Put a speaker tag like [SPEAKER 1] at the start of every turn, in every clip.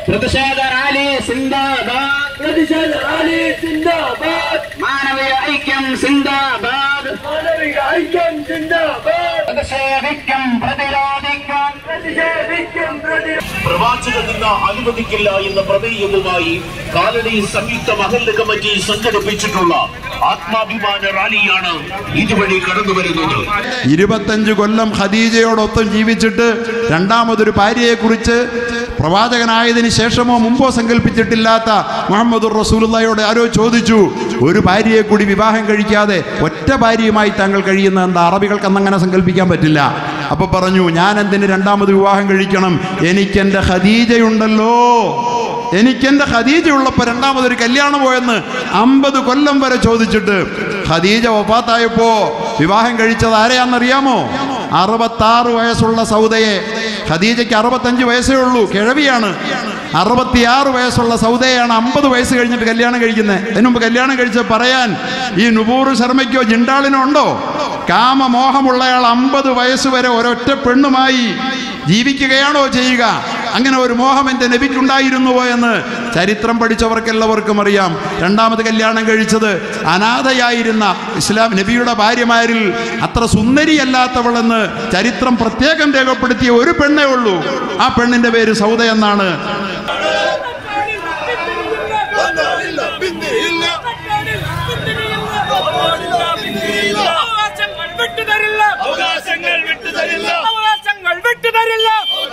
[SPEAKER 1] പ്രതിഷേധ റാലി സിന്ദാബാദ്
[SPEAKER 2] പ്രതിഷേധ റാലി സിന്ദാബാദ്
[SPEAKER 1] മാനവീയ ഐക്യം സിന്ദാബാദ്
[SPEAKER 2] മാനവിക ഐക്യം സിന്ദാബാദ്
[SPEAKER 1] പ്രതിഷേധിക്കും പ്രതിരോധിക്കും
[SPEAKER 2] പ്രതിഷേധിക്കും പ്രതി
[SPEAKER 3] പ്രവാചകൻ നിന്ന് അനുവദിക്കില്ല എന്ന പ്രമേയവുമായി കാലടി സംയുക്ത മഹല്ല് കമ്മിറ്റി സംഘടിപ്പിച്ചിട്ടുള്ള ആത്മാഭിമാന റാലിയാണ് ഇതുവഴി കടന്നു വരുന്നത്
[SPEAKER 4] ഇരുപത്തഞ്ച് കൊല്ലം ഖദീജയോടൊപ്പം ജീവിച്ചിട്ട് രണ്ടാമതൊരു ഭാര്യയെക്കുറിച്ച് പ്രവാചകനായതിനു ശേഷമോ മുമ്പോ സങ്കല്പിച്ചിട്ടില്ലാത്ത മുഹമ്മദ് റസൂലുള്ളയോട് ആരോ ചോദിച്ചു ഒരു ഭാര്യയെ കൂടി വിവാഹം കഴിക്കാതെ ഒറ്റ ഭാര്യയുമായി താങ്കൾ കഴിയുന്ന എന്താ അറബികൾക്ക് അന്നങ്ങനെ സങ്കല്പിക്കാൻ പറ്റില്ല അപ്പൊ പറഞ്ഞു ഞാൻ എന്തിന് രണ്ടാമത് വിവാഹം കഴിക്കണം എനിക്കെന്റെ ഖദീജയുണ്ടല്ലോ എനിക്കെന്റെ ഖദീജ ഉള്ളപ്പോൾ രണ്ടാമതൊരു കല്യാണം പോയെന്ന് അമ്പത് കൊല്ലം വരെ ചോദിച്ചിട്ട് ഖദീജ വഫാത്തായപ്പോ വിവാഹം കഴിച്ചത് ആരെയാണെന്നറിയാമോ അറുപത്താറ് വയസ്സുള്ള സൗദയെ ഖദീജയ്ക്ക് അറുപത്തഞ്ച് വയസ്സേ ഉള്ളൂ കിഴവിയാണ് അറുപത്തിയാറ് വയസ്സുള്ള സൗദയാണ് അമ്പത് വയസ്സ് കഴിഞ്ഞിട്ട് കല്യാണം കഴിക്കുന്നത് അതിനു മുമ്പ് കല്യാണം കഴിച്ച് പറയാൻ ഈ നുപൂർ ശർമ്മയ്ക്കോ ജിണ്ടാളിനോ ഉണ്ടോ കാമമോഹമുള്ളയാൾ അമ്പത് വയസ്സ് വരെ ഒരൊറ്റ പെണ്ണുമായി ജീവിക്കുകയാണോ ചെയ്യുക അങ്ങനെ ഒരു മോഹം എൻ്റെ നബിക്കുണ്ടായിരുന്നുവോ എന്ന് ചരിത്രം പഠിച്ചവർക്കെല്ലാവർക്കും അറിയാം രണ്ടാമത് കല്യാണം കഴിച്ചത് അനാഥയായിരുന്ന ഇസ്ലാം നബിയുടെ ഭാര്യമാരിൽ അത്ര സുന്ദരിയല്ലാത്തവളെന്ന് ചരിത്രം പ്രത്യേകം രേഖപ്പെടുത്തിയ ഒരു പെണ്ണേ ഉള്ളൂ ആ പെണ്ണിന്റെ പേര് സൗദ എന്നാണ്
[SPEAKER 5] അവകാശങ്ങൾ വിട്ടുതരില്ല അവകാശങ്ങൾ വിട്ടുതരില്ല അവകാശങ്ങൾ വിട്ടുതരില്ല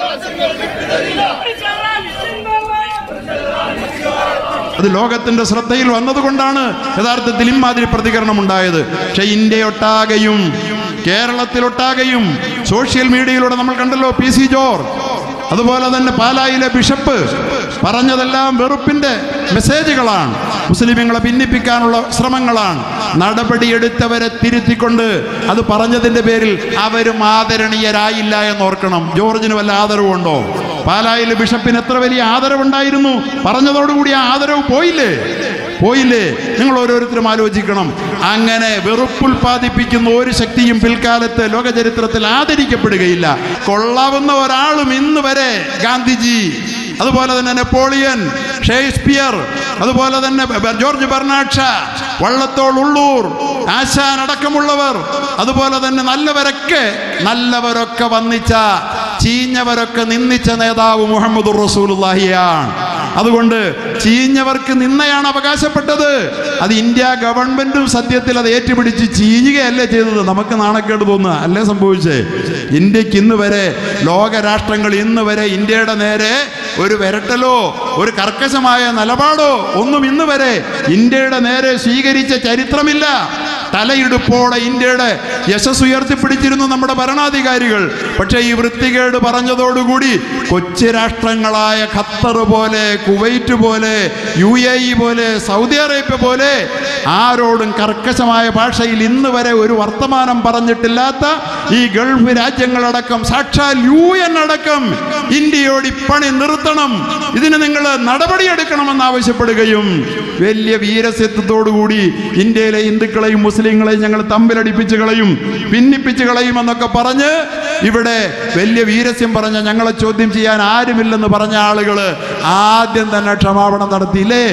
[SPEAKER 4] അത് ലോകത്തിന്റെ ശ്രദ്ധയിൽ വന്നതുകൊണ്ടാണ് യഥാർത്ഥത്തിൽ ഇമാതിരി പ്രതികരണം ഉണ്ടായത് പക്ഷെ ഇന്ത്യയൊട്ടാകെയും കേരളത്തിലൊട്ടാകെയും സോഷ്യൽ മീഡിയയിലൂടെ നമ്മൾ കണ്ടല്ലോ പി സി ജോർജ് അതുപോലെ തന്നെ പാലായിലെ ബിഷപ്പ് പറഞ്ഞതെല്ലാം വെറുപ്പിന്റെ മെസ്സേജുകളാണ് മുസ്ലിമുകളെ ഭിന്നിപ്പിക്കാനുള്ള ശ്രമങ്ങളാണ് നടപടിയെടുത്തവരെ തിരുത്തിക്കൊണ്ട് അത് പറഞ്ഞതിന്റെ പേരിൽ അവരും ആദരണീയരായില്ല എന്ന് ഓർക്കണം ജോർജിന് വല്ല ആദരവുണ്ടോ പാലായിലെ ബിഷപ്പിന് എത്ര വലിയ ആദരവുണ്ടായിരുന്നു പറഞ്ഞതോടുകൂടി ആ ആദരവ് പോയില്ലേ പോയില്ലേ നിങ്ങൾ ഓരോരുത്തരും ആലോചിക്കണം അങ്ങനെ വെറുപ്പുൽപാദിപ്പിക്കുന്ന ഒരു ശക്തിയും പിൽക്കാലത്ത് ലോകചരിത്രത്തിൽ ആദരിക്കപ്പെടുകയില്ല കൊള്ളാവുന്ന ഒരാളും ഇന്ന് വരെ ഗാന്ധിജി അതുപോലെ തന്നെ നെപ്പോളിയൻ ഷേക്സ്പിയർ അതുപോലെ തന്നെ ബ- George Bernard Shaw Vallathol Ulloor Asan അടക്കമുള്ളവർ അതുപോലെ തന്നെ നല്ലവരൊക്കെ നല്ലവരൊക്കെ വന്നിച്ച ചീഞ്ഞവരൊക്കെ നിന്ദിച്ച നേതാവ് മുഹമ്മദ് റസൂലുള്ളാഹിയാണ് അതുകൊണ്ട് ചീഞ്ഞവർക്ക് നിന്നയാണ് അവകാശപ്പെട്ടത് അത് ഇന്ത്യ ഗവൺമെന്റും സത്യത്തിൽ അത് ഏറ്റുപിടിച്ച് ചീഞ്ഞുകയല്ലേ ചെയ്തത് നമുക്ക് നാണക്കേട് തോന്നുക അല്ലേ സംഭവിച്ചേ ഇന്ത്യക്ക് ഇന്ന് വരെ ലോകരാഷ്ട്രങ്ങൾ ഇന്ന് വരെ ഇന്ത്യയുടെ നേരെ ഒരു വിരട്ടലോ ഒരു കർക്കശമായ നിലപാടോ ഒന്നും ഇന്ന് വരെ ഇന്ത്യയുടെ നേരെ സ്വീകരിച്ച ചരിത്രമില്ല തലയിടുപ്പോടെ ഇന്ത്യയുടെ യശസ് ഉയർത്തിപ്പിടിച്ചിരുന്നു നമ്മുടെ ഭരണാധികാരികൾ പക്ഷേ ഈ വൃത്തികേട് പറഞ്ഞതോടുകൂടി കൊച്ചു രാഷ്ട്രങ്ങളായ ഖത്തർ പോലെ കുവൈറ്റ് പോലെ യു എ ഇ പോലെ സൗദി അറേബ്യ പോലെ ആരോടും കർക്കശമായ ഭാഷയിൽ ഇന്ന് വരെ ഒരു വർത്തമാനം പറഞ്ഞിട്ടില്ലാത്ത ഈ ഗൾഫ് രാജ്യങ്ങളടക്കം സാക്ഷാൽ യു എൻ അടക്കം ഇന്ത്യയോട് ഈ പണി നിർത്തണം ഇതിന് നിങ്ങൾ നടപടിയെടുക്കണമെന്ന് ആവശ്യപ്പെടുകയും വലിയ വീരസ്യത്വത്തോടുകൂടി ഇന്ത്യയിലെ ഹിന്ദുക്കളെയും മുസ്ലിങ്ങളെയും ഞങ്ങൾ തമ്മിലടിപ്പിച്ച് കളയും ഭിന്നിപ്പിച്ച് കളയും എന്നൊക്കെ പറഞ്ഞ് ഇവിടെ വലിയ വീരസ്യം പറഞ്ഞ ഞങ്ങളെ ചോദ്യം ചെയ്യാൻ ആരുമില്ലെന്ന് പറഞ്ഞ ആളുകൾ ആദ്യം തന്നെ ക്ഷമാപണം നടത്തിയില്ലേ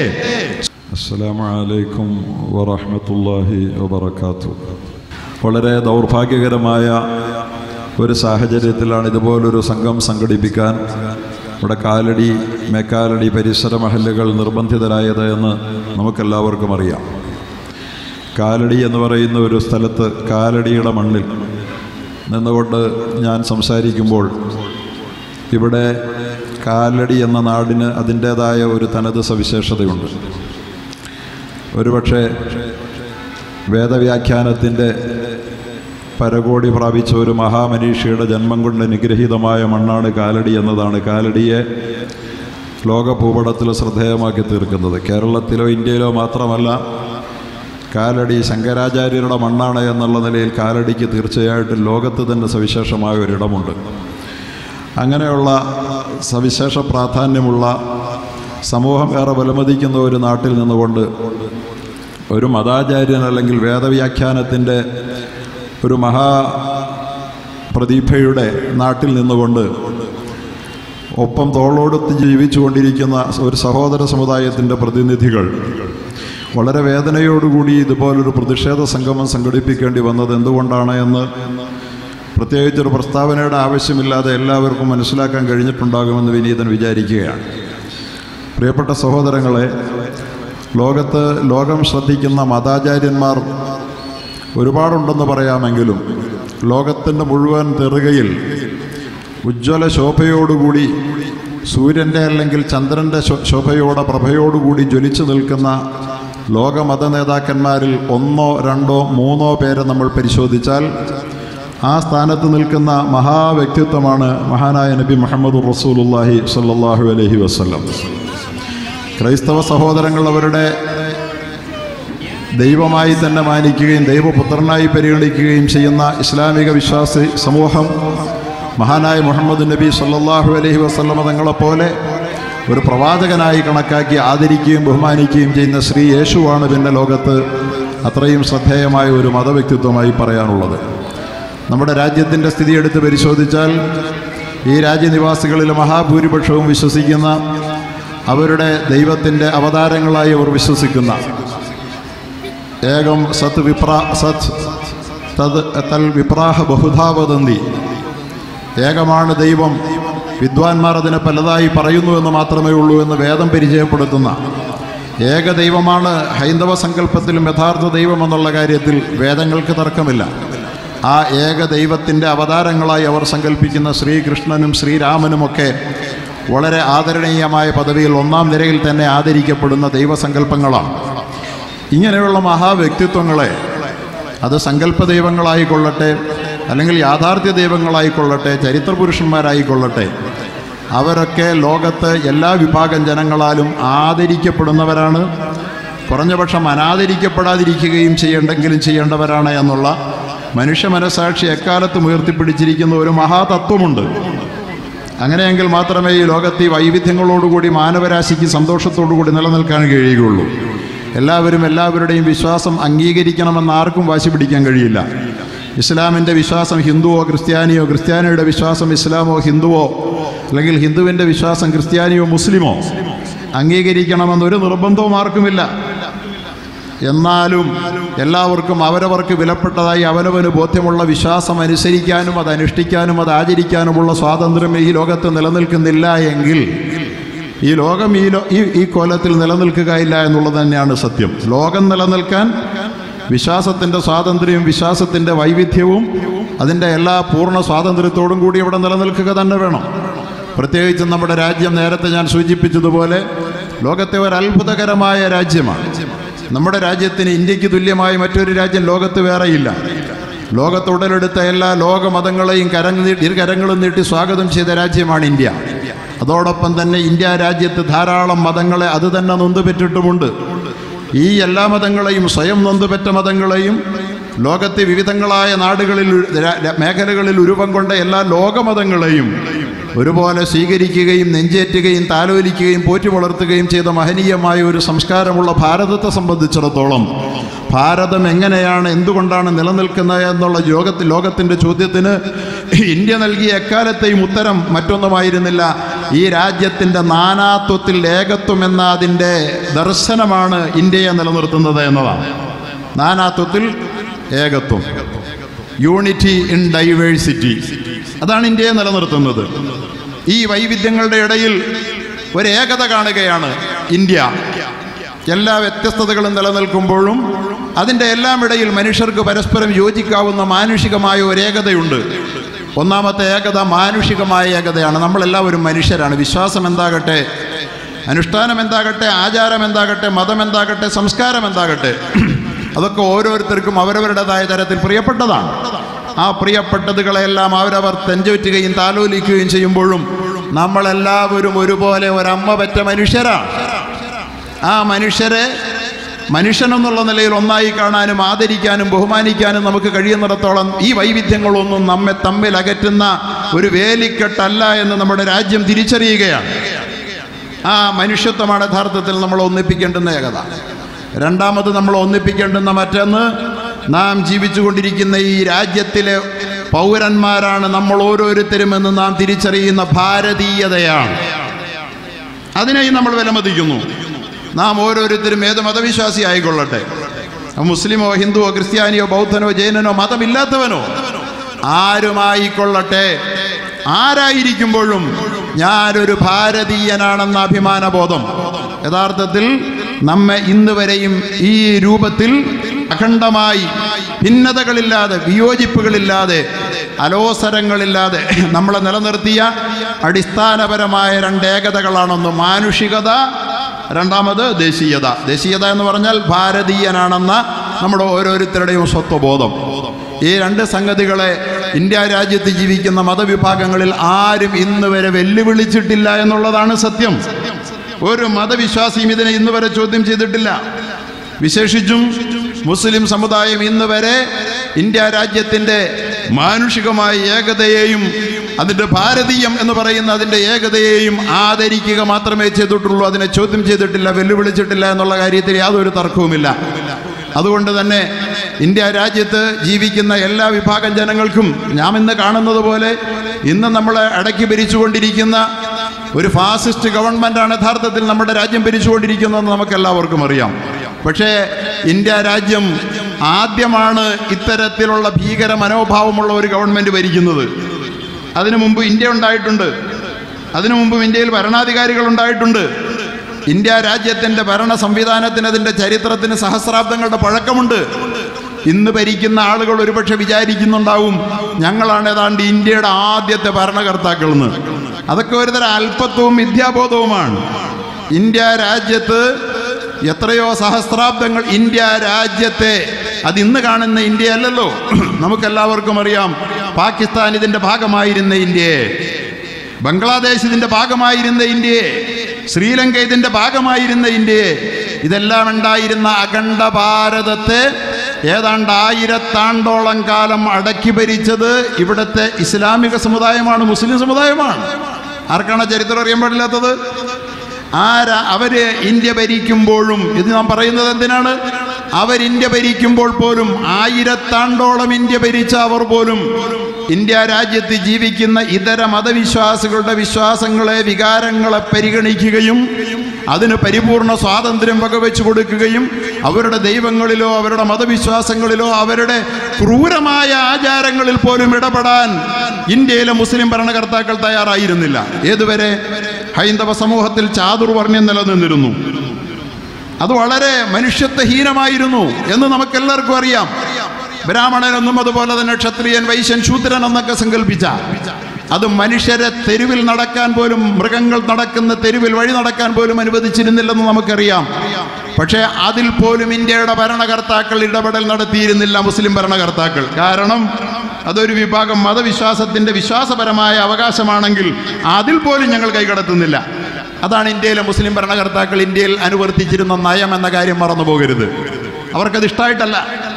[SPEAKER 6] അസ്സലാമു അലൈക്കും വറഹ്മത്തുള്ളാഹി വബറകാത്തു വളരെ ദൗർഭാഗ്യകരമായ ഒരു സാഹചര്യത്തിലാണ് ഇതുപോലൊരു സംഘം സംഘടിപ്പിക്കാൻ ഇവിടെ കാലടി മേക്കാലടി പരിസര മഹല്ലുകൾ നിർബന്ധിതരായത് എന്ന് നമുക്കെല്ലാവർക്കും അറിയാം കാലടി എന്ന് പറയുന്ന ഒരു സ്ഥലത്ത് കാലടിയുടെ മണ്ണിൽ നിന്നുകൊണ്ട് ഞാൻ സംസാരിക്കുമ്പോൾ ഇവിടെ കാലടി എന്ന നാടിന് അതിൻ്റേതായ ഒരു തനത് സവിശേഷതയുണ്ട് ഒരുപക്ഷെ വേദവ്യാഖ്യാനത്തിൻ്റെ പരകോടി പ്രാപിച്ച ഒരു മഹാമനീഷിയുടെ ജന്മം കൊണ്ട് അനുഗ്രഹീതമായ മണ്ണാണ് കാലടി എന്നതാണ് കാലടിയെ ലോക ഭൂപടത്തിൽ ശ്രദ്ധേയമാക്കി തീർക്കുന്നത് കേരളത്തിലോ ഇന്ത്യയിലോ മാത്രമല്ല കാലടി ശങ്കരാചാര്യരുടെ മണ്ണാണ് എന്നുള്ള നിലയിൽ കാലടിക്ക് തീർച്ചയായിട്ടും ലോകത്ത് തന്നെ സവിശേഷമായ ഒരിടമുണ്ട് അങ്ങനെയുള്ള സവിശേഷ പ്രാധാന്യമുള്ള സമൂഹം ഏറെ വിലമതിക്കുന്ന ഒരു നാട്ടിൽ നിന്നുകൊണ്ട് ഒരു മതാചാര്യൻ അല്ലെങ്കിൽ വേദവ്യാഖ്യാനത്തിൻ്റെ ഒരു മഹാ പ്രതിഭയുടെ നാട്ടിൽ നിന്നുകൊണ്ട് ഒപ്പം തോളോടൊത്ത് ജീവിച്ചുകൊണ്ടിരിക്കുന്ന ഒരു സഹോദര സമുദായത്തിൻ്റെ പ്രതിനിധികൾ വളരെ വേദനയോടുകൂടി ഇതുപോലൊരു പ്രതിഷേധ സംഗമം സംഘടിപ്പിക്കേണ്ടി വന്നത് എന്തുകൊണ്ടാണ് എന്ന് പ്രത്യേകിച്ചൊരു പ്രസ്താവനയുടെ ആവശ്യമില്ലാതെ എല്ലാവർക്കും മനസ്സിലാക്കാൻ കഴിഞ്ഞിട്ടുണ്ടാകുമെന്ന് വിനീതൻ വിചാരിക്കുകയാണ് പ്രിയപ്പെട്ട സഹോദരങ്ങളെ ലോകത്ത് ലോകം ശ്രദ്ധിക്കുന്ന മതാചാര്യന്മാർ ഒരുപാടുണ്ടെന്ന് പറയാമെങ്കിലും ലോകത്തിൻ്റെ മുഴുവൻ തെറുകയിൽ ഉജ്ജ്വല ശോഭയോടുകൂടി സൂര്യൻ്റെ അല്ലെങ്കിൽ ചന്ദ്രൻ്റെ ശോ- ശോഭയോടെ പ്രഭയോടുകൂടി ജ്വലിച്ചു നിൽക്കുന്ന ലോകമത നേതാക്കന്മാരിൽ ഒന്നോ രണ്ടോ മൂന്നോ പേരെ നമ്മൾ പരിശോധിച്ചാൽ ആ സ്ഥാനത്ത് നിൽക്കുന്ന മഹാവ്യക്തിത്വമാണ് മഹാനായ നബി മുഹമ്മദ് റസൂലുല്ലാഹി സല്ലല്ലാഹു അലൈഹി വസല്ലം ക്രൈസ്തവ സഹോദരങ്ങൾ അവരുടെ ദൈവമായി തന്നെ മാനിക്കുകയും ദൈവപുത്രനായി പരിഗണിക്കുകയും ചെയ്യുന്ന ഇസ്ലാമിക വിശ്വാസി സമൂഹം മഹാനായ മുഹമ്മദ് നബി സല്ലല്ലാഹു അലൈഹി വസല്ലമ തങ്ങളെപ്പോലെ ഒരു പ്രവാചകനായി കണക്കാക്കി ആദരിക്കുകയും ബഹുമാനിക്കുകയും ചെയ്യുന്ന ശ്രീ യേശുവാണ് പിന്നെ ലോകത്ത് അത്രയും ശ്രദ്ധേയമായ ഒരു മതവ്യക്തിത്വമായി പറയാനുള്ളത് നമ്മുടെ രാജ്യത്തിൻ്റെ സ്ഥിതി എടുത്ത് പരിശോധിച്ചാൽ ഈ രാജ്യനിവാസികളിൽ മഹാഭൂരിപക്ഷവും വിശ്വസിക്കുന്ന അവരുടെ ദൈവത്തിൻ്റെ അവതാരങ്ങളായി അവർ വിശ്വസിക്കുന്ന ഏകം സത് വിപ്രാ സത് തത് തൽ വിപ്രാഹ ബഹുധാവതന്തി ഏകമാണ് ദൈവം വിദ്വാൻമാർ അതിനെ പലതായി പറയുന്നു എന്ന് മാത്രമേ ഉള്ളൂ എന്ന് വേദം പരിചയപ്പെടുത്തുന്ന ഏക ദൈവമാണ് ഹൈന്ദവ സങ്കല്പത്തിലും യഥാർത്ഥ ദൈവം എന്നുള്ള കാര്യത്തിൽ വേദങ്ങൾക്ക് തർക്കമില്ല ആ ഏക ദൈവത്തിൻ്റെ അവതാരങ്ങളായി അവർ സങ്കല്പിക്കുന്ന ശ്രീകൃഷ്ണനും ശ്രീരാമനുമൊക്കെ വളരെ ആദരണീയമായ പദവിയിൽ ഒന്നാം നിരയിൽ തന്നെ ആദരിക്കപ്പെടുന്ന ദൈവസങ്കല്പങ്ങളാണ് ഇങ്ങനെയുള്ള മഹാവ്യക്തിത്വങ്ങളെ അത് സങ്കല്പ ദൈവങ്ങളായിക്കൊള്ളട്ടെ അല്ലെങ്കിൽ യാഥാർത്ഥ്യ ദൈവങ്ങളായിക്കൊള്ളട്ടെ ചരിത്ര പുരുഷന്മാരായിക്കൊള്ളട്ടെ അവരൊക്കെ ലോകത്ത് എല്ലാ വിഭാഗം ജനങ്ങളാലും ആദരിക്കപ്പെടുന്നവരാണ് കുറഞ്ഞപക്ഷം അനാദരിക്കപ്പെടാതിരിക്കുകയും ചെയ്യേണ്ടെങ്കിലും ചെയ്യേണ്ടവരാണ് എന്നുള്ള മനുഷ്യ മനസാക്ഷി എക്കാലത്തും ഉയർത്തിപ്പിടിച്ചിരിക്കുന്ന ഒരു മഹാതത്വമുണ്ട് അങ്ങനെയെങ്കിൽ മാത്രമേ ഈ ലോകത്ത് ഈ വൈവിധ്യങ്ങളോടുകൂടി മാനവരാശിക്ക് സന്തോഷത്തോടുകൂടി നിലനിൽക്കാൻ കഴിയുകയുള്ളൂ എല്ലാവരും എല്ലാവരുടെയും വിശ്വാസം അംഗീകരിക്കണമെന്ന് ആർക്കും വാശി പിടിക്കാൻ കഴിയില്ല ഇസ്ലാമിൻ്റെ വിശ്വാസം ഹിന്ദുവോ ക്രിസ്ത്യാനിയോ ക്രിസ്ത്യാനിയുടെ വിശ്വാസം ഇസ്ലാമോ ഹിന്ദുവോ അല്ലെങ്കിൽ ഹിന്ദുവിൻ്റെ വിശ്വാസം ക്രിസ്ത്യാനിയോ മുസ്ലിമോ അംഗീകരിക്കണമെന്നൊരു നിർബന്ധവും ആർക്കുമില്ല എന്നാലും എല്ലാവർക്കും അവരവർക്ക് വിലപ്പെട്ടതായി അവനവന് ബോധ്യമുള്ള വിശ്വാസം അനുസരിക്കാനും അത് അനുഷ്ഠിക്കാനും അത് ആചരിക്കാനുമുള്ള സ്വാതന്ത്ര്യം ഈ ലോകത്ത് നിലനിൽക്കുന്നില്ല എങ്കിൽ ഈ ലോകം ഈ ലോ ഈ ഈ കോലത്തിൽ നിലനിൽക്കുകയില്ല എന്നുള്ളത് തന്നെയാണ് സത്യം ലോകം നിലനിൽക്കാൻ വിശ്വാസത്തിൻ്റെ സ്വാതന്ത്ര്യവും വിശ്വാസത്തിൻ്റെ വൈവിധ്യവും അതിൻ്റെ എല്ലാ പൂർണ്ണ സ്വാതന്ത്ര്യത്തോടും കൂടി ഇവിടെ നിലനിൽക്കുക തന്നെ വേണം പ്രത്യേകിച്ചും നമ്മുടെ രാജ്യം നേരത്തെ ഞാൻ സൂചിപ്പിച്ചതുപോലെ ലോകത്തെ ഒരു അത്ഭുതകരമായ രാജ്യമാണ് നമ്മുടെ രാജ്യത്തിന് ഇന്ത്യക്ക് തുല്യമായ മറ്റൊരു രാജ്യം ലോകത്ത് വേറെയില്ല ലോകത്തുടലെടുത്ത എല്ലാ ലോകമതങ്ങളെയും കരങ്ങൾ നീട്ടി ഇരു കരങ്ങളും നീട്ടി സ്വാഗതം ചെയ്ത രാജ്യമാണ് ഇന്ത്യ അതോടൊപ്പം തന്നെ ഇന്ത്യ രാജ്യത്ത് ധാരാളം മതങ്ങളെ അത് തന്നെ നൊന്തുപെറ്റിട്ടുമുണ്ട് ഈ എല്ലാ മതങ്ങളെയും സ്വയം നൊന്തുപെറ്റ മതങ്ങളെയും ലോകത്തെ വിവിധങ്ങളായ നാടുകളിൽ ര- ര- മേഖലകളിൽ ഉരുവം കൊണ്ട എല്ലാ ലോകമതങ്ങളെയും ഒരുപോലെ സ്വീകരിക്കുകയും നെഞ്ചേറ്റുകയും താലോലിക്കുകയും പോറ്റി വളർത്തുകയും ചെയ്ത മഹനീയമായ ഒരു സംസ്കാരമുള്ള ഭാരതത്തെ സംബന്ധിച്ചിടത്തോളം ഭാരതം എങ്ങനെയാണ് എന്തുകൊണ്ടാണ് നിലനിൽക്കുന്നത് എന്നുള്ള ലോകത്തിൽ ലോകത്തിൻ്റെ ചോദ്യത്തിന് ഇന്ത്യ നൽകിയ എക്കാലത്തെയും ഉത്തരം മറ്റൊന്നുമായിരുന്നില്ല ഈ രാജ്യത്തിൻ്റെ നാനാത്വത്തിൽ ഏകത്വം എന്ന അതിൻ്റെ ദർശനമാണ് ഇന്ത്യയെ നിലനിർത്തുന്നത് എന്നതാണ് നാനാത്വത്തിൽ ഏകത്വം യൂണിറ്റി ഇൻ ഡൈവേഴ്സിറ്റി അതാണ് ഇന്ത്യയെ നിലനിർത്തുന്നത് ഈ വൈവിധ്യങ്ങളുടെ ഇടയിൽ ഒരു ഏകത കാണുകയാണ് ഇന്ത്യ എല്ലാ വ്യത്യസ്തതകളും നിലനിൽക്കുമ്പോഴും അതിൻ്റെ എല്ലാം ഇടയിൽ മനുഷ്യർക്ക് പരസ്പരം യോജിക്കാവുന്ന മാനുഷികമായ ഒരു ഏകതയുണ്ട് ഒന്നാമത്തെ ഏകത മാനുഷികമായ ഏകതയാണ് നമ്മളെല്ലാവരും മനുഷ്യരാണ് വിശ്വാസം എന്താകട്ടെ അനുഷ്ഠാനം എന്താകട്ടെ ആചാരം എന്താകട്ടെ മതം എന്താകട്ടെ സംസ്കാരം എന്താകട്ടെ അതൊക്കെ ഓരോരുത്തർക്കും അവരവരുടേതായ തരത്തിൽ പ്രിയപ്പെട്ടതാണ് ആ പ്രിയപ്പെട്ടതുകളെല്ലാം അവരവർ തെഞ്ചുറ്റുകയും താലോലിക്കുകയും ചെയ്യുമ്പോഴും നമ്മളെല്ലാവരും ഒരുപോലെ ഒരമ്മ പറ്റ മനുഷ്യരാണ് ആ മനുഷ്യരെ മനുഷ്യനെന്നുള്ള നിലയിൽ ഒന്നായി കാണാനും ആദരിക്കാനും ബഹുമാനിക്കാനും നമുക്ക് കഴിയുന്നിടത്തോളം ഈ വൈവിധ്യങ്ങളൊന്നും നമ്മെ തമ്മിൽ അകറ്റുന്ന ഒരു വേലിക്കെട്ടല്ല എന്ന് നമ്മുടെ രാജ്യം തിരിച്ചറിയുകയാണ് ആ മനുഷ്യത്വമാണ് യഥാർത്ഥത്തിൽ നമ്മൾ ഒന്നിപ്പിക്കേണ്ടുന്ന ഏകത രണ്ടാമത് നമ്മൾ ഒന്നിപ്പിക്കേണ്ടുന്ന മറ്റൊന്ന് നാം ജീവിച്ചുകൊണ്ടിരിക്കുന്ന ഈ രാജ്യത്തിലെ പൗരന്മാരാണ് നമ്മൾ ഓരോരുത്തരും എന്ന് നാം തിരിച്ചറിയുന്ന ഭാരതീയതയാണ് അതിനെയും നമ്മൾ വിലമതിക്കുന്നു നാം ഓരോരുത്തരും ഏത് മതവിശ്വാസി ആയിക്കൊള്ളട്ടെ അത് മുസ്ലിമോ ഹിന്ദുവോ ക്രിസ്ത്യാനിയോ ബൗദ്ധനോ ജൈനനോ മതമില്ലാത്തവനോ ആരുമായിക്കൊള്ളട്ടെ ആരായിരിക്കുമ്പോഴും ഞാനൊരു ഭാരതീയനാണെന്ന അഭിമാനബോധം യഥാർത്ഥത്തിൽ നമ്മെ ഇന്ന് വരെയും ഈ രൂപത്തിൽ അഖണ്ഡമായി ഭിന്നതകളില്ലാതെ വിയോജിപ്പുകളില്ലാതെ അലോസരങ്ങളില്ലാതെ നമ്മളെ നിലനിർത്തിയ അടിസ്ഥാനപരമായ രണ്ട് ഏകതകളാണൊന്ന് മാനുഷികത രണ്ടാമത് ദേശീയത ദേശീയത എന്ന് പറഞ്ഞാൽ ഭാരതീയനാണെന്ന നമ്മുടെ ഓരോരുത്തരുടെയും സ്വത്വബോധം ഈ രണ്ട് സംഗതികളെ ഇന്ത്യ രാജ്യത്ത് ജീവിക്കുന്ന മതവിഭാഗങ്ങളിൽ ആരും ഇന്ന് വരെ വെല്ലുവിളിച്ചിട്ടില്ല എന്നുള്ളതാണ് സത്യം ഒരു മതവിശ്വാസിയും ഇതിനെ ഇന്ന് വരെ ചോദ്യം ചെയ്തിട്ടില്ല വിശേഷിച്ചും മുസ്ലിം സമുദായം ഇന്ന് വരെ ഇന്ത്യ രാജ്യത്തിൻ്റെ മാനുഷികമായ ഏകതയെയും അതിൻ്റെ ഭാരതീയം എന്ന് പറയുന്ന അതിൻ്റെ ഏകതയെയും ആദരിക്കുക മാത്രമേ ചെയ്തിട്ടുള്ളൂ അതിനെ ചോദ്യം ചെയ്തിട്ടില്ല വെല്ലുവിളിച്ചിട്ടില്ല എന്നുള്ള കാര്യത്തിൽ യാതൊരു തർക്കവുമില്ല അതുകൊണ്ട് തന്നെ ഇന്ത്യ രാജ്യത്ത് ജീവിക്കുന്ന എല്ലാ വിഭാഗം ജനങ്ങൾക്കും നാം ഇന്ന് കാണുന്നത് പോലെ ഇന്ന് നമ്മളെ അടക്കി ഭരിച്ചുകൊണ്ടിരിക്കുന്ന ഒരു ഫാസിസ്റ്റ് ഗവൺമെൻറ്റാണ് യഥാർത്ഥത്തിൽ നമ്മുടെ രാജ്യം ഭരിച്ചുകൊണ്ടിരിക്കുന്നതെന്ന് നമുക്ക് എല്ലാവർക്കും അറിയാം പക്ഷേ ഇന്ത്യ രാജ്യം ആദ്യമാണ് ഇത്തരത്തിലുള്ള ഭീകര മനോഭാവമുള്ള ഒരു ഗവൺമെൻറ് ഭരിക്കുന്നത് അതിനു മുമ്പ് ഇന്ത്യ ഉണ്ടായിട്ടുണ്ട് അതിനു മുമ്പും ഇന്ത്യയിൽ ഭരണാധികാരികൾ ഉണ്ടായിട്ടുണ്ട് ഇന്ത്യ രാജ്യത്തിൻ്റെ ഭരണ സംവിധാനത്തിന് അതിൻ്റെ ചരിത്രത്തിന് സഹസ്രാബ്ദങ്ങളുടെ പഴക്കമുണ്ട് ഇന്ന് ഭരിക്കുന്ന ആളുകൾ ഒരുപക്ഷെ വിചാരിക്കുന്നുണ്ടാവും ഞങ്ങളാണ് ഏതാണ്ട് ഇന്ത്യയുടെ ആദ്യത്തെ ഭരണകർത്താക്കൾ എന്ന് അതൊക്കെ ഒരുതരം അല്പത്വവും വിദ്യാബോധവുമാണ് ഇന്ത്യ രാജ്യത്ത് എത്രയോ സഹസ്രാബ്ദങ്ങൾ ഇന്ത്യ രാജ്യത്തെ അത് ഇന്ന് കാണുന്ന ഇന്ത്യ അല്ലല്ലോ നമുക്കെല്ലാവർക്കും അറിയാം പാകിസ്ഥാൻ ഇതിൻ്റെ ഭാഗമായിരുന്ന ഇന്ത്യയെ ബംഗ്ലാദേശ് ഇതിൻ്റെ ഭാഗമായിരുന്ന ഇന്ത്യയെ ശ്രീലങ്ക ഇതിൻ്റെ ഭാഗമായിരുന്ന ഇന്ത്യയെ ഇതെല്ലാം ഉണ്ടായിരുന്ന അഖണ്ഡ ഭാരതത്തെ ഏതാണ്ട് ആയിരത്താണ്ടോളം കാലം അടക്കി ഭരിച്ചത് ഇവിടുത്തെ ഇസ്ലാമിക സമുദായമാണ് മുസ്ലിം സമുദായമാണ് ആർക്കാണ് ചരിത്രം അറിയാൻ പാടില്ലാത്തത് ആരാ അവര് ഇന്ത്യ ഭരിക്കുമ്പോഴും ഇത് നാം പറയുന്നത് എന്തിനാണ് അവർ ഇന്ത്യ ഭരിക്കുമ്പോൾ പോലും ആയിരത്താണ്ടോളം ഇന്ത്യ ഭരിച്ച അവർ പോലും ഇന്ത്യ രാജ്യത്ത് ജീവിക്കുന്ന ഇതര മതവിശ്വാസികളുടെ വിശ്വാസങ്ങളെ വികാരങ്ങളെ പരിഗണിക്കുകയും അതിന് പരിപൂർണ സ്വാതന്ത്ര്യം വകവെച്ചു കൊടുക്കുകയും അവരുടെ ദൈവങ്ങളിലോ അവരുടെ മതവിശ്വാസങ്ങളിലോ അവരുടെ ക്രൂരമായ ആചാരങ്ങളിൽ പോലും ഇടപെടാൻ ഇന്ത്യയിലെ മുസ്ലിം ഭരണകർത്താക്കൾ തയ്യാറായിരുന്നില്ല ഏതുവരെ ഹൈന്ദവ സമൂഹത്തിൽ ചാതുർവർണ്ണ്യം നിലനിന്നിരുന്നു അത് വളരെ മനുഷ്യത്വഹീനമായിരുന്നു എന്ന് നമുക്കെല്ലാവർക്കും അറിയാം ബ്രാഹ്മണനെന്നും അതുപോലെ തന്നെ ക്ഷത്രിയൻ വൈശ്യൻ ശൂദ്രൻ എന്നൊക്കെ സങ്കല്പിച്ച അത് മനുഷ്യരെ തെരുവിൽ നടക്കാൻ പോലും മൃഗങ്ങൾ നടക്കുന്ന തെരുവിൽ വഴി നടക്കാൻ പോലും അനുവദിച്ചിരുന്നില്ലെന്ന് നമുക്കറിയാം പക്ഷേ അതിൽ പോലും ഇന്ത്യയുടെ ഭരണകർത്താക്കൾ ഇടപെടൽ നടത്തിയിരുന്നില്ല മുസ്ലിം ഭരണകർത്താക്കൾ കാരണം അതൊരു വിഭാഗം മതവിശ്വാസത്തിൻ്റെ വിശ്വാസപരമായ അവകാശമാണെങ്കിൽ അതിൽ പോലും ഞങ്ങൾ കൈകടത്തുന്നില്ല അതാണ് ഇന്ത്യയിലെ മുസ്ലിം ഭരണകർത്താക്കൾ ഇന്ത്യയിൽ അനുവർത്തിച്ചിരുന്ന നയം എന്ന കാര്യം മറന്നു പോകരുത് അവർക്കത് ഇഷ്ടമായിട്ടല്ല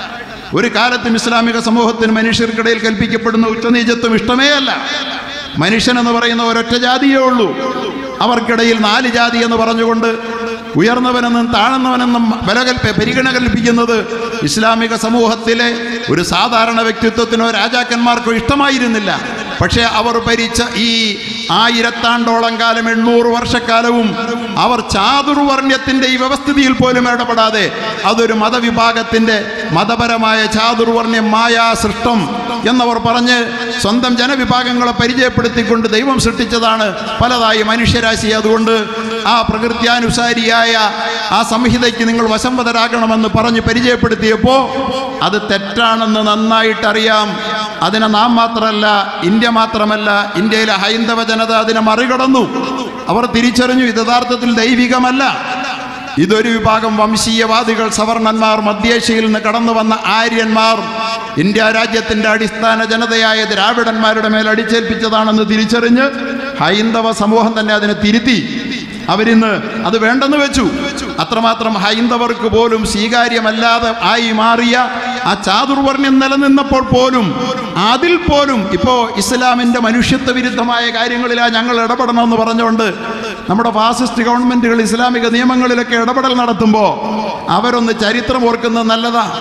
[SPEAKER 6] ഒരു കാലത്തും ഇസ്ലാമിക സമൂഹത്തിന് മനുഷ്യർക്കിടയിൽ കൽപ്പിക്കപ്പെടുന്ന ഉച്ചനീചത്വം ഇഷ്ടമേ അല്ല മനുഷ്യൻ എന്ന് പറയുന്ന ഒരൊറ്റ ജാതിയേ ഉള്ളൂ അവർക്കിടയിൽ നാല് ജാതി എന്ന് പറഞ്ഞുകൊണ്ട് ഉയർന്നവനെന്നും താഴ്ന്നവനെന്നും ബലകൽപ്പ പരിഗണന കൽപ്പിക്കുന്നത് ഇസ്ലാമിക സമൂഹത്തിലെ ഒരു സാധാരണ വ്യക്തിത്വത്തിനോ രാജാക്കന്മാർക്കോ ഇഷ്ടമായിരുന്നില്ല പക്ഷേ അവർ ഭരിച്ച ഈ ആയിരത്താണ്ടോളം കാലം എണ്ണൂറ് വർഷക്കാലവും അവർ ചാതുർവർണ്ണ്യത്തിൻ്റെ ഈ വ്യവസ്ഥിതിയിൽ പോലും ഇടപെടാതെ അതൊരു മതവിഭാഗത്തിൻ്റെ മതപരമായ ചാതുർവർണ്ണ്യം മായാ സൃഷ്ടം എന്നവർ പറഞ്ഞ് സ്വന്തം ജനവിഭാഗങ്ങളെ പരിചയപ്പെടുത്തിക്കൊണ്ട് ദൈവം സൃഷ്ടിച്ചതാണ് പലതായി മനുഷ്യരാശി അതുകൊണ്ട് ആ പ്രകൃത്യാനുസാരിയായ ആ സംഹിതയ്ക്ക് നിങ്ങൾ വശംവതരാകണമെന്ന് പറഞ്ഞ് പരിചയപ്പെടുത്തിയപ്പോൾ അത് തെറ്റാണെന്ന് നന്നായിട്ടറിയാം അതിനെ നാം മാത്രമല്ല ഇന്ത്യ മാത്രമല്ല ഇന്ത്യയിലെ ഹൈന്ദവ ജനത അതിനെ മറികടന്നു അവർ തിരിച്ചറിഞ്ഞു ഇത് യഥാർത്ഥത്തിൽ ദൈവികമല്ല ഇതൊരു വിഭാഗം വംശീയവാദികൾ സവർണന്മാർ മധ്യേഷ്യയിൽ നിന്ന് കടന്നു വന്ന ആര്യന്മാർ ഇന്ത്യ രാജ്യത്തിന്റെ അടിസ്ഥാന ജനതയായ ദ്രാവിഡന്മാരുടെ മേൽ അടിച്ചേൽപ്പിച്ചതാണെന്ന് തിരിച്ചറിഞ്ഞ് ഹൈന്ദവ സമൂഹം തന്നെ അതിനെ തിരുത്തി അവരിന്ന് അത് വേണ്ടെന്ന് വെച്ചു അത്രമാത്രം ഹൈന്ദവർക്ക് പോലും സ്വീകാര്യമല്ലാതെ ആയി മാറിയ ആ ചാതുർവർണ്ണ്യം നിലനിന്നപ്പോൾ പോലും അതിൽ പോലും ഇപ്പോൾ ഇസ്ലാമിൻ്റെ മനുഷ്യത്വ വിരുദ്ധമായ കാര്യങ്ങളിലാ ഞങ്ങൾ ഇടപെടണമെന്ന് പറഞ്ഞുകൊണ്ട് നമ്മുടെ ഫാസിസ്റ്റ് ഗവൺമെൻറ്റുകൾ ഇസ്ലാമിക നിയമങ്ങളിലൊക്കെ ഇടപെടൽ നടത്തുമ്പോൾ അവരൊന്ന് ചരിത്രം ഓർക്കുന്നത് നല്ലതാ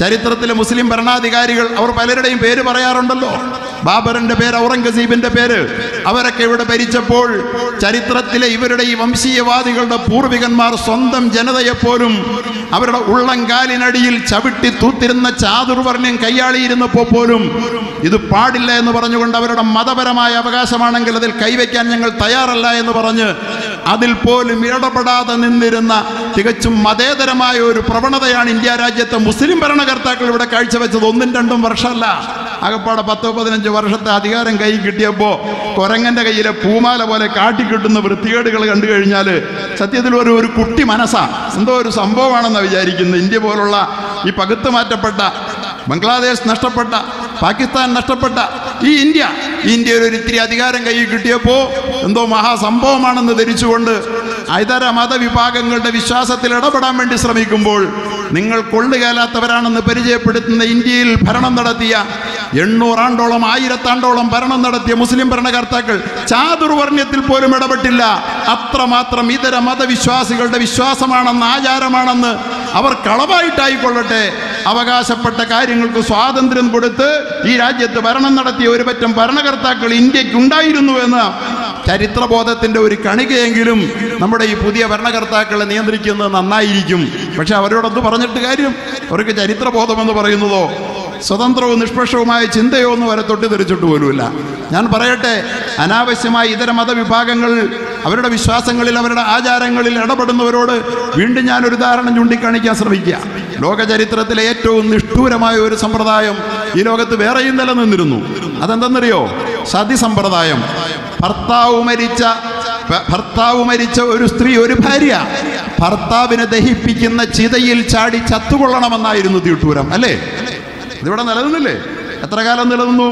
[SPEAKER 4] ചരിത്രത്തിലെ മുസ്ലിം ഭരണാധികാരികൾ അവർ പലരുടെയും പേര് പറയാറുണ്ടല്ലോ ബാബറിന്റെ പേര് ഔറംഗസീബിന്റെ പേര് അവരൊക്കെ ഇവിടെ ഭരിച്ചപ്പോൾ ചരിത്രത്തിലെ ഇവരുടെ ഈ വംശീയവാദികളുടെ പൂർവികന്മാർ സ്വന്തം ജനതയെപ്പോലും അവരുടെ ഉള്ളംകാലിനടിയിൽ ചവിട്ടി തൂത്തിരുന്ന ചാതുർവർണ്ണ്യം കൈയാളിയിരുന്നപ്പോൾ പോലും ഇത് പാടില്ല എന്ന് പറഞ്ഞുകൊണ്ട് അവരുടെ മതപരമായ അവകാശമാണെങ്കിൽ അതിൽ കൈവയ്ക്കാൻ ഞങ്ങൾ തയ്യാറല്ല എന്ന് പറഞ്ഞ് അതിൽ പോലും ഇടപെടാതെ നിന്നിരുന്ന തികച്ചും മതേതരമായ ഒരു പ്രവണതയാണ് ഇന്ത്യ രാജ്യത്തെ മുസ്ലിം ഭരണകർത്താക്കൾ ഇവിടെ കാഴ്ചവെച്ചത് ഒന്നും രണ്ടും വർഷമല്ല ആകപ്പാടെ പത്തോ പതിനഞ്ച് വർഷത്തെ അധികാരം കൈ കിട്ടിയപ്പോൾ കുരങ്ങന്റെ കയ്യിലെ പൂമാല പോലെ കാട്ടിക്കിട്ടുന്ന വൃത്തികേടുകൾ കണ്ടു കഴിഞ്ഞാൽ സത്യത്തിൽ ഒരു ഒരു കുട്ടി മനസ്സാ എന്തോ ഒരു സംഭവമാണെന്ന് വിചാരിക്കുന്നത് ഇന്ത്യ പോലുള്ള ഈ പകുത്തു മാറ്റപ്പെട്ട ബംഗ്ലാദേശ് നഷ്ടപ്പെട്ട പാകിസ്ഥാൻ നഷ്ടപ്പെട്ട ഈ ഇന്ത്യ ഈ ഇന്ത്യയിൽ ഒരു ഇത്തിരി അധികാരം കയ്യിൽ കിട്ടിയപ്പോൾ എന്തോ മഹാസംഭവമാണെന്ന് ധരിച്ചുകൊണ്ട് ഇതര മതവിഭാഗങ്ങളുടെ വിശ്വാസത്തിൽ ഇടപെടാൻ വേണ്ടി ശ്രമിക്കുമ്പോൾ നിങ്ങൾ കൊള്ളുകേലാത്തവരാണെന്ന് പരിചയപ്പെടുത്തുന്ന ഇന്ത്യയിൽ ഭരണം നടത്തിയ എണ്ണൂറാണ്ടോളം ആയിരത്താണ്ടോളം ഭരണം നടത്തിയ മുസ്ലിം ഭരണകർത്താക്കൾ ചാതുർവർണ്ണ്യത്തിൽ പോലും ഇടപെട്ടില്ല അത്രമാത്രം ഇതര മതവിശ്വാസികളുടെ വിശ്വാസമാണെന്ന് ആചാരമാണെന്ന് അവർ കളവായിട്ടായിക്കൊള്ളട്ടെ അവകാശപ്പെട്ട കാര്യങ്ങൾക്ക് സ്വാതന്ത്ര്യം കൊടുത്ത് ഈ രാജ്യത്ത് ഭരണം നടത്തിയ ഒരു പറ്റം ഭരണകർത്താക്കൾ ഇന്ത്യക്കുണ്ടായിരുന്നു എന്ന് ചരിത്രബോധത്തിന്റെ ഒരു കണികയെങ്കിലും നമ്മുടെ ഈ പുതിയ ഭരണകർത്താക്കളെ നിയന്ത്രിക്കുന്നത് നന്നായിരിക്കും പക്ഷെ അവരോടൊന്ന് പറഞ്ഞിട്ട് കാര്യം അവർക്ക് ചരിത്രബോധമെന്ന് പറയുന്നതോ സ്വതന്ത്രവും നിഷ്പക്ഷവുമായ ചിന്തയോ ഒന്നും വരെ തൊട്ടിത്തെറിച്ചിട്ട് പോലുമില്ല ഞാൻ പറയട്ടെ അനാവശ്യമായ ഇതര മതവിഭാഗങ്ങൾ അവരുടെ വിശ്വാസങ്ങളിൽ അവരുടെ ആചാരങ്ങളിൽ ഇടപെടുന്നവരോട് വീണ്ടും ഞാൻ ഒരു ഉദാഹരണം ചൂണ്ടിക്കാണിക്കാൻ ശ്രമിക്കുക ലോക ചരിത്രത്തിലെ ഏറ്റവും നിഷ്ഠൂരമായ ഒരു സമ്പ്രദായം ഈ ലോകത്ത് വേറെയും നിലനിന്നിരുന്നു അതെന്തെന്നറിയോ സതി സമ്പ്രദായം ഭർത്താവ് മരിച്ച ഭ- ഭർത്താവ് മരിച്ച ഒരു സ്ത്രീ ഒരു ഭാര്യ ഭർത്താവിനെ ദഹിപ്പിക്കുന്ന ചിതയിൽ ചാടി ചത്തുകൊള്ളണമെന്നായിരുന്നു തീട്ടൂരം അല്ലേ ഇതിവിടെ നിലനിന്നില്ലേ എത്ര കാലം നിലനിന്നു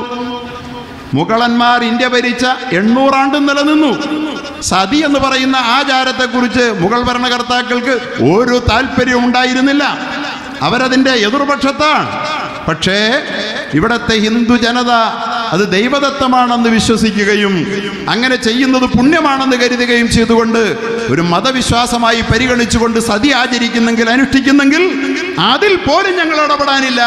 [SPEAKER 4] മുഗളന്മാർ ഇന്ത്യ ഭരിച്ച എണ്ണൂറാണ്ടും നിലനിന്നു സതി എന്ന് പറയുന്ന ആചാരത്തെക്കുറിച്ച് മുഗൾ ഭരണകർത്താക്കൾക്ക് ഒരു താല്പര്യവും ഉണ്ടായിരുന്നില്ല അവരതിൻ്റെ എതിർപക്ഷത്താണ് പക്ഷേ ഇവിടത്തെ ഹിന്ദു ജനത അത് ദൈവദത്തമാണെന്ന് വിശ്വസിക്കുകയും അങ്ങനെ ചെയ്യുന്നത് പുണ്യമാണെന്ന് കരുതുകയും ചെയ്തുകൊണ്ട് ഒരു മതവിശ്വാസമായി പരിഗണിച്ചുകൊണ്ട് സതി ആചരിക്കുന്നെങ്കിൽ അനുഷ്ഠിക്കുന്നെങ്കിൽ അതിൽ പോലും ഞങ്ങൾ ഇടപെടാനില്ല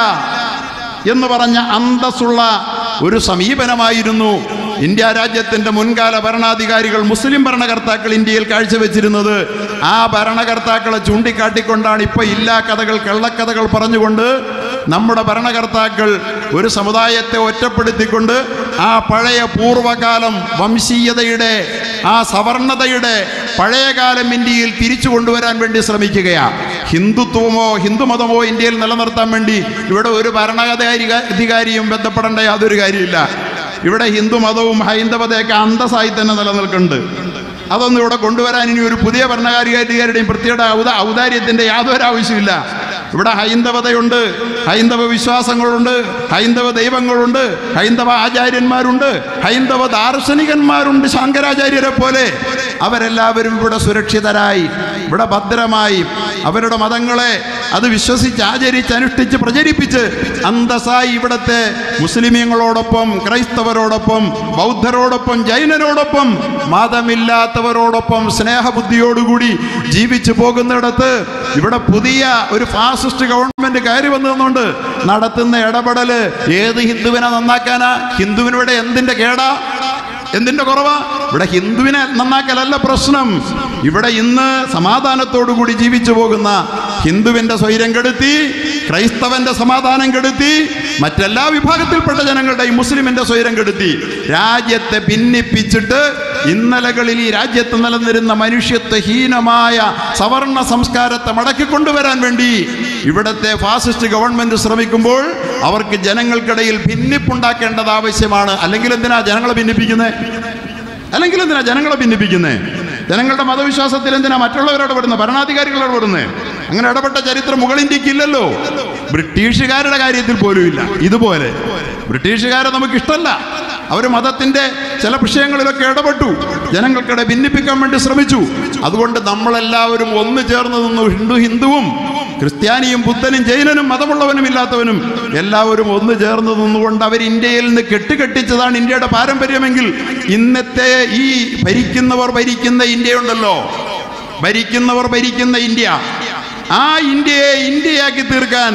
[SPEAKER 4] എന്ന് പറഞ്ഞ അന്തസ്സുള്ള ഒരു സമീപനമായിരുന്നു ഇന്ത്യ രാജ്യത്തിന്റെ മുൻകാല ഭരണാധികാരികൾ മുസ്ലിം ഭരണകർത്താക്കൾ ഇന്ത്യയിൽ കാഴ്ചവെച്ചിരുന്നത് ആ ഭരണകർത്താക്കളെ ചൂണ്ടിക്കാട്ടിക്കൊണ്ടാണ് ഇപ്പൊ ഇല്ലാ കഥകൾ കള്ളക്കഥകൾ പറഞ്ഞുകൊണ്ട് നമ്മുടെ ഭരണകർത്താക്കൾ ഒരു സമുദായത്തെ ഒറ്റപ്പെടുത്തിക്കൊണ്ട് ആ പഴയ പൂർവകാലം വംശീയതയുടെ ആ സവർണതയുടെ പഴയകാലം ഇന്ത്യയിൽ തിരിച്ചു കൊണ്ടുവരാൻ വേണ്ടി ശ്രമിക്കുകയാണ് ഹിന്ദുത്വമോ ഹിന്ദുമതമോ ഇന്ത്യയിൽ നിലനിർത്താൻ വേണ്ടി ഇവിടെ ഒരു ഭരണാധികാരി അധികാരിയും ബന്ധപ്പെടേണ്ട യാതൊരു കാര്യമില്ല ഇവിടെ ഹിന്ദു മതവും ഹൈന്ദവതയൊക്കെ അന്തസ്സായി തന്നെ നിലനിൽക്കുന്നുണ്ട് അതൊന്നും ഇവിടെ കൊണ്ടുവരാൻ ഇനി ഒരു പുതിയ ഭരണകാരികാരികളുടെയും പ്രത്യേക ഔദ ഔദാര്യത്തിന്റെ യാതൊരു ആവശ്യമില്ല ഇവിടെ ഹൈന്ദവതയുണ്ട് ഹൈന്ദവ വിശ്വാസങ്ങളുണ്ട് ഹൈന്ദവ ദൈവങ്ങളുണ്ട് ഹൈന്ദവ ആചാര്യന്മാരുണ്ട് ഹൈന്ദവ ദാർശനികന്മാരുണ്ട് ശങ്കരാചാര്യരെ പോലെ അവരെല്ലാവരും ഇവിടെ സുരക്ഷിതരായി ഇവിടെ ഭദ്രമായി അവരുടെ മതങ്ങളെ അത് വിശ്വസിച്ച് ആചരിച്ച് അനുഷ്ഠിച്ച് പ്രചരിപ്പിച്ച് അന്തസ്സായി ഇവിടുത്തെ മുസ്ലിമീങ്ങളോടൊപ്പം ക്രൈസ്തവരോടൊപ്പം ബൗദ്ധരോടൊപ്പം ജൈനരോടൊപ്പം മതമില്ലാത്തവരോടൊപ്പം സ്നേഹബുദ്ധിയോടുകൂടി ജീവിച്ചു പോകുന്നിടത്ത് ഇവിടെ പുതിയ ഒരു ഫാസിസ്റ്റ് ഗവൺമെന്റ് കയറി വന്നതുകൊണ്ട് നടത്തുന്ന ഇടപെടല് ഏത് ഹിന്ദുവിനെ നന്നാക്കാനാ ഹിന്ദുവിനിവിടെ എന്തിന്റെ കേടാ എന്തിന്റെ കുറവാ ഇവിടെ ഹിന്ദുവിനെ നന്നാക്കലല്ല പ്രശ്നം ഇവിടെ ഇന്ന് സമാധാനത്തോടുകൂടി ജീവിച്ചു പോകുന്ന ഹിന്ദുവിന്റെ സ്വൈര്യം കെടുത്തി ക്രൈസ്തവന്റെ സമാധാനം കെടുത്തി മറ്റെല്ലാ വിഭാഗത്തിൽപ്പെട്ട ജനങ്ങളുടെയും മുസ്ലിമിന്റെ സ്വൈര്യം കെടുത്തി രാജ്യത്തെ ഭിന്നിപ്പിച്ചിട്ട് ഇന്നലകളിൽ ഈ രാജ്യത്ത് നിലനിരുന്ന മനുഷ്യത്വഹീനമായ സവർണ സംസ്കാരത്തെ മടക്കിക്കൊണ്ടുവരാൻ വേണ്ടി ഇവിടത്തെ ഫാസിസ്റ്റ് ഗവൺമെന്റ് ശ്രമിക്കുമ്പോൾ അവർക്ക് ജനങ്ങൾക്കിടയിൽ ഭിന്നിപ്പുണ്ടാക്കേണ്ടത് ആവശ്യമാണ് അല്ലെങ്കിൽ എന്തിനാ ജനങ്ങളെ ഭിന്നിപ്പിക്കുന്നത് അല്ലെങ്കിൽ എന്തിനാ ജനങ്ങളെ ഭിന്നിപ്പിക്കുന്നത് ജനങ്ങളുടെ മതവിശ്വാസത്തിൽ എന്തിനാ മറ്റുള്ളവർ ഇടപെടുന്നത് ഭരണാധികാരികൾ ഇടപെടുന്നത് അങ്ങനെ ഇടപെട്ട ചരിത്രം മുഗൾ ഇന്ത്യക്ക് ഇല്ലല്ലോ ബ്രിട്ടീഷുകാരുടെ കാര്യത്തിൽ പോലും ഇല്ല ഇതുപോലെ ബ്രിട്ടീഷുകാരെ നമുക്ക് ഇഷ്ടമല്ല അവർ മതത്തിന്റെ ചില വിഷയങ്ങളിലൊക്കെ ഇടപെട്ടു ജനങ്ങൾക്കിടെ ഭിന്നിപ്പിക്കാൻ വേണ്ടി ശ്രമിച്ചു അതുകൊണ്ട് നമ്മളെല്ലാവരും ഒന്ന് ചേർന്ന് നിന്നു ഹിന്ദു ഹിന്ദുവും ക്രിസ്ത്യാനിയും ബുദ്ധനും ജൈനനും മതമുള്ളവനും ഇല്ലാത്തവനും എല്ലാവരും ഒന്ന് ചേർന്ന് നിന്നുകൊണ്ട് അവർ ഇന്ത്യയിൽ നിന്ന് കെട്ടുകെട്ടിച്ചതാണ് ഇന്ത്യയുടെ പാരമ്പര്യമെങ്കിൽ ഇന്നത്തെ ഈ ഭരിക്കുന്നവർ ഭരിക്കുന്ന ഇന്ത്യയുണ്ടല്ലോ ഭരിക്കുന്നവർ ഭരിക്കുന്ന ഇന്ത്യ ആ ഇന്ത്യയെ ഇന്ത്യയാക്കി തീർക്കാൻ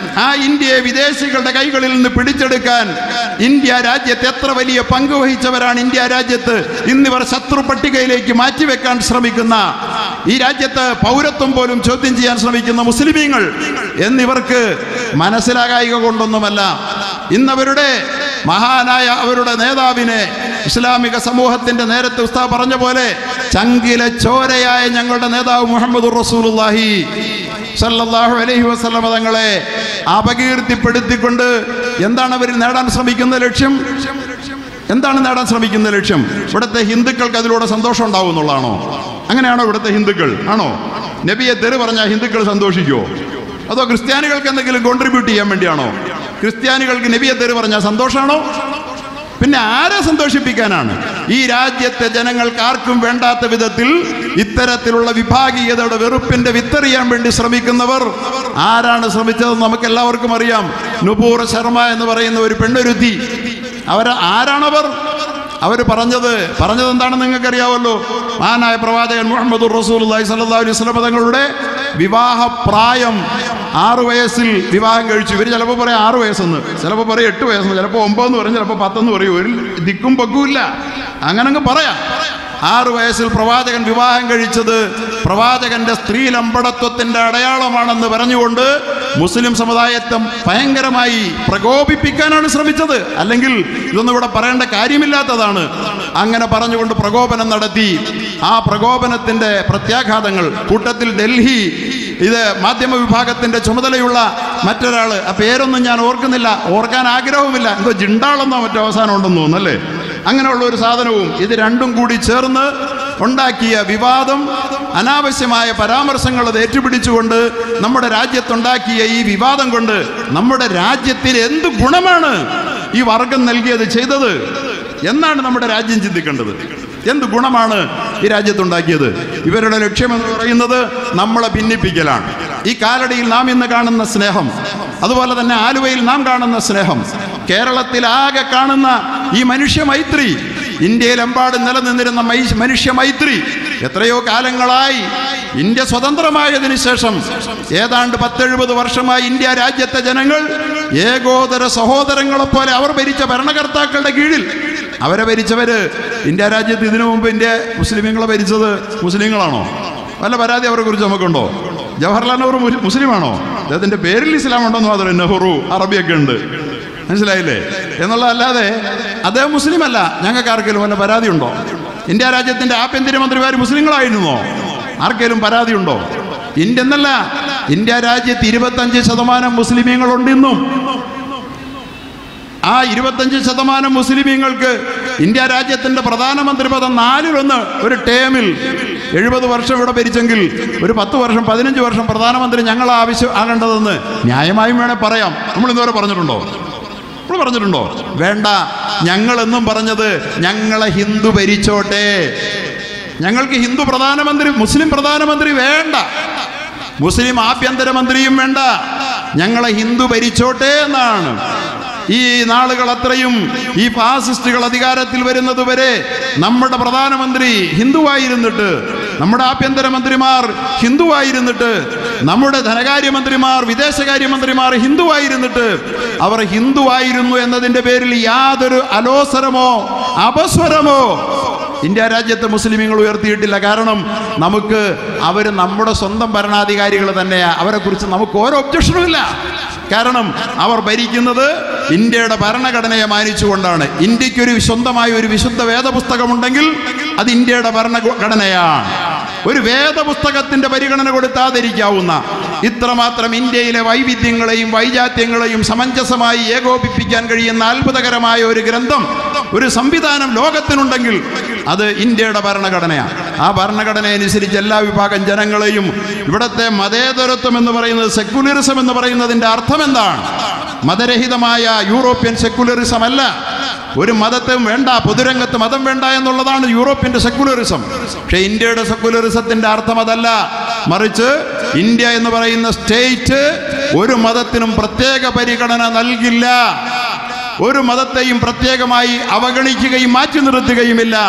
[SPEAKER 4] ആ ഇന്ത്യയെ വിദേശികളുടെ കൈകളിൽ നിന്ന് പിടിച്ചെടുക്കാൻ ഇന്ത്യ രാജ്യത്ത് എത്ര വലിയ പങ്ക് വഹിച്ചവരാണ് ഇന്ത്യ രാജ്യത്ത് ഇന്നിവർ ശത്രു പട്ടികയിലേക്ക് മാറ്റിവെക്കാൻ ശ്രമിക്കുന്ന ഈ രാജ്യത്ത് പൗരത്വം പോലും ചോദ്യം ചെയ്യാൻ ശ്രമിക്കുന്ന മുസ്ലിമീങ്ങൾ എന്നിവർക്ക് മനസ്സിലാകായിക കൊണ്ടൊന്നുമല്ല ഇന്നവരുടെ മഹാനായ അവരുടെ നേതാവിനെ ഇസ്ലാമിക സമൂഹത്തിന്റെ നേരത്തെ ഉസ്താദ് പറഞ്ഞ പോലെ ചങ്കിലെ ചോരയായ ഞങ്ങളുടെ നേതാവ് മുഹമ്മദ് റസൂലുള്ളാഹി സല്ലല്ലാഹു അലൈഹി വസല്ലമ തങ്ങളെ അപകീർത്തിപ്പെടുത്തിക്കൊണ്ട് എന്താണ് അവർ നേടാൻ ശ്രമിക്കുന്ന ലക്ഷ്യം എന്താണ് നേടാൻ ശ്രമിക്കുന്ന ലക്ഷ്യം ഇവിടുത്തെ ഹിന്ദുക്കൾക്ക് അതിലൂടെ സന്തോഷം ഉണ്ടാവും എന്നുള്ളതാണോ അങ്ങനെയാണോ ഇവിടുത്തെ ഹിന്ദുക്കൾ ആണോ നബിയെ തെറി പറഞ്ഞാൽ ഹിന്ദുക്കൾ സന്തോഷിക്കുമോ അതോ ക്രിസ്ത്യാനികൾക്ക് എന്തെങ്കിലും കോൺട്രിബ്യൂട്ട് ചെയ്യാൻ വേണ്ടിയാണോ ക്രിസ്ത്യാനികൾക്ക് നബിയെ തെറി പറഞ്ഞാൽ സന്തോഷമാണോ പിന്നെ ആരെ സന്തോഷിപ്പിക്കാനാണ് ഈ രാജ്യത്തെ ജനങ്ങൾക്ക് ആർക്കും വേണ്ടാത്ത വിധത്തിൽ ഇത്തരത്തിലുള്ള വിഭാഗീയതയുടെ വെറുപ്പിന്റെ വിത്തെറിയാൻ വേണ്ടി ശ്രമിക്കുന്നവർ ആരാണ് ശ്രമിച്ചതെന്ന് നമുക്ക് എല്ലാവർക്കും അറിയാം നുപൂർ ശർമ്മ എന്ന് പറയുന്ന ഒരു പെണ്ണൊരുത്തി അവർ ആരാണവർ അവർ പറഞ്ഞത് പറഞ്ഞത് എന്താണെന്ന് നിങ്ങൾക്കറിയാവല്ലോ മഹാനായ പ്രവാചകൻ മുഹമ്മദ് റസൂൽ സല്ലല്ലാഹു അലൈഹി വസല്ലം തങ്ങളുടെ വിവാഹ പ്രായം ആറു വയസ്സിൽ വിവാഹം കഴിച്ചു ഇവർ ചിലപ്പോൾ പറയും ആറു വയസ്സെന്ന് ചിലപ്പോൾ പറയും എട്ട് വയസ്സെന്ന് ചിലപ്പോൾ ഒമ്പതെന്ന് പറയും ചിലപ്പോൾ പത്തെന്ന് പറയും ഒരു ദിക്കും പക്കുമില്ല അങ്ങനെ അങ്ങ് പറയാം ആറു വയസ്സിൽ പ്രവാചകൻ വിവാഹം കഴിച്ചത് പ്രവാചകന്റെ സ്ത്രീലമ്പടത്വത്തിന്റെ അടയാളമാണെന്ന് പറഞ്ഞുകൊണ്ട് മുസ്ലിം സമുദായത്തെ ഭയങ്കരമായി പ്രകോപിപ്പിക്കാനാണ് ശ്രമിച്ചത് അല്ലെങ്കിൽ ഇതൊന്നും ഇവിടെ പറയേണ്ട കാര്യമില്ലാത്തതാണ് അങ്ങനെ പറഞ്ഞുകൊണ്ട് പ്രകോപനം നടത്തി ആ പ്രകോപനത്തിന്റെ പ്രത്യാഘാതങ്ങൾ കൂട്ടത്തിൽ ഡൽഹി ഇത് മാധ്യമ വിഭാഗത്തിന്റെ ചുമതലയുള്ള മറ്റൊരാൾ ആ പേരൊന്നും ഞാൻ ഓർക്കുന്നില്ല ഓർക്കാൻ ആഗ്രഹവുമില്ല എന്തോ ജിണ്ടാളെന്നോ മറ്റോ അവസാനം ഉണ്ടെന്ന് തോന്നുന്നല്ലേ അങ്ങനെയുള്ള ഒരു സാധനവും ഇത് രണ്ടും കൂടി ചേർന്ന് ഉണ്ടാക്കിയ വിവാദം അനാവശ്യമായ പരാമർശങ്ങൾ അത് ഏറ്റുപിടിച്ചുകൊണ്ട് നമ്മുടെ രാജ്യത്തുണ്ടാക്കിയ ഈ വിവാദം കൊണ്ട് നമ്മുടെ രാജ്യത്തിന് എന്ത് ഗുണമാണ് ഈ വർഗം നൽകിയത് ചെയ്തത് എന്നാണ് നമ്മുടെ രാജ്യം ചിന്തിക്കേണ്ടത് എന്ത് ഗുണമാണ് ഈ രാജ്യത്തുണ്ടാക്കിയത് ഇവരുടെ ലക്ഷ്യമെന്ന് പറയുന്നത് നമ്മളെ ഭിന്നിപ്പിക്കലാണ് ഈ കാലടിയിൽ നാം ഇന്ന് കാണുന്ന സ്നേഹം അതുപോലെ തന്നെ ആലുവയിൽ നാം കാണുന്ന സ്നേഹം കേരളത്തിൽ ആകെ കാണുന്ന ഈ മനുഷ്യ മൈത്രി ഇന്ത്യയിലെമ്പാടും നിലനിന്നിരുന്ന മൈ- മനുഷ്യ മൈത്രി എത്രയോ കാലങ്ങളായി ഇന്ത്യ സ്വതന്ത്രമായതിനു ശേഷം ഏതാണ്ട് പത്തെഴുപത് വർഷമായി ഇന്ത്യ രാജ്യത്തെ ജനങ്ങൾ ഏകോദര സഹോദരങ്ങളെ പോലെ അവർ ഭരിച്ച ഭരണകർത്താക്കളുടെ കീഴിൽ അവരെ ഭരിച്ചവര് ഇന്ത്യ രാജ്യത്ത് ഇതിനു മുമ്പ് ഇന്ത്യ മുസ്ലിമീങ്ങളെ ഭരിച്ചത് മുസ്ലിങ്ങളാണോ വല്ല പരാതി അവരെ കുറിച്ച് നമുക്കുണ്ടോ ജവഹർലാൽ നെഹ്റു മു- മുസ്ലിമാണോ അദ്ദേഹത്തിന്റെ പേരിൽ ഇസ്ലാം ഉണ്ടെന്ന് മാത്രമേ നെഹ്റു അറബിയൊക്കെ ഉണ്ട് മനസ്സിലായില്ലേ എന്നുള്ളതല്ലാതെ അദ്ദേഹം മുസ്ലിം അല്ല ഞങ്ങൾക്ക് ആർക്കെങ്കിലും വല്ല പരാതി ഉണ്ടോ ഇന്ത്യ രാജ്യത്തിന്റെ ആഭ്യന്തരമന്ത്രിമാർ മുസ്ലിങ്ങളായിരുന്നോ ആർക്കെങ്കിലും പരാതി ഉണ്ടോ ഇന്ത്യ എന്നല്ല ഇന്ത്യ രാജ്യത്ത് ഇരുപത്തഞ്ച് ശതമാനം മുസ്ലിമീങ്ങളുണ്ട് ഇന്നും ആ ഇരുപത്തഞ്ച് ശതമാനം മുസ്ലിമീങ്ങൾക്ക് ഇന്ത്യ രാജ്യത്തിന്റെ പ്രധാനമന്ത്രി പദം നാലിലൊന്ന് ഒരു ടേമിൽ എഴുപത് വർഷം ഇവിടെ ഭരിച്ചെങ്കിൽ ഒരു പത്ത് വർഷം പതിനഞ്ച് വർഷം പ്രധാനമന്ത്രി ഞങ്ങൾ ആവശ്യം ആകേണ്ടതെന്ന് ന്യായമായും വേണേൽ പറയാം നമ്മൾ ഇന്നുവരെ പറഞ്ഞിട്ടുണ്ടോ നമ്മൾ പറഞ്ഞിട്ടുണ്ടോ വേണ്ട ഞങ്ങളെന്നും പറഞ്ഞത് ഞങ്ങളെ ഹിന്ദു ഭരിച്ചോട്ടെ ഞങ്ങൾക്ക് ഹിന്ദു പ്രധാനമന്ത്രി മുസ്ലിം പ്രധാനമന്ത്രി വേണ്ട മുസ്ലിം ആഭ്യന്തരമന്ത്രിയും വേണ്ട ഞങ്ങളെ ഹിന്ദു ഭരിച്ചോട്ടെ എന്നാണ് ഈ നാളുകൾ അത്രയും ഈ ഫാസിസ്റ്റുകൾ അധികാരത്തിൽ വരുന്നത് വരെ നമ്മുടെ പ്രധാനമന്ത്രി ഹിന്ദുവായിരുന്നിട്ട് നമ്മുടെ ആഭ്യന്തരമന്ത്രിമാർ ഹിന്ദുവായിരുന്നിട്ട് നമ്മുടെ ധനകാര്യമന്ത്രിമാർ വിദേശകാര്യമന്ത്രിമാർ ഹിന്ദുവായിരുന്നിട്ട് അവർ ഹിന്ദുവായിരുന്നു എന്നതിൻ്റെ പേരിൽ യാതൊരു അലോസരമോ അപസ്വരമോ ഇന്ത്യ രാജ്യത്തെ മുസ്ലിമീങ്ങൾ ഉയർത്തിയിട്ടില്ല കാരണം നമുക്ക് അവർ നമ്മുടെ സ്വന്തം ഭരണാധികാരികൾ തന്നെയാ അവരെ കുറിച്ച് നമുക്ക് ഓരോ ഒബ്ജക്ഷനും ഇല്ല കാരണം അവർ ഭരിക്കുന്നത് ഇന്ത്യയുടെ ഭരണഘടനയെ മാനിച്ചുകൊണ്ടാണ് ഇന്ത്യക്കൊരു സ്വന്തമായ ഒരു വിശുദ്ധ വേദപുസ്തകമുണ്ടെങ്കിൽ അത് ഇന്ത്യയുടെ ഭരണഘടനയാണ് ഒരു വേദപുസ്തകത്തിന്റെ പരിഗണന കൊടുത്താതിരിക്കാവുന്ന ഇത്രമാത്രം ഇന്ത്യയിലെ വൈവിധ്യങ്ങളെയും വൈജാത്യങ്ങളെയും സമഞ്ജസമായി ഏകോപിപ്പിക്കാൻ കഴിയുന്ന അത്ഭുതകരമായ ഒരു ഗ്രന്ഥം ഒരു സംവിധാനം ലോകത്തിനുണ്ടെങ്കിൽ അത് ഇന്ത്യയുടെ ഭരണഘടനയാണ് ആ ഭരണഘടന അനുസരിച്ച് എല്ലാ വിഭാഗം ജനങ്ങളെയും ഇവിടുത്തെ മതേതരത്വം എന്ന് പറയുന്നത് സെക്യുലറിസം എന്ന് പറയുന്നതിന്റെ അർത്ഥം എന്താണ് മതരഹിതമായ യൂറോപ്യൻ സെക്യുലറിസം അല്ല ഒരു മതത്തെയും വേണ്ട പൊതുരംഗത്ത് മതം വേണ്ട എന്നുള്ളതാണ് യൂറോപ്യന്റെ സെക്യുലറിസം പക്ഷേ ഇന്ത്യയുടെ സെക്യുലറിസത്തിന്റെ അർത്ഥം അതല്ല മറിച്ച് ഇന്ത്യ എന്ന് പറയുന്ന സ്റ്റേറ്റ് ഒരു മതത്തിനും പ്രത്യേക പരിഗണന നൽകില്ല ഒരു മതത്തെയും പ്രത്യേകമായി അവഗണിക്കുകയും മാറ്റി നിർത്തുകയുമില്ല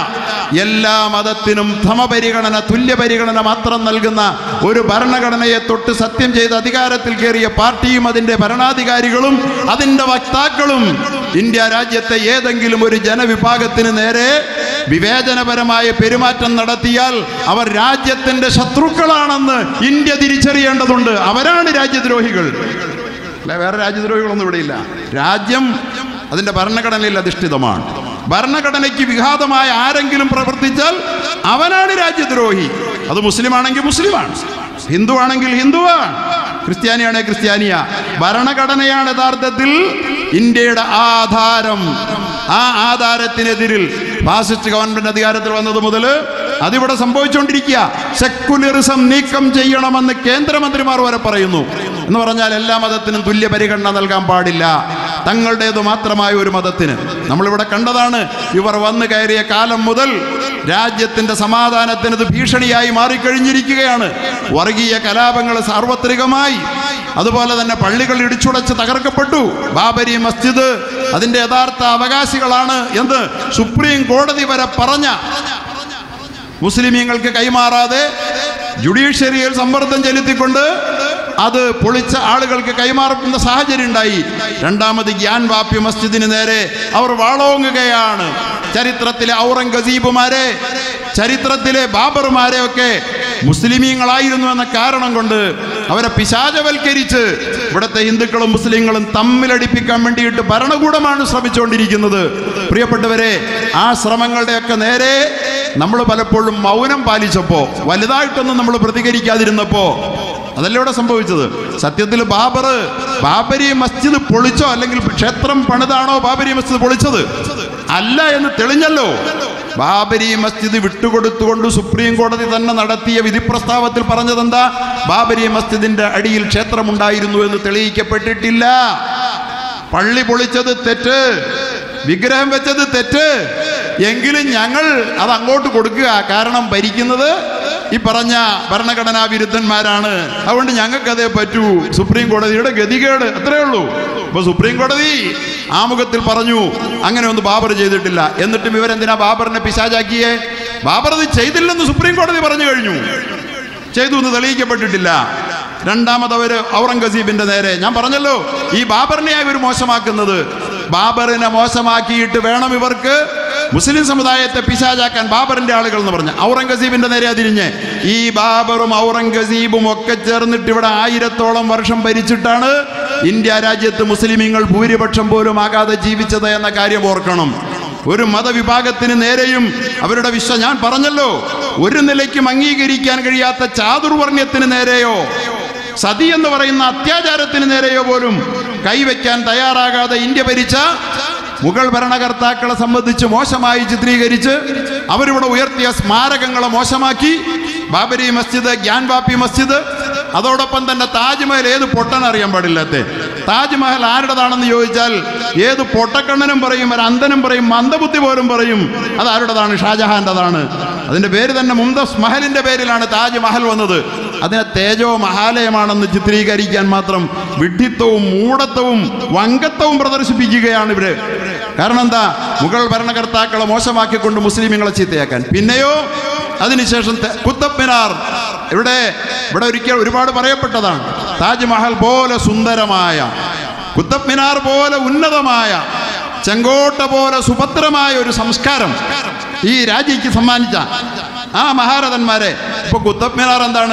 [SPEAKER 4] എല്ലാ മതത്തിനും സമപരിഗണന തുല്യ പരിഗണന മാത്രം നൽകുന്ന ഒരു ഭരണഘടനയെ തൊട്ട് സത്യം ചെയ്ത് അധികാരത്തിൽ കയറിയ പാർട്ടിയും അതിൻ്റെ ഭരണാധികാരികളും അതിൻ്റെ വക്താക്കളും ഇന്ത്യ രാജ്യത്തെ ഏതെങ്കിലും ഒരു ജനവിഭാഗത്തിന് നേരെ വിവേചനപരമായ പെരുമാറ്റം നടത്തിയാൽ അവർ രാജ്യത്തിന്റെ ശത്രുക്കളാണെന്ന് ഇന്ത്യ തിരിച്ചറിയേണ്ടതുണ്ട് അവരാണ് രാജ്യദ്രോഹികൾ അല്ല വേറെ രാജ്യദ്രോഹികളൊന്നും ഇവിടെയില്ല രാജ്യം അതിന്റെ ഭരണഘടനയിൽ അധിഷ്ഠിതമാണ് ഭരണഘടനയ്ക്ക് വിഘാതമായ ആരെങ്കിലും പ്രവർത്തിച്ചാൽ അവനാണ് രാജ്യദ്രോഹി അത് മുസ്ലിം ആണെങ്കിൽ മുസ്ലിമാണ് ഹിന്ദു ആണെങ്കിൽ ഹിന്ദുവാണ് ക്രിസ്ത്യാനിയാണെങ്കിൽ ക്രിസ്ത്യാനിയ ഭരണഘടനയാണ് യഥാർത്ഥത്തിൽ ഇന്ത്യയുടെ ആധാരം ആ ആധാരത്തിനെതിരിൽ ഫാസിസ്റ്റ് ഗവൺമെന്റ് അധികാരത്തിൽ വന്നത് മുതൽ അതിവിടെ സംഭവിച്ചുകൊണ്ടിരിക്കുക സെക്കുലറിസം നീക്കം ചെയ്യണമെന്ന് കേന്ദ്രമന്ത്രിമാർ വരെ പറയുന്നു എന്ന് പറഞ്ഞാൽ എല്ലാ മതത്തിനും തുല്യ പരിഗണന നൽകാൻ പാടില്ല തങ്ങളുടേത് മാത്രമായ ഒരു മതത്തിന് നമ്മളിവിടെ കണ്ടതാണ് ഇവർ വന്നു കയറിയ കാലം മുതൽ രാജ്യത്തിന്റെ സമാധാനത്തിന് ഇത് ഭീഷണിയായി മാറിക്കഴിഞ്ഞിരിക്കുകയാണ് വർഗീയ കലാപങ്ങൾ സാർവത്രികമായി അതുപോലെ തന്നെ പള്ളികൾ ഇടിച്ചുടച്ച് തകർക്കപ്പെട്ടു ബാബരി മസ്ജിദ് അതിന്റെ യഥാർത്ഥ അവകാശികളാണ് എന്ന് സുപ്രീം കോടതി വരെ പറഞ്ഞ മുസ്ലിമീങ്ങൾക്ക് കൈമാറാതെ ജുഡീഷ്യറിയിൽ സമ്മർദ്ദം ചെലുത്തിക്കൊണ്ട് അത് പൊളിച്ച ആളുകൾക്ക് കൈമാറുന്ന സാഹചര്യം ഉണ്ടായി രണ്ടാമത് ഗ്യാൻ വാപ്പി മസ്ജിദിന് നേരെ അവർ വാളോങ്ങുകയാണ് ചരിത്രത്തിലെ ഔറംഗസീബുമാരെ ചരിത്രത്തിലെ ബാബർമാരെ ഒക്കെ മുസ്ലിമീങ്ങളായിരുന്നു എന്ന കാരണം കൊണ്ട് അവരെ പിശാചവൽക്കരിച്ച് ഇവിടുത്തെ ഹിന്ദുക്കളും മുസ്ലിങ്ങളും തമ്മിലടിപ്പിക്കാൻ വേണ്ടിയിട്ട് ഭരണകൂടമാണ് ശ്രമിച്ചുകൊണ്ടിരിക്കുന്നത് പ്രിയപ്പെട്ടവരെ ആ ശ്രമങ്ങളുടെയൊക്കെ നേരെ നമ്മൾ പലപ്പോഴും മൗനം പാലിച്ചപ്പോ വലുതായിട്ടൊന്നും നമ്മൾ പ്രതികരിക്കാതിരുന്നപ്പോ അതല്ലേ ഇവിടെ സംഭവിച്ചത് സത്യത്തിൽ ബാബർ ബാബരി മസ്ജിദ് പൊളിച്ചോ അല്ലെങ്കിൽ ക്ഷേത്രം പണിതാണോ ബാബരി മസ്ജിദ് പൊളിച്ചത് അല്ല എന്ന് തെളിഞ്ഞല്ലോ ബാബരി മസ്ജിദ് വിട്ടുകൊടുത്തുകൊണ്ട് സുപ്രീം കോടതി തന്നെ നടത്തിയ വിധി പ്രസ്താവത്തിൽ പറഞ്ഞതെന്താ ബാബരി മസ്ജിദിന്റെ അടിയിൽ ക്ഷേത്രമുണ്ടായിരുന്നു എന്ന് തെളിയിക്കപ്പെട്ടിട്ടില്ല പള്ളി പൊളിച്ചത് തെറ്റ് വിഗ്രഹം വെച്ചത് തെറ്റ് എങ്കിലും ഞങ്ങൾ അത് അങ്ങോട്ട് കൊടുക്കുക കാരണം ഭരിക്കുന്നത് ഈ പറഞ്ഞ ഭരണഘടനാ വിരുദ്ധന്മാരാണ് അതുകൊണ്ട് ഞങ്ങൾക്കതേ പറ്റൂ സുപ്രീം കോടതിയുടെ ഗതികേട് അത്രേ ഉള്ളൂ ഇപ്പൊ സുപ്രീം കോടതി ആമുഖത്തിൽ പറഞ്ഞു അങ്ങനെ ഒന്നും ബാബർ ചെയ്തിട്ടില്ല എന്നിട്ടും ഇവരെന്തിനാ ബാബറിനെ പിശാചാക്കിയേ ബാബർ അത് ചെയ്തില്ലെന്ന് സുപ്രീം കോടതി പറഞ്ഞു കഴിഞ്ഞു ചെയ്തു എന്ന് തെളിയിക്കപ്പെട്ടിട്ടില്ല രണ്ടാമത് അവര് ഔറംഗസീബിന്റെ നേരെ ഞാൻ പറഞ്ഞല്ലോ ഈ ബാബറിനെയായി ഇവർ മോശമാക്കുന്നത് ബാബറിനെ മോശമാക്കിയിട്ട് വേണം ഇവർക്ക് മുസ്ലിം സമുദായത്തെ പിശാചാക്കാൻ ബാബറിന്റെ ആളുകൾ എന്ന് പറഞ്ഞ ഔറംഗസീബിന്റെ നേരെ അതിരിഞ്ഞ് ഈ ബാബറും ഔറംഗസീബും ഒക്കെ ചേർന്നിട്ട് ഇവിടെ ആയിരത്തോളം വർഷം ഭരിച്ചിട്ടാണ് ഇന്ത്യ രാജ്യത്ത് മുസ്ലിമീങ്ങൾ ഭൂരിപക്ഷം പോലും ആകാതെ ജീവിച്ചത് എന്ന കാര്യം ഓർക്കണം ഒരു മതവിഭാഗത്തിന് നേരെയും അവരുടെ വിശ്വ ഞാൻ പറഞ്ഞല്ലോ ഒരു നിലയ്ക്കും അംഗീകരിക്കാൻ കഴിയാത്ത ചാതുർവർണ്ണ്യത്തിന് നേരെയോ സതി എന്ന് പറയുന്ന അത്യാചാരത്തിന് നേരെയോ പോലും കൈവയ്ക്കാൻ തയ്യാറാകാതെ ഇന്ത്യ ഭരിച്ച മുഗൾ ഭരണകർത്താക്കളെ സംബന്ധിച്ച് മോശമായി ചിത്രീകരിച്ച് അവരിവിടെ ഉയർത്തിയ സ്മാരകങ്ങളെ മോശമാക്കി ബാബരി മസ്ജിദ് ഗ്യാൻ ബാപ്പി മസ്ജിദ് അതോടൊപ്പം തന്നെ താജ്മഹൽ ഏത് പൊട്ടൻ അറിയാൻ പാടില്ലാത്തെ താജ്മഹൽ ആരുടേതാണെന്ന് ചോദിച്ചാൽ ഏത് പൊട്ടക്കണ്ണനും പറയും ഒരു അന്ധനും പറയും മന്ദബുദ്ധി പോലും പറയും അത് ആരുടേതാണ് ഷാജഹാൻ്റെതാണ് അതിന്റെ പേര് തന്നെ മുംതസ് മഹലിന്റെ പേരിലാണ് താജ്മഹൽ വന്നത് അതിനെ തേജോ മഹാലയമാണെന്ന് ചിത്രീകരിക്കാൻ മാത്രം വിഡ്ഢിത്വവും മൂഢത്വവും വങ്കത്വവും പ്രദർശിപ്പിക്കുകയാണ് ഇവര് കാരണം എന്താ മുഗൾ ഭരണകർത്താക്കളെ മോശമാക്കിക്കൊണ്ട് മുസ്ലിമുകളെ ചീത്തയാക്കാൻ പിന്നെയോ അതിനുശേഷം തെ- കുത്തബ് മിനാർ ഇവിടെ ഇവിടെ ഒരിക്കൽ ഒരുപാട് പറയപ്പെട്ടതാണ് താജ്മഹൽ പോലെ സുന്ദരമായ കുത്തബ് മിനാർ പോലെ ഉന്നതമായ ചെങ്കോട്ട പോലെ സുഭദ്രമായ ഒരു സംസ്കാരം ഈ രാജ്യക്ക് സമ്മാനിച്ച ആ മഹാരഥന്മാരെ ഇപ്പൊ കുത്തബ് മിനാർ എന്താണ്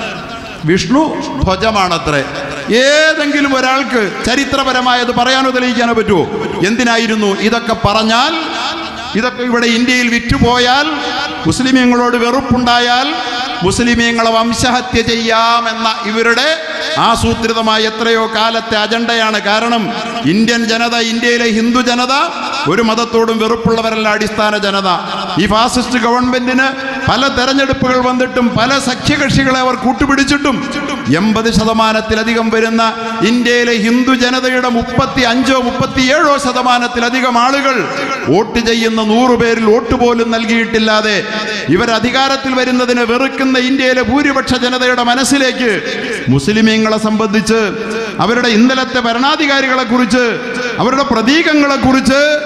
[SPEAKER 4] വിഷ്ണു ധ്വജമാണത്രേ ഏതെങ്കിലും ഒരാൾക്ക് ചരിത്രപരമായത് പറയാനോ തെളിയിക്കാനോ പറ്റുമോ എന്തിനായിരുന്നു ഇതൊക്കെ പറഞ്ഞാൽ ഇതൊക്കെ ഇവിടെ ഇന്ത്യയിൽ വിറ്റുപോയാൽ മുസ്ലിമീങ്ങളോട് വെറുപ്പുണ്ടായാൽ മുസ്ലിമീങ്ങളെ വംശഹത്യ ചെയ്യാമെന്ന ഇവരുടെ ആസൂത്രിതമായ എത്രയോ കാലത്തെ അജണ്ടയാണ് കാരണം ഇന്ത്യൻ ജനത ഇന്ത്യയിലെ ഹിന്ദു ജനത ഒരു മതത്തോടും വെറുപ്പുള്ളവരല്ല അടിസ്ഥാന ജനത ഈ ഫാസിസ്റ്റ് ഗവൺമെന്റിന് പല തെരഞ്ഞെടുപ്പുകൾ വന്നിട്ടും പല സഖ്യകക്ഷികളെ അവർ കൂട്ടുപിടിച്ചിട്ടും എൺപത് ശതമാനത്തിലധികം വരുന്ന ഇന്ത്യയിലെ ഹിന്ദു ജനതയുടെ മുപ്പത്തി അഞ്ചോ മുപ്പത്തിയേഴോ ശതമാനത്തിലധികം ആളുകൾ വോട്ട് ചെയ്യുന്ന നൂറു പേരിൽ വോട്ട് പോലും നൽകിയിട്ടില്ലാതെ ഇവർ അധികാരത്തിൽ വരുന്നതിനെ വെറുക്കുന്ന ഇന്ത്യയിലെ ഭൂരിപക്ഷ ജനതയുടെ മനസ്സിലേക്ക് മുസ്ലിമീങ്ങളെ സംബന്ധിച്ച് അവരുടെ ഇന്നലത്തെ ഭരണാധികാരികളെ കുറിച്ച് അവരുടെ പ്രതീകങ്ങളെ കുറിച്ച്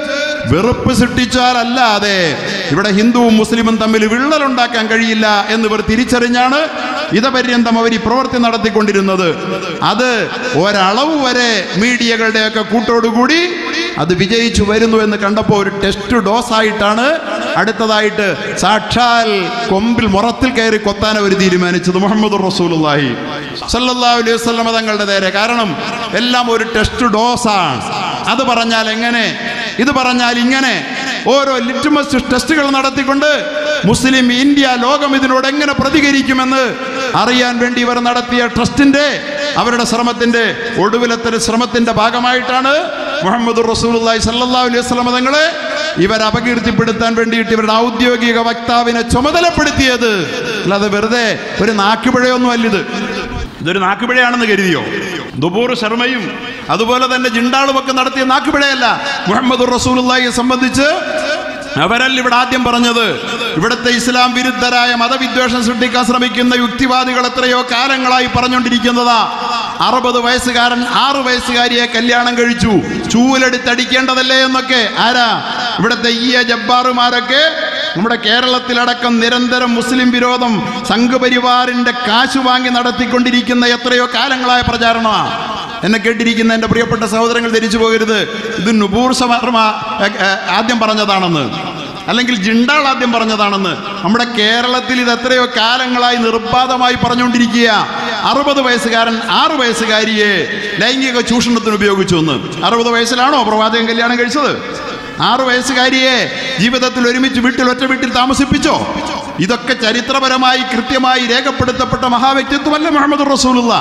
[SPEAKER 4] വെറുപ്പ് സൃഷ്ടിച്ചാലല്ലാതെ ഇവിടെ ഹിന്ദുവും മുസ്ലിമും തമ്മിൽ വിള്ളലുണ്ടാക്കാൻ കഴിയില്ല എന്ന് ഇവർ തിരിച്ചറിഞ്ഞാണ് ഇതപര്യന്തം അവർ ഈ പ്രവൃത്തി നടത്തിക്കൊണ്ടിരുന്നത് അത് ഒരളവ് വരെ മീഡിയകളുടെയൊക്കെ കൂട്ടോടുകൂടി അത് വിജയിച്ചു വരുന്നു എന്ന് കണ്ടപ്പോൾ ഒരു ടെസ്റ്റ് ഡോസ് ആയിട്ടാണ് അടുത്തതായിട്ട് സാക്ഷാൽ കൊമ്പിൽ മുറത്തിൽ കയറി കൊത്താൻ അവർ തീരുമാനിച്ചത് മുഹമ്മദ് റസൂലുള്ളാഹി സല്ലല്ലാഹു അലൈഹി വസല്ലമ തങ്ങളുടെ നേരെ കാരണം എല്ലാം ഒരു ടെസ്റ്റ് ഡോസാണ് അത് പറഞ്ഞാൽ എങ്ങനെ ഇത് പറഞ്ഞാൽ ഇങ്ങനെ ഓരോ ലിറ്റ്മസ് ടെസ്റ്റുകൾ നടത്തിക്കൊണ്ട് മുസ്ലിം ഇന്ത്യ ലോകം ഇതിനോട് എങ്ങനെ പ്രതികരിക്കുമെന്ന് അറിയാൻ വേണ്ടി ഇവർ നടത്തിയ ട്രസ്റ്റിന്റെ അവരുടെ ശ്രമത്തിന്റെ ഒടുവിലത്തെ ഒരു ശ്രമത്തിന്റെ ഭാഗമായിട്ടാണ് മുഹമ്മദ് റസൂലുള്ളാഹി സല്ലല്ലാഹു അലൈഹി വസല്ലമ തങ്ങളെ ഇവർ അപകീർത്തിപ്പെടുത്താൻ വേണ്ടിയിട്ട് ഇവരുടെ ഔദ്യോഗിക വക്താവിനെ ചുമതലപ്പെടുത്തിയത് അല്ലാതെ വെറുതെ ഒരു നാക്കുപിഴയൊന്നും അല്ലിത് ഇതൊരു നാക്കുപിഴയാണെന്ന് കരുതിയോ ദുബൂർ ശർമ്മയും അതുപോലെ തന്നെ ജിണ്ടാളുമൊക്കെ നടത്തിയ നാക്കുപിഴയല്ല മുഹമ്മദ് റസൂലുള്ളാഹിയെ സംബന്ധിച്ച് അവരല്ല ഇവിടെ ആദ്യം പറഞ്ഞത് ഇവിടുത്തെ ഇസ്ലാം വിരുദ്ധരായ മതവിദ്വേഷം സൃഷ്ടിക്കാൻ ശ്രമിക്കുന്ന യുക്തിവാദികൾ എത്രയോ കാലങ്ങളായി പറഞ്ഞുകൊണ്ടിരിക്കുന്നതാ അറുപത് വയസ്സുകാരൻ ആറു വയസ്സുകാരിയെ കല്യാണം കഴിച്ചു ചൂലെടുത്തടിക്കേണ്ടതല്ലേ എന്നൊക്കെ ആരാ ഇവിടുത്തെ ഈ ജബ്ബാറുമാരൊക്കെ നമ്മുടെ കേരളത്തിലടക്കം നിരന്തരം മുസ്ലിം വിരോധം സംഘപരിവാറിന്റെ കാശ് വാങ്ങി നടത്തിക്കൊണ്ടിരിക്കുന്ന എത്രയോ കാലങ്ങളായ പ്രചാരണമാണ് എന്നെ കേട്ടിരിക്കുന്ന എൻ്റെ പ്രിയപ്പെട്ട സഹോദരങ്ങൾ ധരിച്ചു പോകരുത് ഇത് നുപൂർ സമർമ ആദ്യം പറഞ്ഞതാണെന്ന് അല്ലെങ്കിൽ ജിണ്ടാൾ ആദ്യം പറഞ്ഞതാണെന്ന് നമ്മുടെ കേരളത്തിൽ ഇത് എത്രയോ കാലങ്ങളായി നിർബാധമായി പറഞ്ഞുകൊണ്ടിരിക്കുക അറുപത് വയസ്സുകാരൻ ആറ് വയസ്സുകാരിയെ ലൈംഗിക ചൂഷണത്തിന് ഉപയോഗിച്ചു എന്ന് അറുപത് വയസ്സിലാണോ പ്രവാചകൻ കല്യാണം കഴിച്ചത് ആറു വയസ്സുകാരിയെ ജീവിതത്തിൽ ഒരുമിച്ച് വീട്ടിൽ ഒറ്റ വീട്ടിൽ താമസിപ്പിച്ചോ ഇതൊക്കെ ചരിത്രപരമായി കൃത്യമായി രേഖപ്പെടുത്തപ്പെട്ട മഹാവ്യക്തിത്വമല്ല മുഹമ്മദ് റസൂലുള്ള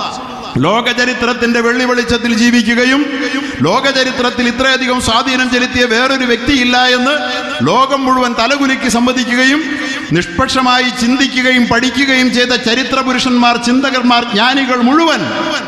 [SPEAKER 4] ലോക ചരിത്രത്തിന്റെ വെള്ളി വെളിച്ചത്തിൽ ജീവിക്കുകയും ലോക ചരിത്രത്തിൽ ഇത്രയധികം സ്വാധീനം ചെലുത്തിയ വേറൊരു വ്യക്തിയില്ല എന്ന് ലോകം മുഴുവൻ തലകുലുക്കി സമ്മതിക്കുകയും നിഷ്പക്ഷമായി ചിന്തിക്കുകയും പഠിക്കുകയും ചെയ്ത ചരിത്ര പുരുഷന്മാർ ചിന്തകന്മാർ ജ്ഞാനികൾ മുഴുവൻ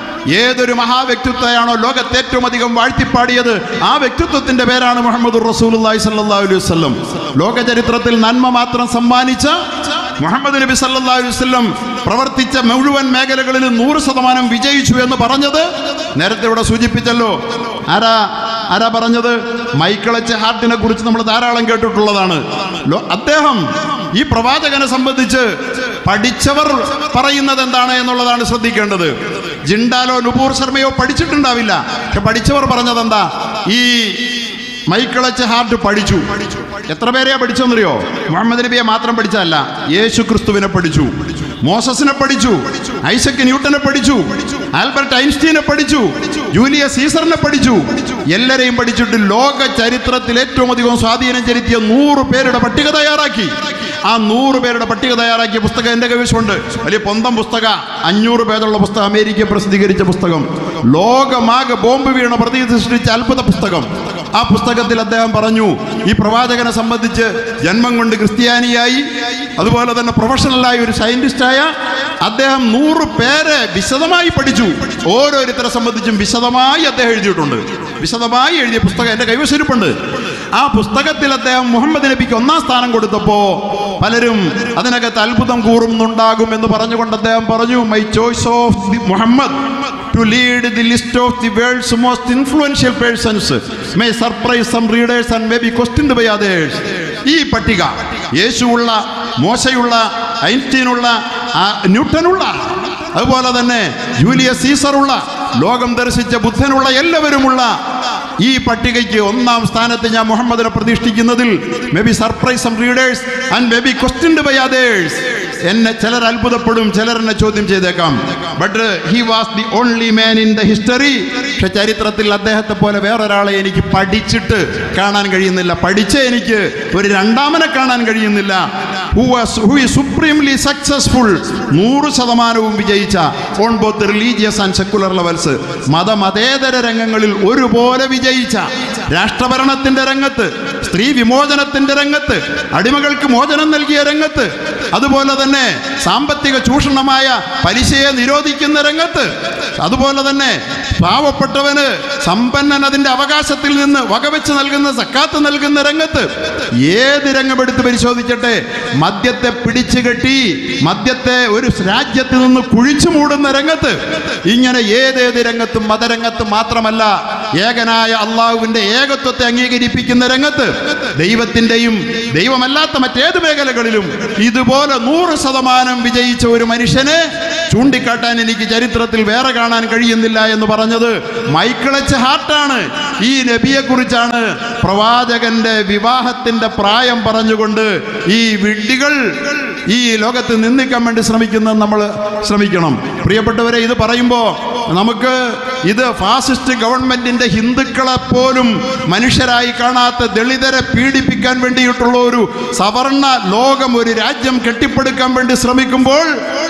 [SPEAKER 4] ഏതൊരു മഹാവ്യക്തിത്വയാണോ ലോകത്ത് ഏറ്റവും അധികം വാഴ്ത്തിപ്പാടിയത് ആ വ്യക്തിത്വത്തിന്റെ പേരാണ് മുഹമ്മദ് റസൂലുള്ളാഹി സ്വല്ലല്ലാഹു അലൈഹി വസല്ലം ലോക ചരിത്രത്തിൽ നന്മ മാത്രം സമ്മാനിച്ച മുഹമ്മദ് നബി സല്ലല്ലാഹു അലൈഹി വസല്ലം പ്രവർത്തിച്ച മുഴുവൻ മേഖലകളിലും നൂറ് ശതമാനം വിജയിച്ചു എന്ന് പറഞ്ഞത് നേരത്തെ ഇവിടെ സൂചിപ്പിച്ചല്ലോ ആരാ ആരാ പറഞ്ഞത് മൈക്കിളച്ച് ഹാർട്ടിനെ കുറിച്ച് നമ്മൾ ധാരാളം കേട്ടിട്ടുള്ളതാണ് ലോ- അദ്ദേഹം ഈ പ്രവാചകനെ സംബന്ധിച്ച് പഠിച്ചവർ പറയുന്നത് എന്താണ് എന്നുള്ളതാണ് ശ്രദ്ധിക്കേണ്ടത് ജിണ്ടാലോ നുപൂർ ശർമ്മയോ പഠിച്ചിട്ടുണ്ടാവില്ല പക്ഷെ പഠിച്ചവർ പറഞ്ഞത് എന്താ ഈ മൈക്കിളച്ച് ഹാർട്ട് പഠിച്ചു എത്ര പേരെയാ പഠിച്ചെന്നറിയോ മുഹമ്മദ് നബിയെ മാത്രം പഠിച്ചതല്ല യേശു ക്രിസ്തുവിനെ പഠിച്ചു മോസസിനെ പഠിച്ചു ഐസക് ന്യൂട്ടനെ പഠിച്ചു ആൽബർട്ട് ഐൻസ്റ്റീനെ പഠിച്ചു ജൂലിയസ് സീസറിനെ പഠിച്ചു എല്ലാരെയും പഠിച്ചിട്ട് ലോക ചരിത്രത്തിൽ ഏറ്റവും അധികം സ്വാധീനം ചെലുത്തിയ നൂറ് പേരുടെ പട്ടിക തയ്യാറാക്കി ആ നൂറ് പേരുടെ പട്ടിക തയ്യാറാക്കിയ പുസ്തകം എൻ്റെ കൈവശമുണ്ട് വലിയ പൊന്തം പുസ്തക അഞ്ഞൂറ് പേജുള്ള പുസ്തകം അമേരിക്ക പ്രസിദ്ധീകരിച്ച പുസ്തകം ലോകമാകെ ബോംബ് വീണ പ്രതി സൃഷ്ടിച്ച അത്ഭുത പുസ്തകം ആ പുസ്തകത്തിൽ അദ്ദേഹം പറഞ്ഞു ഈ പ്രവാചകനെ സംബന്ധിച്ച് ജന്മം കൊണ്ട് ക്രിസ്ത്യാനിയായി അതുപോലെ തന്നെ പ്രൊഫഷണലായ ഒരു സയന്റിസ്റ്റായ അദ്ദേഹം നൂറ് പേരെ വിശദമായി പഠിച്ചു ഓരോരുത്തരെ സംബന്ധിച്ചും വിശദമായി അദ്ദേഹം എഴുതിയിട്ടുണ്ട് വിശദമായി എഴുതിയ പുസ്തകം എൻ്റെ കൈവശിരിപ്പുണ്ട് ആ പുസ്തകത്തിൽ അദ്ദേഹം മുഹമ്മദ് നബിക്ക് ഒന്നാം സ്ഥാനം കൊടുത്തപ്പോ പലരും അതിനകത്ത് അത്ഭുതം കൂറുന്നുണ്ടാകും എന്ന് പറഞ്ഞുകൊണ്ട് അദ്ദേഹം പറഞ്ഞു my choice of the Muhammad to lead the list of the world's most influential persons may surprise some readers and may be questioned by others ഈ പട്ടിക യേശുവുള്ള മോശയുള്ള ഐൻസ്റ്റീനുള്ള ആ, ന്യൂട്ടനുള്ള അതുപോലെ തന്നെ ജൂലിയസ് സീസറുള്ള ലോകം ദർശിച്ച ബുദ്ധനുള്ള എല്ലാവരുമുള്ള ഈ പട്ടികയ്ക്ക് ഒന്നാം സ്ഥാനത്ത് ഞാൻ മുഹമ്മദിനെ പ്രതിഷ്ഠിക്കുന്നതിൽ may be surprised some readers and may be questioned by others എന്നെ ചിലർ അത്ഭുതപ്പെടും ചിലർ എന്നെ ചോദ്യം ചെയ്തേക്കാം but he was the only man in the history പക്ഷെ ചരിത്രത്തിൽ അദ്ദേഹത്തെ പോലെ വേറൊരാളെ എനിക്ക് പഠിച്ചിട്ട് കാണാൻ കഴിയുന്നില്ല പഠിച്ച എനിക്ക് ഒരു രണ്ടാമനെ കാണാൻ കഴിയുന്നില്ല who was who is supremely successful നൂറ് ശതമാനവും വിജയിച്ച on both religious and secular levels മതമതേതര രംഗങ്ങളിൽ ഒരുപോലെ വിജയിച്ച രാഷ്ട്രഭരണത്തിന്റെ രംഗത്ത് സ്ത്രീ വിമോചനത്തിന്റെ രംഗത്ത് അടിമകൾക്ക് മോചനം നൽകിയ രംഗത്ത് അതുപോലെ തന്നെ സാമ്പത്തിക ചൂഷണമായ പലിശയെ നിരോധിക്കുന്ന രംഗത്ത് അതുപോലെ തന്നെ പാവപ്പെട്ടവന് സമ്പന്നൻ അതിന്റെ അവകാശത്തിൽ നിന്ന് വകവെച്ച് നൽകുന്ന സക്കാത്ത് നൽകുന്ന രംഗത്ത് ഏത് രംഗമെടുത്ത് പരിശോധിക്കട്ടെ മദ്യത്തെ പിടിച്ചു കെട്ടി മദ്യത്തെ ഒരു രാജ്യത്ത് നിന്ന് കുഴിച്ചു മൂടുന്ന രംഗത്ത് ഇങ്ങനെ ഏതേത് രംഗത്തും മതരംഗത്തും മാത്രമല്ല ഏകനായ അള്ളാഹുവിന്റെ ഏകത്വത്തെ അംഗീകരിപ്പിക്കുന്ന രംഗത്ത് ദൈവത്തിന്റെയും ദൈവമല്ലാത്ത മറ്റേത് മേഖലകളിലും ഇതുപോലെ നൂറ് ശതമാനം വിജയിച്ച ഒരു മനുഷ്യനെ ചൂണ്ടിക്കാട്ടാൻ എനിക്ക് ചരിത്രത്തിൽ വേറെ കാണാൻ കഴിയുന്നില്ല എന്ന് പറഞ്ഞത് മൈക്കിളച്ച് ഹാർട്ടാണ് ഈ നബിയെ കുറിച്ചാണ് പ്രവാചകന്റെ വിവാഹത്തിന്റെ പ്രായം പറഞ്ഞുകൊണ്ട് ഈ വിഡ്ഢികൾ ഈ ലോകത്ത് നിന്ദിക്കാൻ വേണ്ടി ശ്രമിക്കുന്നത് നമ്മൾ ശ്രമിക്കണം പ്രിയപ്പെട്ടവരെ ഇത് പറയുമ്പോൾ നമുക്ക് ഇത് ഫാസിസ്റ്റ് ഗവൺമെന്റിന്റെ ഹിന്ദുക്കളെ പോലും മനുഷ്യരായി കാണാത്ത ദളിതരെ പീഡിപ്പിക്കാൻ വേണ്ടിയിട്ടുള്ള ഒരു സവർണ ലോകം ഒരു രാജ്യം കെട്ടിപ്പടുക്കാൻ വേണ്ടി ശ്രമിക്കുമ്പോൾ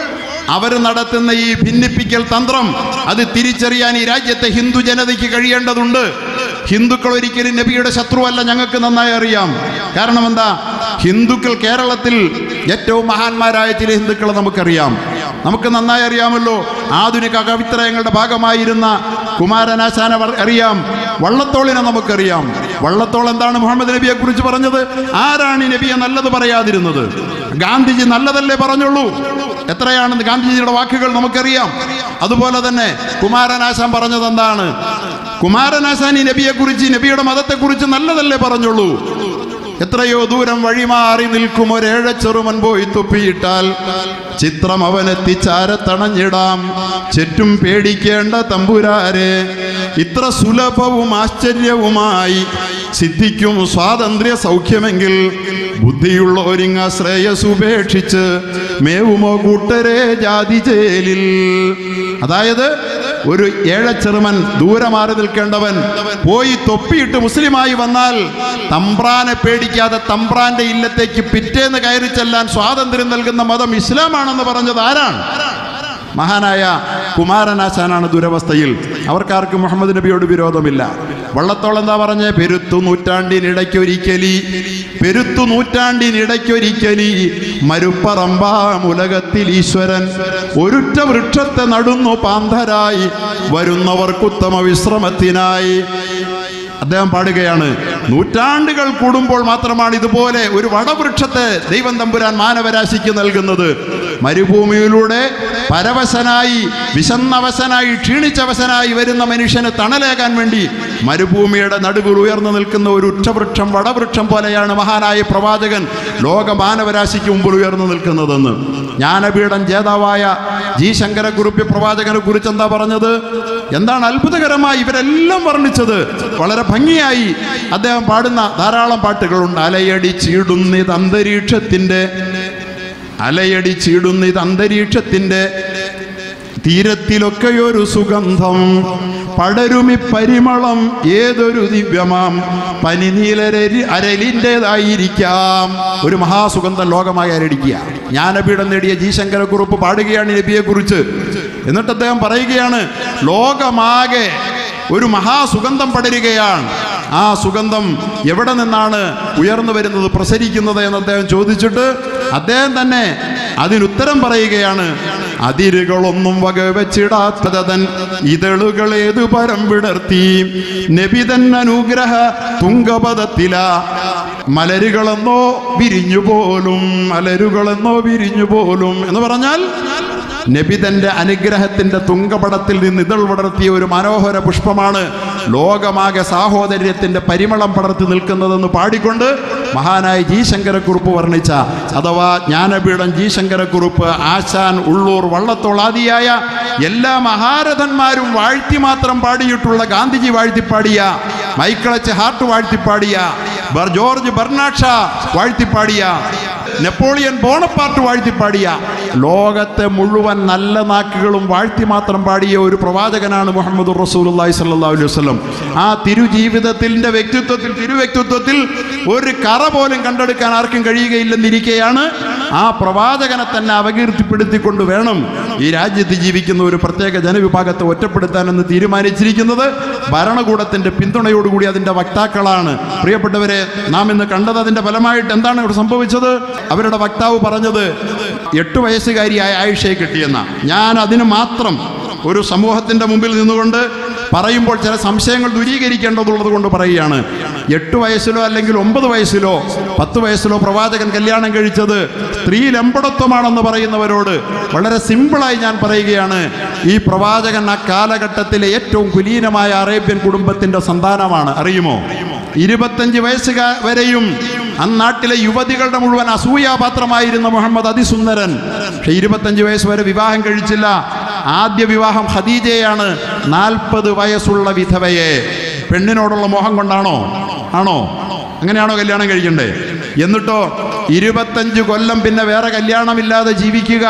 [SPEAKER 4] അവർ നടത്തുന്ന ഈ ഭിന്നിപ്പിക്കൽ തന്ത്രം അത് തിരിച്ചറിയാൻ ഈ രാജ്യത്തെ ഹിന്ദു ജനതയ്ക്ക് കഴിയേണ്ടതുണ്ട് ഹിന്ദുക്കൾ ഒരിക്കലും നബിയുടെ ശത്രുവല്ല ഞങ്ങൾക്ക് നന്നായി അറിയാം കാരണം എന്താ ഹിന്ദുക്കൾ കേരളത്തിൽ ഏറ്റവും മഹാന്മാരായ ചില ഹിന്ദുക്കളെ നമുക്കറിയാം നമുക്ക് നന്നായി അറിയാമല്ലോ ആധുനിക കവിത്രയങ്ങളുടെ ഭാഗമായിരുന്ന കുമാരനാശാന അറിയാം വള്ളത്തോളിനെ നമുക്കറിയാം വള്ളത്തോൾ എന്താണ് മുഹമ്മദ് നബിയെ കുറിച്ച് പറഞ്ഞത് ആരാണ് ഈ നബിയെ നല്ലത് പറയാതിരുന്നത് ഗാന്ധിജി നല്ലതല്ലേ പറഞ്ഞുള്ളൂ എത്രയാണെന്ന് ഗാന്ധിജിയുടെ വാക്കുകൾ നമുക്കറിയാം അതുപോലെ തന്നെ കുമാരനാശാൻ പറഞ്ഞത് എന്താണ് കുമാരനാശാൻ ഈ നബിയെ കുറിച്ച് നബിയുടെ മതത്തെ കുറിച്ച് നല്ലതല്ലേ പറഞ്ഞുള്ളൂ എത്രയോ ദൂരം വഴിമാറി നിൽക്കും ഒരേഴ ചെറുമൻ പോയി തുപ്പിയിട്ടാൽ ചിത്രം അവനെത്തിച്ചാരത്തണഞ്ഞിടാം ചുറ്റും പേടിക്കേണ്ട തമ്പുരാരെ ഇത്ര സുലഭവും ആശ്ചര്യവുമായി സിദ്ധിക്കും സ്വാതന്ത്ര്യ സൗഖ്യമെങ്കിൽ ബുദ്ധിയുള്ള ഒരുങ്ങ ശ്രേയസുപേക്ഷിച്ച് മേവുമോ കൂട്ടരെ ജാതി ജയിലിൽ അതായത് ഒരു ഏഴച്ചെറുമൻ ദൂരെ മാറി നിൽക്കേണ്ടവൻ പോയി തൊപ്പിയിട്ട് മുസ്ലിമായി വന്നാൽ തമ്പ്രാനെ പേടിക്കാതെ തമ്പ്രാന്റെ ഇല്ലത്തേക്ക് പിറ്റേന്ന് കയറി ചെല്ലാൻ സ്വാതന്ത്ര്യം നൽകുന്ന മതം ഇസ്ലാമാണെന്ന് പറഞ്ഞത് ആരാണ് മഹാനായ കുമാരനാശാനാണ് ദുരവസ്ഥയിൽ അവർക്കാർക്കും മുഹമ്മദ് നബിയോട് വിരോധമില്ല വള്ളത്തോളം എന്താ പറഞ്ഞേ പെരുത്തു നൂറ്റാണ്ടിനിടയ്ക്കൊരിക്കലി പെരുത്തു നൂറ്റാണ്ടിനിടയ്ക്കൊരിക്കലി മരുപ്പറമ്പാം ഉലകത്തിൽ ഈശ്വരൻ ഒരുറ്റ വൃക്ഷത്തെ നടുന്നു പാന്തരായി വരുന്നവർക്കുത്തമ വിശ്രമത്തിനായി അദ്ദേഹം പാടുകയാണ് നൂറ്റാണ്ടുകൾ കൂടുമ്പോൾ മാത്രമാണ് ഇതുപോലെ ഒരു വടവൃക്ഷത്തെ ദൈവം തമ്പുരാൻ മാനവരാശിക്ക് നൽകുന്നത് മരുഭൂമിയിലൂടെ പരവശനായി വിശന്നവശനായി ക്ഷീണിച്ചവശനായി വരുന്ന മനുഷ്യന് തണലേകാൻ വേണ്ടി മരുഭൂമിയുടെ നടുവിൽ ഉയർന്നു നിൽക്കുന്ന ഒരു ഉച്ചവൃക്ഷം വടവൃക്ഷം പോലെയാണ് മഹാനായ പ്രവാചകൻ ലോക മാനവരാശിക്ക് മുമ്പിൽ ഉയർന്നു നിൽക്കുന്നതെന്ന് ജ്ഞാനപീഠം ജേതാവായ ജി ശങ്കരക്കുറുപ്പി പ്രവാചകനെ കുറിച്ച് എന്താ പറഞ്ഞത് എന്താണ് അത്ഭുതകരമായി ഇവരെല്ലാം വർണ്ണിച്ചത് വളരെ ഭംഗിയായി അദ്ദേഹം പാടുന്ന ധാരാളം പാട്ടുകളുണ്ട് അലയടിച്ചിടുന്നിത് അന്തരീക്ഷത്തിൻ്റെ അലയടിച്ചിടുന്നിത് അന്തരീക്ഷത്തിൻ്റെ തീരത്തിലൊക്കെയൊരു സുഗന്ധം പടരുമി പരിമളം ഏതൊരു ദിവ്യമാം പനിനീലരരി അരലിൻ്റെതായിരിക്കാം ഒരു മഹാസുഗന്ധം ലോകമായി അരടിക്കുക ജ്ഞാനപീഠം നേടിയ ജി ശങ്കരക്കുറുപ്പ് പാടുകയാണ് ഈ നബിയെ കുറിച്ച് എന്നിട്ട് അദ്ദേഹം പറയുകയാണ് ലോകമാകെ ഒരു മഹാസുഗന്ധം പടരുകയാണ് ആ സുഗന്ധം എവിടെ നിന്നാണ് ഉയർന്നു വരുന്നത് പ്രസരിക്കുന്നത് എന്ന് അദ്ദേഹം ചോദിച്ചിട്ട് അദ്ദേഹം തന്നെ അതിനുത്തരം പറയുകയാണ് അതിരുകളൊന്നും വകവെച്ചിടാത്തതൻ ഇതളുകൾ ഏതു പരം വിടർത്തി നബിതൻ അനുഗ്രഹ തുങ്കപദത്തില മലരുകളെന്നോ വിരിഞ്ഞു പോലും മലരുകളെന്നോ വിരിഞ്ഞു പോലും എന്ന് പറഞ്ഞാൽ നബിതന്റെ അനുഗ്രഹത്തിന്റെ തുങ്കപടത്തിൽ നിന്ന് ഇതൾ പടർത്തിയ ഒരു മനോഹര പുഷ്പമാണ് ലോകമാകെ സാഹോദര്യത്തിന്റെ പരിമളം പടർത്തി നിൽക്കുന്നതെന്ന് പാടിക്കൊണ്ട് മഹാനായ ജി ശങ്കരക്കുറുപ്പ് വർണ്ണിച്ച അഥവാ ജ്ഞാനപീഠം ജി ശങ്കരക്കുറുപ്പ് ആശാൻ ഉള്ളൂർ വള്ളത്തോളാദിയായ എല്ലാ മഹാരഥന്മാരും വാഴ്ത്തി മാത്രം പാടിയിട്ടുള്ള ഗാന്ധിജി വാഴ്ത്തിപ്പാടിയ മൈക്കിളച്ച് ഹാർട്ട് വാഴ്ത്തിപ്പാടിയ ബർ ജോർജ് ബർണാക്ഷ വാഴ്ത്തിപ്പാടിയ നെപ്പോളിയൻ ബോണപ്പാർട്ട് വാഴ്ത്തിപ്പാടിയ ലോകത്തെ മുഴുവൻ നല്ല നാക്കുകളും വാഴ്ത്തി മാത്രം പാടിയ ഒരു പ്രവാചകനാണ് മുഹമ്മദ് റസൂലുള്ളാഹി സ്വല്ലല്ലാഹു അലൈഹി വസല്ലം ആ തിരുജീവിതത്തിൻ്റെ വ്യക്തിത്വത്തിൽ തിരുവ്യക്തിത്വത്തിൽ ഒരു കറ പോലും കണ്ടെടുക്കാൻ ആർക്കും കഴിയുകയില്ലെന്നിരിക്കെയാണ് ആ പ്രവാചകനെ തന്നെ അപകീർത്തിപ്പെടുത്തിക്കൊണ്ട് വേണം ഈ രാജ്യത്ത് ജീവിക്കുന്ന ഒരു പ്രത്യേക ജനവിഭാഗത്തെ ഒറ്റപ്പെടുത്താനെന്ന് തീരുമാനിച്ചിരിക്കുന്നത് ഭരണകൂടത്തിന്റെ പിന്തുണയോടുകൂടി അതിന്റെ വക്താക്കളാണ് പ്രിയപ്പെട്ടവരെ നാം ഇന്ന് കണ്ടത് അതിന്റെ ഫലമായിട്ട് എന്താണ് ഇവിടെ സംഭവിച്ചത് അവരുടെ വക്താവ് പറഞ്ഞത് എട്ട് വയസ്സുകാരിയായ ആയിഷയെ കിട്ടിയെന്ന ഞാൻ അതിന് മാത്രം ഒരു സമൂഹത്തിന്റെ മുമ്പിൽ നിന്നുകൊണ്ട് പറയുമ്പോൾ ചില സംശയങ്ങൾ ദൂരീകരിക്കേണ്ടതുള്ളത് കൊണ്ട് പറയുകയാണ് എട്ട് വയസ്സിലോ അല്ലെങ്കിൽ ഒമ്പത് വയസ്സിലോ പത്ത് വയസ്സിലോ പ്രവാചകൻ കല്യാണം കഴിച്ചത് സ്ത്രീ ലംബടത്വമാണെന്ന് പറയുന്നവരോട് വളരെ സിമ്പിളായി ഞാൻ പറയുകയാണ് ഈ പ്രവാചകൻ ആ കാലഘട്ടത്തിലെ ഏറ്റവും കുലീനമായ അറേബ്യൻ കുടുംബത്തിന്റെ സന്താനമാണ് അറിയുമോ ഇരുപത്തഞ്ച് വയസ്സുക വരെയും അന്നാട്ടിലെ യുവതികളുടെ മുഴുവൻ അസൂയാപാത്രമായിരുന്ന മുഹമ്മദ് അതിസുന്ദരൻ പക്ഷെ ഇരുപത്തഞ്ച് വയസ്സ് വരെ വിവാഹം കഴിച്ചില്ല ആദ്യ വിവാഹം ഖദീജയാണ് നാൽപ്പത് വയസ്സുള്ള വിധവയെ പെണ്ണിനോടുള്ള മോഹം കൊണ്ടാണോ ആണോ അങ്ങനെയാണോ കല്യാണം കഴിക്കണ്ടേ എന്നിട്ടോ ഇരുപത്തഞ്ച് കൊല്ലം പിന്നെ വേറെ കല്യാണമില്ലാതെ ജീവിക്കുക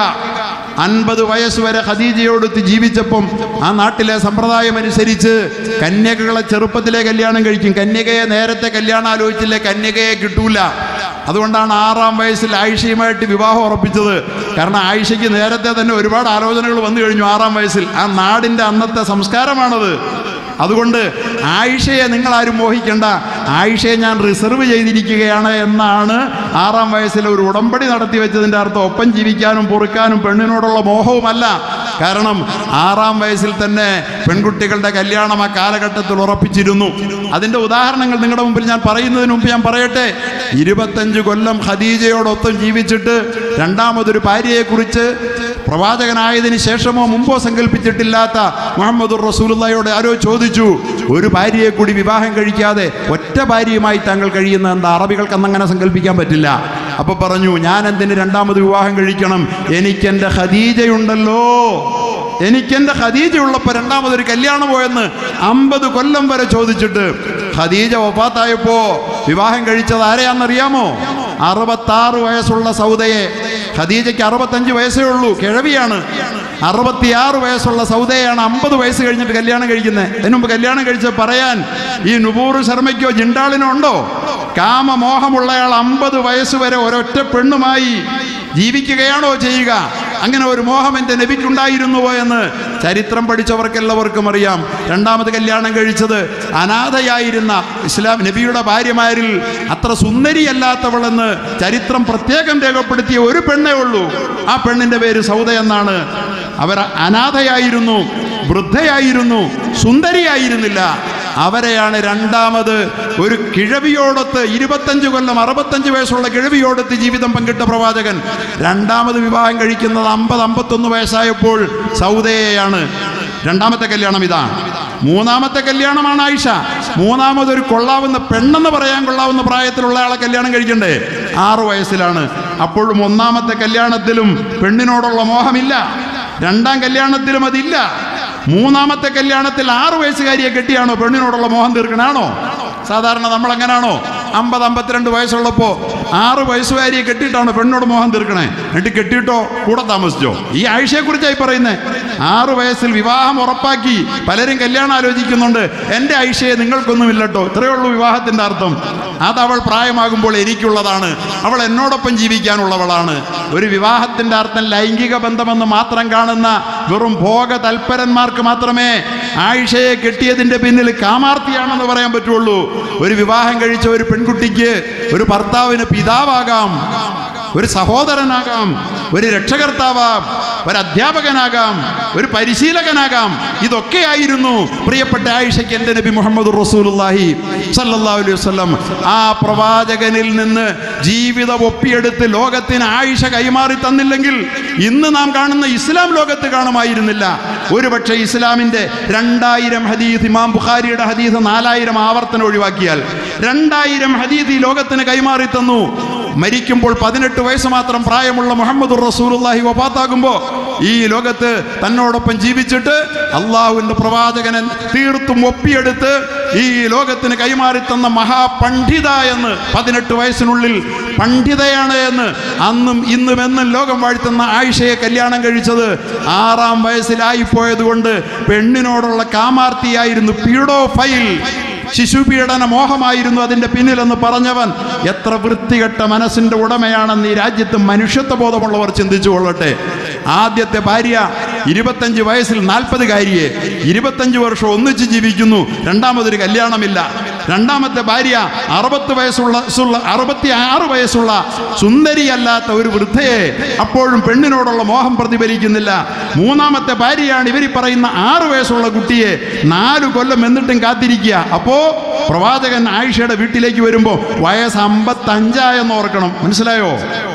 [SPEAKER 4] അൻപത് വയസ്സ് വരെ ഖദീജയോടൊത്ത് ജീവിച്ചപ്പം ആ നാട്ടിലെ സമ്പ്രദായം അനുസരിച്ച് കന്യകകളെ ചെറുപ്പത്തിലെ കല്യാണം കഴിക്കും കന്യകയെ നേരത്തെ കല്യാണം ആലോചിച്ചില്ലേ കന്യകയെ കിട്ടൂല അതുകൊണ്ടാണ് ആറാം വയസ്സിൽ ആയിഷയുമായിട്ട് വിവാഹം ഉറപ്പിച്ചത് കാരണം ആയിഷയ്ക്ക് നേരത്തെ തന്നെ ഒരുപാട് ആലോചനകൾ വന്നു കഴിഞ്ഞു ആറാം വയസ്സിൽ ആ നാടിൻ്റെ അന്നത്തെ സംസ്കാരമാണത് അതുകൊണ്ട് ആയിഷയെ നിങ്ങൾ ആരും മോഹിക്കേണ്ട ആയിഷയെ ഞാൻ റിസർവ് ചെയ്തിരിക്കുകയാണ് എന്നാണ് ആറാം വയസ്സിൽ ഒരു ഉടമ്പടി നടത്തി വെച്ചതിൻ്റെ അർത്ഥം ഒപ്പം ജീവിക്കാനും പൊറുക്കാനും പെണ്ണിനോടുള്ള മോഹവുമല്ല കാരണം ആറാം വയസ്സിൽ തന്നെ പെൺകുട്ടികളുടെ കല്യാണം ആ കാലഘട്ടത്തിൽ ഉറപ്പിച്ചിരുന്നു അതിൻ്റെ ഉദാഹരണങ്ങൾ നിങ്ങളുടെ മുമ്പിൽ ഞാൻ പറയുന്നതിന് മുമ്പ് ഞാൻ പറയട്ടെ ഇരുപത്തഞ്ച് കൊല്ലം ഖദീജയോടൊപ്പം ജീവിച്ചിട്ട് രണ്ടാമതൊരു ഭാര്യയെക്കുറിച്ച് പ്രവാചകനായതിന് ശേഷമോ മുമ്പോ സങ്കല്പിച്ചിട്ടില്ലാത്ത മുഹമ്മദ് റസൂലുള്ളയോട് ആരോ ചോദിച്ചു ഒരു ഭാര്യയെ കൂടി വിവാഹം കഴിക്കാതെ ഒറ്റ ഭാര്യയുമായി താങ്കൾ കഴിയുന്ന എന്താ അറബികൾക്ക് അന്നങ്ങനെ സങ്കല്പിക്കാൻ പറ്റില്ല അപ്പൊ പറഞ്ഞു ഞാൻ എന്തിന് രണ്ടാമത് വിവാഹം കഴിക്കണം എനിക്കെന്റെ ഖദീജയുണ്ടല്ലോ എനിക്കെന്റെ ഖദീജ ഉള്ളപ്പോൾ രണ്ടാമതൊരു കല്യാണം പോയെന്ന് അമ്പത് കൊല്ലം വരെ ചോദിച്ചിട്ട് ഖദീജ വഫാത്തായപ്പോ വിവാഹം കഴിച്ചത് ആരെയാണെന്നറിയാമോ അറുപത്താറ് വയസ്സുള്ള സൗദയെ ഖദീജയ്ക്ക് അറുപത്തഞ്ച് വയസ്സേ ഉള്ളൂ കിഴവിയാണ് അറുപത്തിയാറ് വയസ്സുള്ള സൗദയാണ് അമ്പത് വയസ്സ് കഴിഞ്ഞിട്ട് കല്യാണം കഴിക്കുന്നത് അതിനു മുമ്പ് കല്യാണം കഴിച്ച് പറയാൻ ഈ നുപൂർ ശർമ്മയ്ക്കോ ജിണ്ടാളിനോ ഉണ്ടോ കാമമോഹമുള്ളയാൾ അമ്പത് വയസ്സ് വരെ ഒരൊറ്റ പെണ്ണുമായി ജീവിക്കുകയാണോ ചെയ്യുക അങ്ങനെ ഒരു മോഹം എൻ്റെ നബിക്കുണ്ടായിരുന്നുവോ എന്ന് ചരിത്രം പഠിച്ചവർക്കെല്ലാവർക്കും അറിയാം രണ്ടാമത് കല്യാണം കഴിച്ചത് അനാഥയായിരുന്ന ഇസ്ലാം നബിയുടെ ഭാര്യമാരിൽ അത്ര സുന്ദരിയല്ലാത്തവളെന്ന് ചരിത്രം പ്രത്യേകം രേഖപ്പെടുത്തിയ ഒരു പെണ്ണേ ഉള്ളൂ ആ പെണ്ണിൻ്റെ പേര് സൗദ എന്നാണ് അവർ അനാഥയായിരുന്നു വൃദ്ധയായിരുന്നു സുന്ദരിയായിരുന്നില്ല അവരെയാണ് രണ്ടാമത് ഒരു കിഴവിയോടൊത്ത് ഇരുപത്തഞ്ച് കൊല്ലം അറുപത്തഞ്ച് വയസ്സുള്ള കിഴവിയോടൊത്ത് ജീവിതം പങ്കിട്ട പ്രവാചകൻ രണ്ടാമത് വിവാഹം കഴിക്കുന്നത് അമ്പത് അമ്പത്തൊന്ന് വയസ്സായപ്പോൾ സൗദയെയാണ് രണ്ടാമത്തെ കല്യാണം ഇതാണ് മൂന്നാമത്തെ കല്യാണമാണ് ആയിഷ മൂന്നാമതൊരു കൊള്ളാവുന്ന പെണ്ണെന്ന് പറയാൻ കൊള്ളാവുന്ന പ്രായത്തിലുള്ള ആളെ കല്യാണം കഴിക്കണ്ടേ ആറു വയസ്സിലാണ് അപ്പോഴും ഒന്നാമത്തെ കല്യാണത്തിലും പെണ്ണിനോടുള്ള മോഹമില്ല രണ്ടാം കല്യാണത്തിലും അതില്ല മൂന്നാമത്തെ കല്യാണത്തിൽ ആറു വയസ്സുകാരിയെ കെട്ടിയാണോ പെണ്ണിനോടുള്ള മോഹം തീർക്കണാണോ സാധാരണ നമ്മൾ എങ്ങനാണോ അമ്പത് അമ്പത്തിരണ്ട് വയസ്സുള്ളപ്പോൾ ആറ് വയസ്സുകാരിയെ കെട്ടിയിട്ടാണോ പെണ്ണോട് മോഹം തീർക്കണേ എന്നിട്ട് കെട്ടിയിട്ടോ കൂടെ താമസിച്ചോ ഈ ആഴ്ചയെ കുറിച്ചായി പറയുന്നത് ആറു വയസ്സിൽ വിവാഹം ഉറപ്പാക്കി പലരും കല്യാണം ആലോചിക്കുന്നുണ്ട് എൻ്റെ ആയിഷയെ നിങ്ങൾക്കൊന്നുമില്ലട്ടോ ഇത്രയേ ഉള്ളൂ വിവാഹത്തിൻ്റെ അർത്ഥം അത് അവൾ പ്രായമാകുമ്പോൾ എനിക്കുള്ളതാണ് അവൾ എന്നോടൊപ്പം ജീവിക്കാനുള്ളവളാണ് ഒരു വിവാഹത്തിൻ്റെ അർത്ഥം ലൈംഗിക ബന്ധമെന്ന് മാത്രം കാണുന്ന വെറും ഭോഗ തൽപരന്മാർക്ക് മാത്രമേ ആയിഷയെ കെട്ടിയതിൻ്റെ പിന്നിൽ കാമാർത്തിയാണെന്ന് പറയാൻ പറ്റുള്ളൂ ഒരു വിവാഹം കഴിച്ച ഒരു പെൺകുട്ടിക്ക് ഒരു ഭർത്താവിന് പിതാവാകാം ഒരു സഹോദരനാകാം ഒരു രക്ഷകർത്താവാം ഒരു അധ്യാപകനാകാം ഒരു പരിശീലകനാകാം ഇതൊക്കെയായിരുന്നു പ്രിയപ്പെട്ട ആയിഷയ്ക്ക് എൻ്റെ നബി മുഹമ്മദ് റസൂലുള്ളാഹി സല്ലല്ലാഹു അലൈഹി വസല്ലം ആ പ്രവാചകനിൽ നിന്ന് ജീവിതം ഒപ്പിയെടുത്ത് ലോകത്തിന് ആയിഷ കൈമാറി തന്നില്ലെങ്കിൽ ഇന്ന് നാം കാണുന്ന ഇസ്ലാം ലോകത്ത് കാണുമായിരുന്നില്ല ഒരുപക്ഷെ ഇസ്ലാമിൻ്റെ രണ്ടായിരം ഹദീസ് ഇമാം ബുഖാരിയുടെ ഹദീസ് നാലായിരം ആവർത്തനം ഒഴിവാക്കിയാൽ രണ്ടായിരം ഹദീസ് ഈ ലോകത്തിന് കൈമാറി തന്നു മരിക്കുമ്പോൾ പതിനെട്ട് വയസ്സ് മാത്രം പ്രായമുള്ള മുഹമ്മദ് റസൂലുള്ളാഹി വഫാത്താകുമ്പോൾ ഈ ലോകത്ത് തന്നോടൊപ്പം ജീവിച്ചിട്ട് അള്ളാഹുവിൻ്റെ പ്രവാചകനെ തീർത്തും ഒപ്പിയെടുത്ത് ഈ ലോകത്തിന് കൈമാറി തന്ന മഹാപണ്ഡിത എന്ന് പതിനെട്ട് വയസ്സിനുള്ളിൽ പണ്ഡിതയാണ് എന്ന് അന്നും ഇന്നും എന്നും ലോകം വാഴ്ത്തുന്ന ആയിഷയെ കല്യാണം കഴിച്ചത് ആറാം വയസ്സിലായി പോയതുകൊണ്ട് പെണ്ണിനോടുള്ള കാമാർത്തിയായിരുന്നു പീഡോ ഫൈൽ ശിശുപീഡന മോഹമായിരുന്നു അതിൻ്റെ പിന്നിലെന്ന് പറഞ്ഞവൻ എത്ര വൃത്തികെട്ട മനസ്സിൻ്റെ ഉടമയാണെന്ന് ഈ രാജ്യത്ത് മനുഷ്യത്വ ബോധമുള്ളവർ ചിന്തിച്ചു കൊള്ളട്ടെ ആദ്യത്തെ ഭാര്യ ഇരുപത്തഞ്ച് വയസ്സിൽ നാൽപ്പതുകാരിയെ ഇരുപത്തഞ്ച് വർഷം ഒന്നിച്ച് ജീവിക്കുന്നു രണ്ടാമതൊരു കല്യാണമില്ല രണ്ടാമത്തെ ഭാര്യ അറുപത്ത് വയസ്സുള്ള സുള്ള- അറുപത്തി ആറ് വയസ്സുള്ള സുന്ദരിയല്ലാത്ത ഒരു വൃദ്ധയെ അപ്പോഴും പെണ്ണിനോടുള്ള മോഹം പ്രതിഫലിക്കുന്നില്ല മൂന്നാമത്തെ ഭാര്യയാണ് ഇവർ ഈ പറയുന്ന ആറ് വയസ്സുള്ള കുട്ടിയെ നാല് കൊല്ലം എന്നിട്ടും കാത്തിരിക്കുക അപ്പോ പ്രവാചകൻ ആയിഷയുടെ വീട്ടിലേക്ക് വരുമ്പോൾ വയസ്സ് അമ്പത്തഞ്ചായെന്ന് ഓർക്കണം മനസ്സിലായോ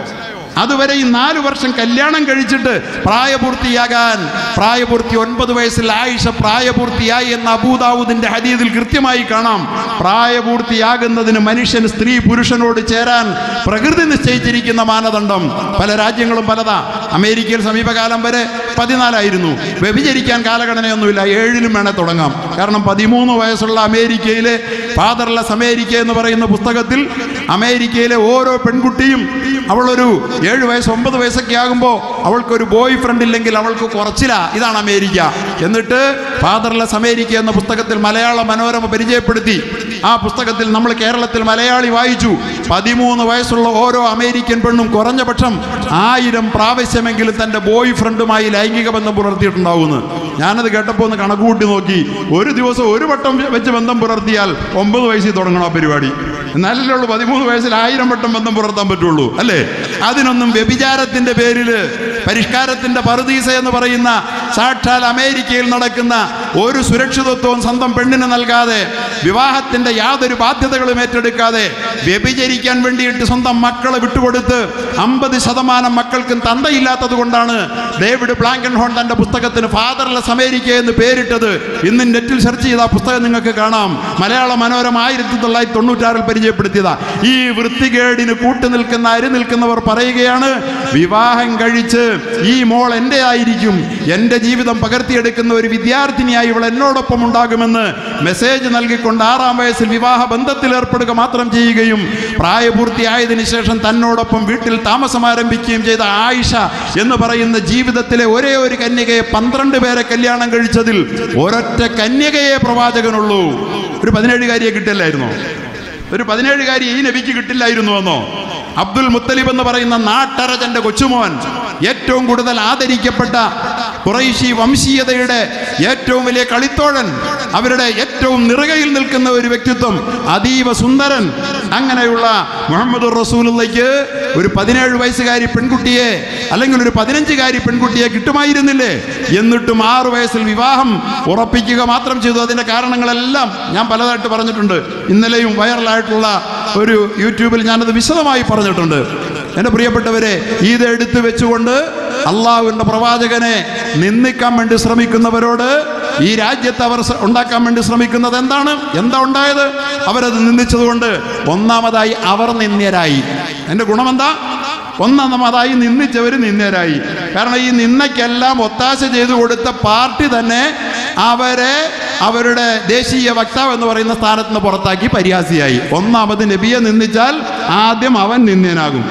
[SPEAKER 4] അതുവരെ ഈ നാല് വർഷം കല്യാണം കഴിച്ചിട്ട് പ്രായപൂർത്തിയാകാൻ പ്രായപൂർത്തി ഒൻപത് വയസ്സിൽ ആയിഷ പ്രായപൂർത്തിയായി എന്ന അബൂദാവൂദിന്റെ ഹദീദിൽ കൃത്യമായി കാണാം പ്രായപൂർത്തിയാകുന്നതിന് മനുഷ്യൻ സ്ത്രീ പുരുഷനോട് ചേരാൻ പ്രകൃതി നിശ്ചയിച്ചിരിക്കുന്ന മാനദണ്ഡം പല രാജ്യങ്ങളും പലതാ അമേരിക്കയിൽ സമീപകാലം വരെ പതിനാലായിരുന്നു വ്യഭിചരിക്കാൻ കാലഗണനയൊന്നുമില്ല ഏഴിലും വേണേ തുടങ്ങാം കാരണം പതിമൂന്ന് വയസ്സുള്ള അമേരിക്കയിലെ ഫാദർലെസ് അമേരിക്ക എന്ന് പറയുന്ന പുസ്തകത്തിൽ അമേരിക്കയിലെ ഓരോ പെൺകുട്ടിയും അവളൊരു ഏഴ് വയസ്സ് ഒമ്പത് വയസ്സൊക്കെ ആകുമ്പോൾ അവൾക്കൊരു ബോയ് ഫ്രണ്ട് ഇല്ലെങ്കിൽ അവൾക്ക് കുറച്ചില്ല ഇതാണ് അമേരിക്ക എന്നിട്ട് ഫാദർലെസ് അമേരിക്ക എന്ന പുസ്തകത്തിൽ മലയാള മനോരമ പരിചയപ്പെടുത്തി ആ പുസ്തകത്തിൽ നമ്മൾ കേരളത്തിൽ മലയാളി വായിച്ചു പതിമൂന്ന് വയസ്സുള്ള ഓരോ അമേരിക്കൻ പെണ്ണും കുറഞ്ഞ പക്ഷം ആയിരം പ്രാവശ്യമെങ്കിലും തൻ്റെ ബോയ് ഫ്രണ്ടുമായി ലൈംഗിക ബന്ധം പുലർത്തിയിട്ടുണ്ടാവുമെന്ന് ഞാനത് കേട്ടപ്പോൾ ഒന്ന് കണക്ക് കൂട്ടി നോക്കി ഒരു ദിവസം ഒരു വട്ടം വെച്ച് ബന്ധം പുലർത്തിയാൽ ഒമ്പത് വയസ്സിൽ തുടങ്ങണം ആ പരിപാടി എന്നാലല്ലേ ഉള്ളൂ പതിമൂന്ന് വയസ്സിൽ ആയിരം വട്ടം ബന്ധം പുലർത്താൻ പറ്റുള്ളൂ അല്ലേ അതിനൊന്നും വ്യഭിചാരത്തിന്റെ പേരിൽ പരിഷ്കാരത്തിന്റെ പറുദീസ എന്ന് പറയുന്ന സാക്ഷാൽ അമേരിക്കയിൽ നടക്കുന്ന ഒരു സുരക്ഷിതത്വവും സ്വന്തം പെണ്ണിന് നൽകാതെ വിവാഹത്തിന്റെ യാതൊരു ബാധ്യതകളും ഏറ്റെടുക്കാതെ വ്യഭിചരിക്കാൻ വേണ്ടിയിട്ട് സ്വന്തം മക്കളെ വിട്ടുകൊടുത്ത് അമ്പത് ശതമാനം മക്കൾക്കും തന്തയില്ലാത്തത് കൊണ്ടാണ് ഡേവിഡ് ബ്ലാങ്കൻ ഹോൺ തന്റെ പുസ്തകത്തിന് ഫാദർലെസ് അമേരിക്ക എന്ന് പേരിട്ടത് ഇന്ന് നെറ്റിൽ സെർച്ച് ചെയ്ത ആ പുസ്തകം നിങ്ങൾക്ക് കാണാം മലയാള മനോരമ ആയിരത്തി തൊള്ളായിരത്തി തൊണ്ണൂറ്റാറിൽ പരിചയപ്പെടുത്തിയതാ ഈ വൃത്തികേടിന് കൂട്ടു നിൽക്കുന്ന അരി നിൽക്കുന്നവർ പറയുകയാണ് വിവാഹം കഴിച്ച് ഈ മോൾ എൻ്റെ ആയിരിക്കും എൻ്റെ ജീവിതം പകർത്തിയെടുക്കുന്ന ഒരു വിദ്യാർത്ഥിനിയായി ഇവൾ എന്നോടൊപ്പം ഉണ്ടാകുമെന്ന് മെസ്സേജ് നൽകിക്കൊണ്ട് ആറാം വയസ്സിൽ വിവാഹ ബന്ധത്തിൽ ഏർപ്പെടുക മാത്രം ചെയ്യുകയും പ്രായപൂർത്തിയായതിനു ശേഷം തന്നോടൊപ്പം വീട്ടിൽ താമസം ആരംഭിക്കുകയും ചെയ്ത ആയിഷ എന്ന് പറയുന്ന ജീവിതത്തിലെ ഒരേ ഒരു കന്യകയെ പന്ത്രണ്ട് പേരെ കല്യാണം കഴിച്ചതിൽ ഒരൊറ്റ കന്യകയെ പ്രവാചകനുള്ളൂ ഒരു പതിനേഴുകാരിയെ കിട്ടില്ലായിരുന്നോ ഒരു പതിനേഴുകാരി ഈ നബിക്ക് കിട്ടില്ലായിരുന്നു എന്നോ അബ്ദുൽ മുത്തലിബ് എന്ന് പറയുന്ന നാട്ടരജന്റെ കൊച്ചുമോൻ ഏറ്റവും കൂടുതൽ ആദരിക്കപ്പെട്ട കുറൈശി വംശീയതയുടെ ഏറ്റവും വലിയ കളിത്തോഴൻ അവരുടെ ഏറ്റവും നിറകയിൽ നിൽക്കുന്ന ഒരു വ്യക്തിത്വം അതീവ സുന്ദരൻ അങ്ങനെയുള്ള മുഹമ്മദ് റസൂലിലേക്ക് ഒരു പതിനേഴ് വയസ്സുകാരി പെൺകുട്ടിയെ അല്ലെങ്കിൽ ഒരു പതിനഞ്ചുകാരി പെൺകുട്ടിയെ കിട്ടുമായിരുന്നില്ലേ എന്നിട്ടും ആറു വയസ്സിൽ വിവാഹം ഉറപ്പിക്കുക മാത്രം ചെയ്തു അതിന്റെ കാരണങ്ങളെല്ലാം ഞാൻ പലതായിട്ട് പറഞ്ഞിട്ടുണ്ട് ഇന്നലെയും വൈറലായിട്ടുള്ള ഒരു യൂട്യൂബിൽ ഞാനത് വിശദമായി പറഞ്ഞിട്ടുണ്ട് എൻ്റെ പ്രിയപ്പെട്ടവരെ ഇത് എടുത്തു വെച്ചുകൊണ്ട് അള്ളാഹുവിൻ്റെ പ്രവാചകനെ നിന്ദിക്കാൻ വേണ്ടി ശ്രമിക്കുന്നവരോട് ഈ രാജ്യത്ത് അവർ സ- ഉണ്ടാക്കാൻ വേണ്ടി ശ്രമിക്കുന്നത് എന്താണ് എന്താ ഉണ്ടായത് അവരത് നിന്ദിച്ചതുകൊണ്ട് ഒന്നാമതായി അവർ നിന്ദ്യരായി എൻ്റെ ഗുണമെന്താ ഒന്നാമതായി നിന്ദിച്ചവർ നിന്ദ്യരായി കാരണം ഈ നിന്നയ്ക്കെല്ലാം ഒത്താശ ചെയ്തു കൊടുത്ത പാർട്ടി തന്നെ അവരെ അവരുടെ ദേശീയ വക്താവ് എന്ന് പറയുന്ന സ്ഥാനത്ത് നിന്ന് പുറത്താക്കി പരിഹാസിയായി ഒന്നാമത് നബിയെ നിന്ദിച്ചാൽ ആദ്യം അവൻ നിന്ദ്യനാകും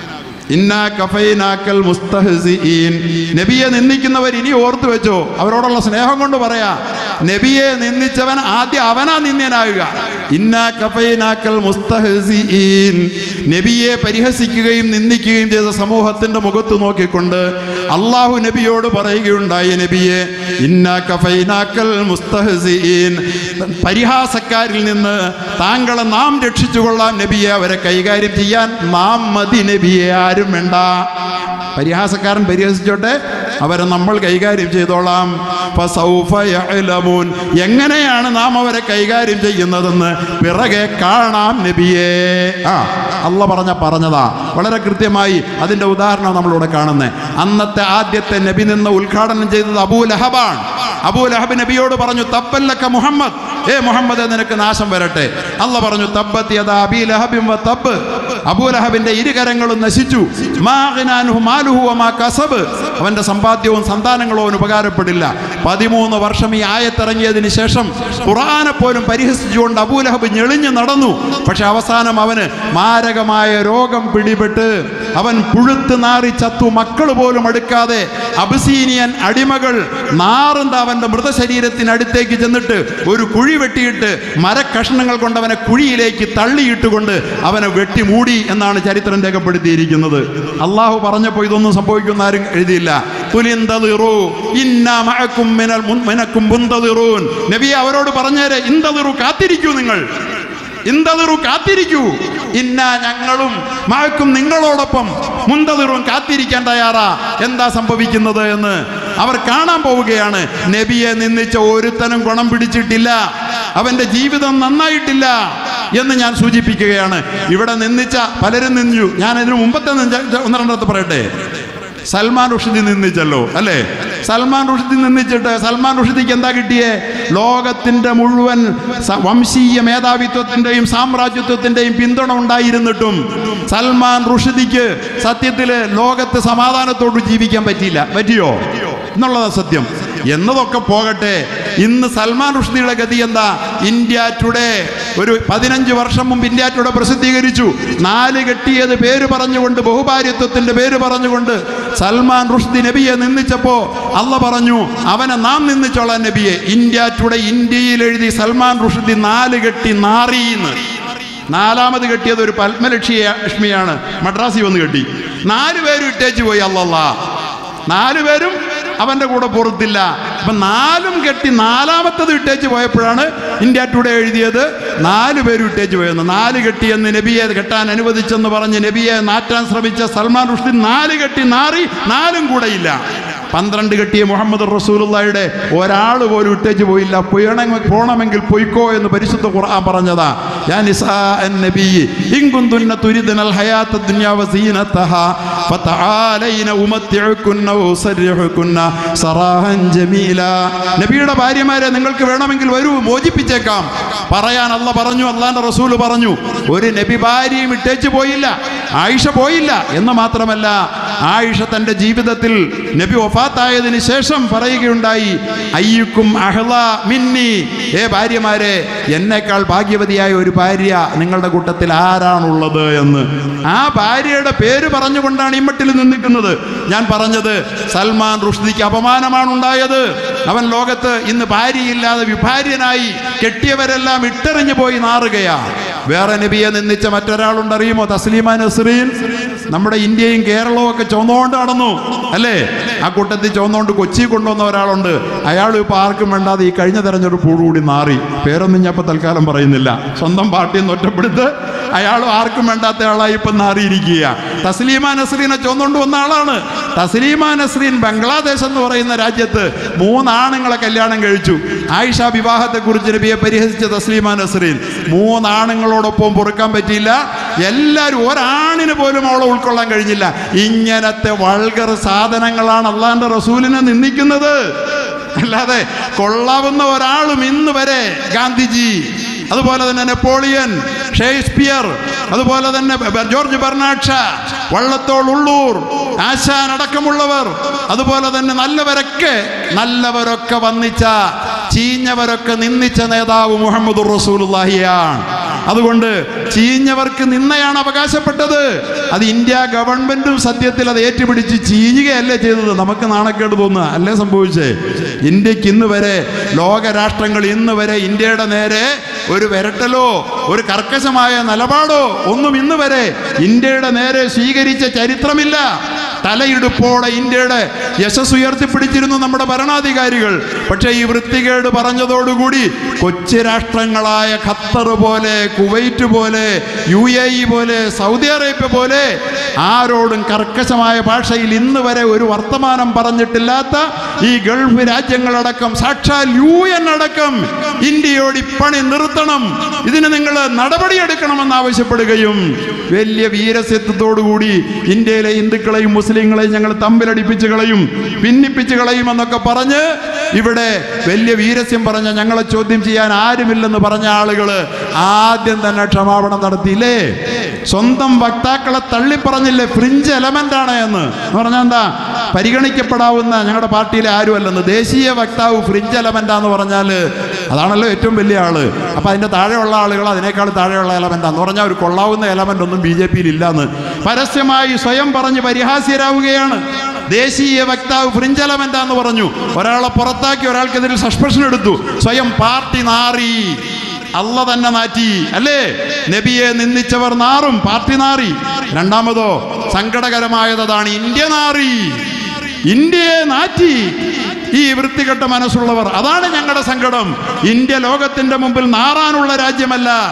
[SPEAKER 4] ഇന്നാ കഫൈനാക്കൽ മുസ്തഹസിഈൻ നബിയെ നിന്ദിക്കുന്നവർ ഇനി ഓർത്തു വെച്ചോ അവരോടുള്ള സ്നേഹം കൊണ്ട് പറയാ നബിയെ നിന്ദിച്ചവൻ ആദ്യം അവനാ നിന്ദ്യനാകുക ഇന്നാ കഫൈനാക്കൽ മുസ്തഹസിഈൻ നബിയെ പരിഹസിക്കുകയും നിന്ദിക്കുകയും ചെയ്ത സമൂഹത്തിന്റെ മുഖത്ത് നോക്കിക്കൊണ്ട് അള്ളാഹു നബിയോട് പറയുകയുണ്ടായി നബിയെ ഇന്നാ കഫൈനാക്കൽ മുസ്തഹസിഈൻ പരിഹാസക്കാരിൽ നിന്ന് താങ്കളെ നാം രക്ഷിച്ചുകൊള്ളാം നബിയെ അവരെ കൈകാര്യം ചെയ്യാൻ നാം മതി നബിയെ ആരും വേണ്ട പരിഹാസക്കാരൻ പരിഹസിച്ചോട്ടെ അവരെ നമ്മൾ കൈകാര്യം ചെയ്തോളാം ഫസൗഫ യഅലമൂൻ. എങ്ങനെയാണ് നാം അവരെ കൈകാര്യം ചെയ്യുന്നതെന്ന് പിറകെ കാണാം നബിയേ ആ അല്ല പറഞ്ഞ പറഞ്ഞതാ വളരെ കൃത്യമായി അതിന്റെ ഉദാഹരണം നമ്മളിവിടെ കാണുന്നത് അന്നത്തെ ആദ്യത്തെ നബി നിന്ന് ഉദ്ഘാടനം ചെയ്തത് അബൂ ലഹബാണ് അബൂ ലഹബ് നബിയോട് പറഞ്ഞു തബ്ബല്ലക്ക മുഹമ്മദ് ഏ മുഹമ്മദ് നിനക്ക് നാശം വരട്ടെ അല്ല പറഞ്ഞു തബ്ബത്ത് യദാ അബീ ലഹബിൻ വ തബ്ബ് അബൂ ലഹബിന്റെ ഇരുകരങ്ങളും നശിച്ചു മാ അഗ്നാൻഹു മാലുഹു വമാ കസബ് അവന്റെ സമ്പാദ്യവും സന്താനങ്ങളും അവന് ഉപകാരപ്പെടില്ല പതിമൂന്ന് വർഷം ഈ ആയത്തിറങ്ങിയതിന് ശേഷം ഖുർആനെ പോലും പരിഹസിച്ചുകൊണ്ട് അബൂ ലഹബ് ഞെളിഞ്ഞു നടന്നു പക്ഷെ അവസാനം അവന് മാരകമായ രോഗം പിടിപെട്ട് അവൻ പുഴുത്ത് നാറി ചത്തു മക്കൾ പോലും അടുക്കാതെ അബസീനിയൻ അടിമകൾ നാറുന്ന അവന്റെ മൃതശരീരത്തിനടുത്തേക്ക് ചെന്നിട്ട് ഒരു കുഴി വെട്ടിയിട്ട് മരക്കഷ്ണങ്ങൾ കൊണ്ട് അവനെ കുഴിയിലേക്ക് തള്ളിയിട്ടുകൊണ്ട് അവനെ വെട്ടി മൂടി എന്നാണ് ചരിത്രം രേഖപ്പെടുത്തിയിരിക്കുന്നത് അള്ളാഹു പറഞ്ഞപ്പോൾ ഇതൊന്നും സംഭവിക്കുന്ന ആരും എഴുതിയില്ല തുലിന്തളിറു ഇന്നാ മഅക്കും മിനൽ മുൻ- മിനക്കും മുന്തളിറൂൻ നബി അവരോട് പറഞ്ഞേരെ ഇന്തളിറു കാത്തിരിക്കൂ നിങ്ങൾ ഇന്തതിറു കാത്തിരിക്കൂ ഇന്ന ഞങ്ങളും മഴക്കും നിങ്ങളോടൊപ്പം മുന്തതിറും കാത്തിരിക്കാൻ തയ്യാറാ എന്താ സംഭവിക്കുന്നത് എന്ന് അവർ കാണാൻ പോവുകയാണ് നബിയെ നിന്ദിച്ച ഒരുത്തനും ഗുണം പിടിച്ചിട്ടില്ല അവന്റെ ജീവിതം നന്നായിട്ടില്ല എന്ന് ഞാൻ സൂചിപ്പിക്കുകയാണ് ഇവിടെ നിന്ദിച്ച പലരും നിന്നു ഞാൻ ഇതിനു മുമ്പത്തെ നിന്ദ- ഒന്ന് രണ്ടത്ത് പറയട്ടെ സൽമാൻ റുഷ്ദി നിന്ദിച്ചല്ലോ അല്ലേ സൽമാൻ റുഷ്ദി നിന്ദിച്ചിട്ട് സൽമാൻ റുഷ്ദിക്ക് എന്താ കിട്ടിയേ ലോകത്തിന്റെ മുഴുവൻ സ- വംശീയ മേധാവിത്വത്തിന്റെയും സാമ്രാജ്യത്വത്തിന്റെയും പിന്തുണ ഉണ്ടായിരുന്നിട്ടും സൽമാൻ റുഷ്ദിക്ക് സത്യത്തില് ലോകത്ത് സമാധാനത്തോട് ജീവിക്കാൻ പറ്റിയില്ല പറ്റിയോ എന്നുള്ളതാ സത്യം എന്നതൊക്കെ പോകട്ടെ ഇന്ന് സൽമാൻ റുഷ്ദിയുടെ ഗതി എന്താ ഇന്ത്യ ടുഡേ ഒരു പതിനഞ്ച് വർഷം മുമ്പ് ഇന്ത്യ ടുഡേ പ്രസിദ്ധീകരിച്ചു നാല് കെട്ടിയത് പേര് പറഞ്ഞുകൊണ്ട് ബഹുഭാര്യത്വത്തിന്റെ പേര് പറഞ്ഞുകൊണ്ട് സൽമാൻ റുഷ്ദി നബിയെ നിന്ദിച്ചപ്പോ അല്ല പറഞ്ഞു അവനെ നാം നിന്ദിച്ചോളാം നബിയെ ഇന്ത്യ ടുഡേ ഇന്ത്യയിൽ എഴുതി സൽമാൻ റുഷ്ദി നാല് കെട്ടി നാറിയെന്ന് നാലാമത് കെട്ടിയത് ഒരു പത്മലക്ഷ്യ ലക്ഷ്മിയാണ് മദ്രാസി വന്ന് കെട്ടി നാല് പേരും ഇട്ടേച്ച് പോയി അല്ലല്ലാ നാല് പേരും അവന്റെ കൂടെ പുറത്തില്ല അപ്പൊ നാലും കെട്ടി നാലാമത്തത് ഇട്ടേച്ച് പോയപ്പോഴാണ് ഇന്ത്യ ടുഡേ എഴുതിയത് നാല് പേരും ഇട്ടേച്ച് പോയെന്ന് നാല് കെട്ടിയെന്ന് നബിയെ കെട്ടാൻ അനുവദിച്ചെന്ന് പറഞ്ഞ് നബിയെ നാറ്റാൻ ശ്രമിച്ച സൽമാൻ റുഷ്ദി നാല് കെട്ടി നാറി നാലും കൂടെ ഇല്ല പന്ത്രണ്ട് കെട്ടിയ മുഹമ്മദ് റസൂലുള്ളയുടെ ഒരാൾ പോലും ഇട്ടേച്ച് പോയില്ല പോയണമെങ്കിൽ പോണമെങ്കിൽ പൊയ്ക്കോ എന്ന് പരിശുദ്ധ ഖുർആൻ പറഞ്ഞതാ യാ നിസാ നബിയ്യ് ഇൻ കുന്തുന്ന തുരിദനൽ ഹയാത്ത ദുനിയ വസീനതഹ ഫതആലൈന ഉമത്തിഉകുന്ന വസരിഹുകുന്ന സറാഹൻ ജമീല നബിയുടെ ഭാര്യമാരെ നിങ്ങൾക്ക് വേണമെങ്കിൽ വരൂ മോചിപ്പിച്ചേക്കാം പറയാൻ അല്ല പറഞ്ഞു അള്ളാന്റെ റസൂല് പറഞ്ഞു ഒരു നബി ഭാര്യയും ഇട്ടേച്ച് പോയില്ല ആയിഷ പോയില്ല എന്ന് മാത്രമല്ല ആയിഷ തന്റെ ജീവിതത്തിൽ നബി വഫാത്തായതിന് ശേഷം പറയുകയുണ്ടായി അയ്യുക്കും അഹ്ല മിന്നി ഏ ഭാര്യമാരെ എന്നേക്കാൾ ഭാഗ്യവതിയായ ഒരു ഭാര്യ നിങ്ങളുടെ കൂട്ടത്തിൽ ആരാണുള്ളത് എന്ന് ആ ഭാര്യയുടെ പേര് പറഞ്ഞുകൊണ്ടാണ് ഇമ്മട്ടിൽ നിന്നിക്കുന്നത് ഞാൻ പറഞ്ഞത് സൽമാൻ റുഷ്ദിക്ക് അപമാനമാണ് ഉണ്ടായത് അവൻ ലോകത്ത് ഇന്ന് ഭാര്യയില്ലാതെ വിഭാര്യനായി കെട്ടിയവരെല്ലാം ഇട്ടെറിഞ്ഞു പോയി നാറുകയാ വേറെ നബിയെ നിന്ദിച്ച മറ്റൊരാളുണ്ട് അറിയുമോ തസ്ലീമ നസ്രീൻ നമ്മുടെ ഇന്ത്യയും കേരളവും ഒക്കെ ചുവന്നുകൊണ്ട് നടന്നു അല്ലേ ആ കൂട്ടത്തിൽ ചുവന്നുകൊണ്ട് കൊച്ചി കൊണ്ടുവന്ന ഒരാളുണ്ട് അയാൾ ഇപ്പൊ ആർക്കും വേണ്ടാതെ ഈ കഴിഞ്ഞ തെരഞ്ഞെടുപ്പോടുകൂടി മാറി പേരൊന്നും ഞാൻ ഇപ്പൊ തൽക്കാലം പറയുന്നില്ല സ്വന്തം പാർട്ടിയിൽ നിന്ന് ഒറ്റപ്പെടുത്ത് അയാളും ആർക്കും വേണ്ടാത്ത ആളായി ഇപ്പൊ മാറിയിരിക്കുക തസ്ലീമ നസ്രീനെ ചുവന്നുകൊണ്ട് വന്ന ആളാണ് തസ്ലീമ നസ്രീൻ ബംഗ്ലാദേശ് എന്ന് പറയുന്ന രാജ്യത്ത് മൂന്നാണുങ്ങളെ കല്യാണം കഴിച്ചു ആയിഷ വിവാഹത്തെ കുറിച്ച് നബിയെ പരിഹസിച്ച തസ്ലീമ നസ്രീൻ മൂന്നാണുങ്ങളോടൊപ്പം പൊറുക്കാൻ പറ്റിയില്ല എല്ലാവരും ഒരാണിന് പോലും അവളെ ഉൾക്കൊള്ളാൻ കഴിഞ്ഞില്ല ഇങ്ങനത്തെ വൾഗർ സാധനങ്ങളാണ് അള്ളാന്റെ റസൂലിനെ നിന്ദിക്കുന്നത് അല്ലാതെ കൊള്ളാവുന്ന ഒരാളും ഇന്ന് വരെ ഗാന്ധിജി അതുപോലെ തന്നെ നെപ്പോളിയൻ ഷേക്സ്പിയർ അതുപോലെ തന്നെ ബ- George Bernard Shaw Vallathol Ulloor Asan അടക്കമുള്ളവർ അതുപോലെ തന്നെ നല്ലവരൊക്കെ നല്ലവരൊക്കെ വന്നിച്ച ചീഞ്ഞവരൊക്കെ നിന്ദിച്ച നേതാവ് മുഹമ്മദ് റസൂലുള്ളാഹിയാണ് അതുകൊണ്ട് ചീഞ്ഞവർക്ക് നിന്നയാണ് അവകാശപ്പെട്ടത് അത് ഇന്ത്യ ഗവൺമെന്റും സത്യത്തിൽ അത് ഏറ്റുപിടിച്ച് ചീഞ്ഞുകയല്ലേ ചെയ്തത് നമുക്ക് നാണക്കേട് തോന്നുക അല്ലേ സംഭവിച്ചേ ഇന്ത്യക്ക് ഇന്ന് വരെ ലോകരാഷ്ട്രങ്ങൾ ഇന്ന് വരെ ഇന്ത്യയുടെ നേരെ ഒരു വിരട്ടലോ ഒരു കർക്കശമായ നിലപാടോ ഒന്നും ഇന്ന് വരെ ഇന്ത്യയുടെ നേരെ സ്വീകരിച്ച ചരിത്രമില്ല തലയിടുപ്പോടെ ഇന്ത്യയുടെ യശസ് ഉയർത്തിപ്പിടിച്ചിരുന്നു നമ്മുടെ ഭരണാധികാരികൾ പക്ഷേ ഈ വൃത്തികേട് പറഞ്ഞതോടുകൂടി കൊച്ചു രാഷ്ട്രങ്ങളായ ഖത്തർ പോലെ കുവൈറ്റ് പോലെ യു എ ഇ പോലെ സൗദി അറേബ്യ പോലെ ആരോടും കർക്കശമായ ഭാഷയിൽ ഇന്ന് വരെ ഒരു വർത്തമാനം പറഞ്ഞിട്ടില്ലാത്ത ഈ ഗൾഫ് രാജ്യങ്ങളടക്കം സാക്ഷാൽ യു എൻ അടക്കം ഇന്ത്യയോട് ഈ പണി നിർത്തണം ഇതിന് നിങ്ങൾ നടപടിയെടുക്കണമെന്ന് ആവശ്യപ്പെടുകയും വലിയ വീരസ്യത്വത്തോടുകൂടി ഇന്ത്യയിലെ ഹിന്ദുക്കളെയും മുസ്ലിങ്ങളെയും ഞങ്ങൾ തമ്മിലടിപ്പിച്ച് കളയും ഭിന്നിപ്പിച്ച് കളയും എന്നൊക്കെ പറഞ്ഞ് ഇവിടെ വലിയ വീരസ്യം പറഞ്ഞ ഞങ്ങളെ ചോദ്യം ചെയ്യാൻ ആരുമില്ലെന്ന് പറഞ്ഞ ആളുകൾ ആദ്യം തന്നെ ക്ഷമാപണം നടത്തിയില്ലേ സ്വന്തം വക്താക്കളെ തള്ളിപ്പറഞ്ഞില്ലേ ഫ്രിഞ്ച് എലമെന്റ് ആണ് എന്ന് എന്ന് പറഞ്ഞാൽ എന്താ പരിഗണിക്കപ്പെടാവുന്ന ഞങ്ങളുടെ പാർട്ടിയിലെ ആരുമല്ലെന്ന് ദേശീയ വക്താവ് ഫ്രിഞ്ച് എലമെന്റാന്ന് പറഞ്ഞാൽ അതാണല്ലോ ഏറ്റവും വലിയ ആള് അപ്പൊ അതിന്റെ താഴെയുള്ള ആളുകൾ അതിനേക്കാൾ താഴെയുള്ള എലമെന്റ് എന്ന് പറഞ്ഞാൽ ഒരു കൊള്ളാവുന്ന എലമെന്റ് ഒന്നും ബി ജെ പിയിൽ ഇല്ലാന്ന് പരസ്യമായി സ്വയം പറഞ്ഞ് പരിഹാസ്യരാവുകയാണ് ദേശീയ വക്താവ് ഫ്രിഞ്ച് എലമെന്റ് എന്ന് പറഞ്ഞു ഒരാളെ പുറത്താക്കി ഒരാൾക്കെതിരെ സസ്പെൻഷൻ എടുത്തു സ്വയം പാർട്ടി നാറി അല്ല തന്നെ നാറ്റി അല്ലേ നബിയെ നിന്ദിച്ചവർ നാറും പാർട്ടി നാറി രണ്ടാമതോ സങ്കടകരമായതാണ് ഇന്ത്യ നാറി ഇന്ത്യയെ നാറ്റി ഈ വൃത്തികെട്ട മനസ്സുള്ളവർ അതാണ് ഞങ്ങളുടെ സങ്കടം ഇന്ത്യ ലോകത്തിന്റെ മുമ്പിൽ നാറാനുള്ള രാജ്യമല്ല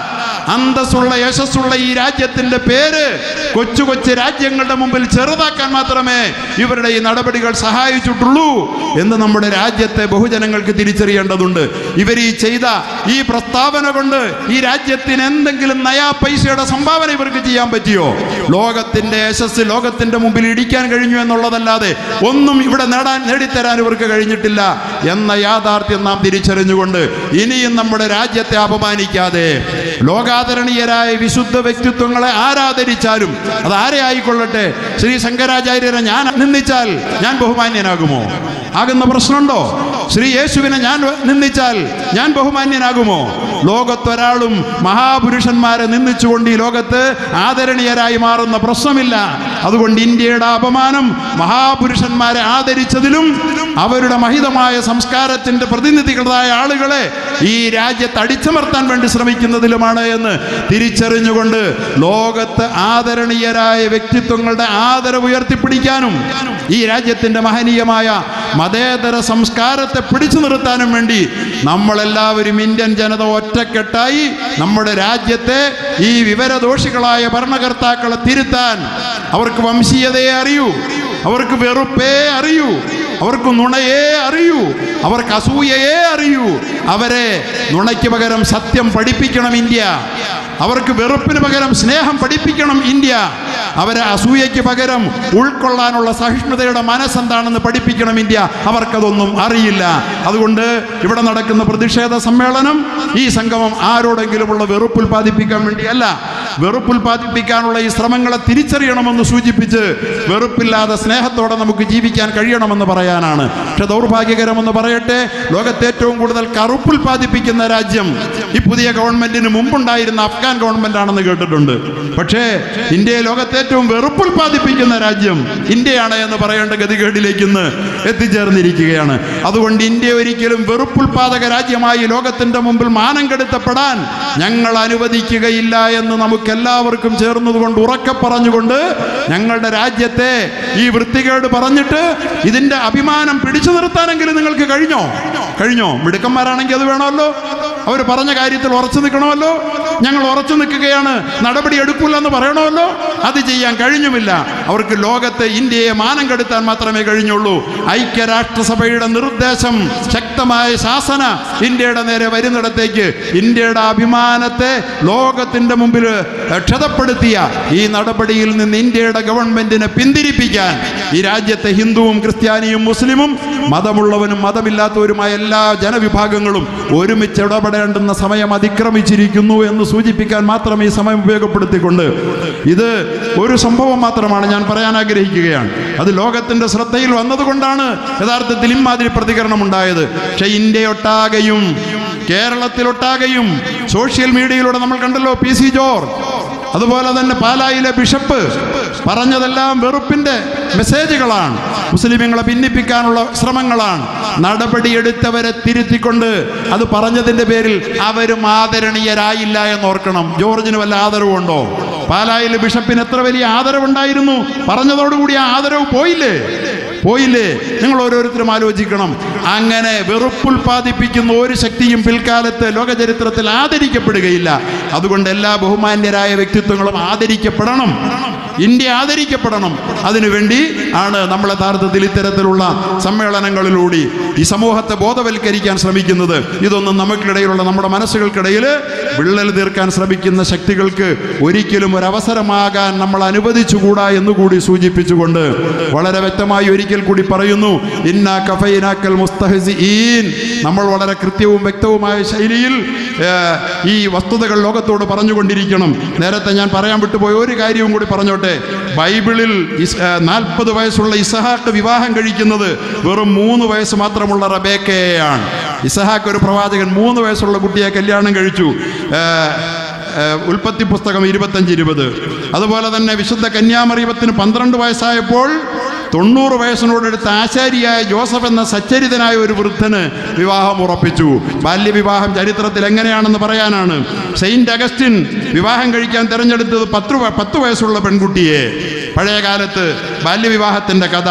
[SPEAKER 4] അന്തസ്സുള്ള യശസ്സുള്ള ഈ രാജ്യത്തിന്റെ പേര് കൊച്ചു കൊച്ചു രാജ്യങ്ങളുടെ മുമ്പിൽ ചെറുതാക്കാൻ മാത്രമേ ഇവരുടെ ഈ നടപടികൾ സഹായിച്ചിട്ടുള്ളൂ എന്ന് നമ്മുടെ രാജ്യത്തെ ബഹുജനങ്ങൾക്ക് തിരിച്ചറിയേണ്ടതുണ്ട് ഇവർ ഈ ചെയ്ത ഈ പ്രസ്താവന കൊണ്ട് ഈ രാജ്യത്തിന് എന്തെങ്കിലും നയാ പൈസയുടെ സംഭാവന ഇവർക്ക് ചെയ്യാൻ പറ്റിയോ ലോകത്തിന്റെ യശസ് ലോകത്തിന്റെ മുമ്പിൽ ഇടിക്കാൻ കഴിഞ്ഞു എന്നുള്ളതല്ലാതെ ഒന്നും ഇവിടെ നേടാൻ നേടിത്തരാൻ ഇവർക്ക് കഴിഞ്ഞിട്ടില്ല എന്ന യാഥാർത്ഥ്യം നാം തിരിച്ചറിഞ്ഞുകൊണ്ട് ഇനിയും നമ്മുടെ രാജ്യത്തെ അപമാനിക്കാതെ ലോകാദരണീയരായ വിശുദ്ധ വ്യക്തിത്വങ്ങളെ ആരാധരിച്ചാലും അത് ആരെ ആയിക്കൊള്ളട്ടെ ശ്രീ ശങ്കരാചാര്യരെ ഞാൻ നിന്ദിച്ചാൽ ഞാൻ ബഹുമാന്യനാകുമോ ആകുന്ന പ്രശ്നമുണ്ടോ ശ്രീ യേശുവിനെ ഞാൻ നിന്ദിച്ചാൽ ഞാൻ ബഹുമാന്യനാകുമോ ലോകത്തൊരാളും മഹാപുരുഷന്മാരെ നിന്ദിച്ചുകൊണ്ട് ഈ ലോകത്ത് ആദരണീയരായി മാറുന്ന പ്രശ്നമില്ല അതുകൊണ്ട് ഇന്ത്യയുടെ അപമാനം മഹാപുരുഷന്മാരെ ആദരിച്ചതിലും അവരുടെ മഹിതമായ സംസ്കാരത്തിന്റെ പ്രതിനിധികളായ ആളുകളെ ഈ രാജ്യത്ത് അടിച്ചമർത്താൻ വേണ്ടി ശ്രമിക്കുന്നതിലുമാണ് എന്ന് തിരിച്ചറിഞ്ഞുകൊണ്ട് ലോകത്ത് ആദരണീയരായ വ്യക്തിത്വങ്ങളുടെ ആദരവ് ഉയർത്തിപ്പിടിക്കാനും ഈ രാജ്യത്തിന്റെ മഹനീയമായ മതേതര സംസ്കാരത്തെ പിടിച്ചു നിർത്താനും വേണ്ടി നമ്മളെല്ലാവരും ഇന്ത്യൻ ജനത ഒറ്റക്കെട്ടായി നമ്മുടെ രാജ്യത്തെ ഈ വിവരദോഷികളായ ഭരണകർത്താക്കളെ തിരുത്താൻ അവർക്ക് വംശീയതയെ അറിയൂ അവർക്ക് വെറുപ്പേ അറിയൂ അവർക്ക് നുണയേ അറിയൂ അവർക്ക് അസൂയയെ അറിയൂ അവരെ നുണയ്ക്ക് പകരം സത്യം പഠിപ്പിക്കണം ഇന്ത്യ അവർക്ക് വെറുപ്പിന് പകരം സ്നേഹം പഠിപ്പിക്കണം ഇന്ത്യ അവരെ അസൂയയ്ക്ക് പകരം ഉൾക്കൊള്ളാനുള്ള സഹിഷ്ണുതയുടെ മനസ്സെന്താണെന്ന് പഠിപ്പിക്കണം ഇന്ത്യ അവർക്കതൊന്നും അറിയില്ല അതുകൊണ്ട് ഇവിടെ നടക്കുന്ന പ്രതിഷേധ സമ്മേളനം ഈ സംഗമം ആരോടെങ്കിലുമുള്ള വെറുപ്പ് ഉൽപ്പാദിപ്പിക്കാൻ വേണ്ടിയല്ല വെറുപ്പ് ഉൽപ്പാദിപ്പിക്കാനുള്ള ഈ ശ്രമങ്ങളെ തിരിച്ചറിയണമെന്ന് സൂചിപ്പിച്ച് വെറുപ്പില്ലാതെ സ്നേഹത്തോടെ നമുക്ക് ജീവിക്കാൻ കഴിയണമെന്ന് പറയാനാണ് പക്ഷെ ദൗർഭാഗ്യകരമെന്ന് പറയട്ടെ ലോകത്തെ ഏറ്റവും കൂടുതൽ കറുപ്പ് ഉൽപ്പാദിപ്പിക്കുന്ന രാജ്യം ഈ പുതിയ ഗവൺമെന്റിന് മുമ്പുണ്ടായിരുന്ന അഫ്ഗാൻ ഗവൺമെന്റ് ആണെന്ന് കേട്ടിട്ടുണ്ട് പക്ഷേ ഇന്ത്യയെ ലോകത്തെ ഏറ്റവും വെറുപ്പ് ഉൽപ്പാദിപ്പിക്കുന്ന രാജ്യം ഇന്ത്യയാണ് എന്ന് പറയേണ്ട ഗതികേടിലേക്ക് ഇന്ന് എത്തിച്ചേർന്നിരിക്കുകയാണ് അതുകൊണ്ട് ഇന്ത്യ ഒരിക്കലും വെറുപ്പുൽപാദക രാജ്യമായി ലോകത്തിന്റെ മുമ്പിൽ മാനം കെടുത്തപ്പെടാൻ ഞങ്ങൾ അനുവദിക്കുകയില്ല എന്ന് നമുക്ക് എല്ലാവർക്കും ചേർന്നതുകൊണ്ട് ഉറക്കെ പറഞ്ഞുകൊണ്ട് ഞങ്ങളുടെ രാജ്യത്തെ ഈ വൃത്തികേട് പറഞ്ഞിട്ട് ഇതിന്റെ അഭിമാനം പിടിച്ചു നിർത്താനെങ്കിലും നിങ്ങൾക്ക് കഴിഞ്ഞോ കഴിഞ്ഞോ മിടുക്കന്മാരാണെങ്കിൽ അത് വേണമല്ലോ അവർ പറഞ്ഞ കാര്യത്തിൽ ഉറച്ചു നിൽക്കണമല്ലോ ഞങ്ങൾ ഉറച്ചു നിൽക്കുകയാണ് നടപടി എടുക്കൂല എന്ന് പറയണമല്ലോ അത് ചെയ്യാൻ കഴിഞ്ഞുമില്ല അവർക്ക് ലോകത്തെ ഇന്ത്യയെ മാനം കെടുത്താൻ മാത്രമേ കഴിഞ്ഞുള്ളൂ ഐക്യരാഷ്ട്രസഭയുടെ നിർദ്ദേശം ശക്തമായ ശാസന ഇന്ത്യയുടെ നേരെ വരുന്നിടത്തേക്ക് ഇന്ത്യയുടെ അഭിമാനത്തെ ലോകത്തിന്റെ മുമ്പിൽ ക്ഷതപ്പെടുത്തിയ ഈ നടപടിയിൽ നിന്ന് ഇന്ത്യയുടെ ഗവൺമെന്റിനെ പിന്തിരിപ്പിക്കാൻ ഈ രാജ്യത്തെ ഹിന്ദുവും ക്രിസ്ത്യാനിയും മുസ്ലിമും മതമുള്ളവനും മതമില്ലാത്തവരുമായ എല്ലാ ജനവിഭാഗങ്ങളും ഒരുമിച്ച് ഇടപെടേണ്ടുന്ന സമയം അതിക്രമിച്ചിരിക്കുന്നു എന്ന് സൂചിപ്പിക്കാൻ മാത്രം ഈ സമയം ഉപയോഗപ്പെടുത്തിക്കൊണ്ട് ഇത് ഒരു സംഭവം മാത്രമാണ് ഞാൻ പറയാൻ ആഗ്രഹിക്കുകയാണ് അത് ലോകത്തിന്റെ ശ്രദ്ധയിൽ വന്നതുകൊണ്ടാണ് യഥാർത്ഥത്തിൽ ഇമാതിരി പ്രതികരണം ഉണ്ടായത് പക്ഷെ ഇന്ത്യയൊട്ടാകെയും കേരളത്തിലൊട്ടാകെയും സോഷ്യൽ മീഡിയയിലൂടെ നമ്മൾ കണ്ടല്ലോ പി സി ജോർജ് അതുപോലെ തന്നെ പാലായിലെ ബിഷപ്പ് പറഞ്ഞതെല്ലാം വെറുപ്പിന്റെ മെസ്സേജുകളാണ് മുസ്ലിമുകളെ ഭിന്നിപ്പിക്കാനുള്ള ശ്രമങ്ങളാണ് നടപടിയെടുത്തവരെ തിരുത്തിക്കൊണ്ട് അത് പറഞ്ഞതിന്റെ പേരിൽ അവരും ആദരണീയരായില്ല എന്നോർക്കണം ജോർജിന് വല്ല ആദരവുണ്ടോ പാലായിലെ ബിഷപ്പിന് എത്ര വലിയ ആദരവുണ്ടായിരുന്നു പറഞ്ഞതോടുകൂടി ആ ആദരവ് പോയില്ലേ പോയില്ലേ നിങ്ങൾ ഓരോരുത്തരും ആലോചിക്കണം അങ്ങനെ വെറുപ്പുൽപാദിപ്പിക്കുന്ന ഒരു ശക്തിയും പിൽക്കാലത്ത് ലോകചരിത്രത്തിൽ ആദരിക്കപ്പെടുകയില്ല അതുകൊണ്ട് എല്ലാ ബഹുമാന്യരായ വ്യക്തിത്വങ്ങളും ആദരിക്കപ്പെടണം ഇന്ത്യ ആദരിക്കപ്പെടണം അതിനുവേണ്ടി ആണ് നമ്മൾ യഥാർത്ഥത്തിൽ ഇത്തരത്തിലുള്ള സമ്മേളനങ്ങളിലൂടെ ഈ സമൂഹത്തെ ബോധവൽക്കരിക്കാൻ ശ്രമിക്കുന്നത് ഇതൊന്നും നമുക്കിടയിലുള്ള നമ്മുടെ മനസ്സുകൾക്കിടയിൽ വിള്ളൽ തീർക്കാൻ ശ്രമിക്കുന്ന ശക്തികൾക്ക് ഒരിക്കലും ഒരു അവസരമാകാൻ നമ്മൾ അനുവദിച്ചുകൂടാ എന്നുകൂടി സൂചിപ്പിച്ചുകൊണ്ട് വളരെ വ്യക്തമായി ഒരിക്കൽ കൂടി പറയുന്നു ഇന്ന കഫൈനാക്കൽ മുസ്തഹസിഈൻ നമ്മൾ വളരെ കൃത്യവും വ്യക്തവുമായ ശൈലിയിൽ ഏഹ്, ഈ വസ്തുതകൾ ലോകത്തോട് പറഞ്ഞുകൊണ്ടിരിക്കണം നേരത്തെ ഞാൻ പറയാൻ വിട്ടുപോയ ഒരു കാര്യവും കൂടി പറഞ്ഞോട്ടെ ബൈബിളിൽ നാൽപ്പത് വയസ്സുള്ള ഇസഹാക്ക് വിവാഹം കഴിക്കുന്നത് വെറും മൂന്ന് വയസ്സ് മാത്രമുള്ള റബേക്കയാണ് ഇസഹാക്ക് ഒരു പ്രവാചകൻ മൂന്ന് വയസ്സുള്ള കുട്ടിയെ കല്യാണം കഴിച്ചു ഏഹ്, ഏഹ്, ഉൽപ്പത്തി പുസ്തകം ഇരുപത്തഞ്ച് ഇരുപത് അതുപോലെ തന്നെ വിശുദ്ധ കന്യാമറിയത്തിന് പന്ത്രണ്ട് വയസ്സായപ്പോൾ തൊണ്ണൂറ് വയസ്സിനോടടുത്ത് ആശാരിയായ ജോസഫ് എന്ന സച്ചരിതനായ ഒരു വൃദ്ധന് വിവാഹം ഉറപ്പിച്ചു ബാല്യവിവാഹം ചരിത്രത്തിൽ എങ്ങനെയാണെന്ന് പറയാനാണ് സെയിന്റ് അഗസ്റ്റിൻ വിവാഹം കഴിക്കാൻ തിരഞ്ഞെടുത്തത് പത്ത് വ- പത്ത് വയസ്സുള്ള പെൺകുട്ടിയെ പഴയ കാലത്ത് ബാല്യവിവാഹത്തിന്റെ കഥ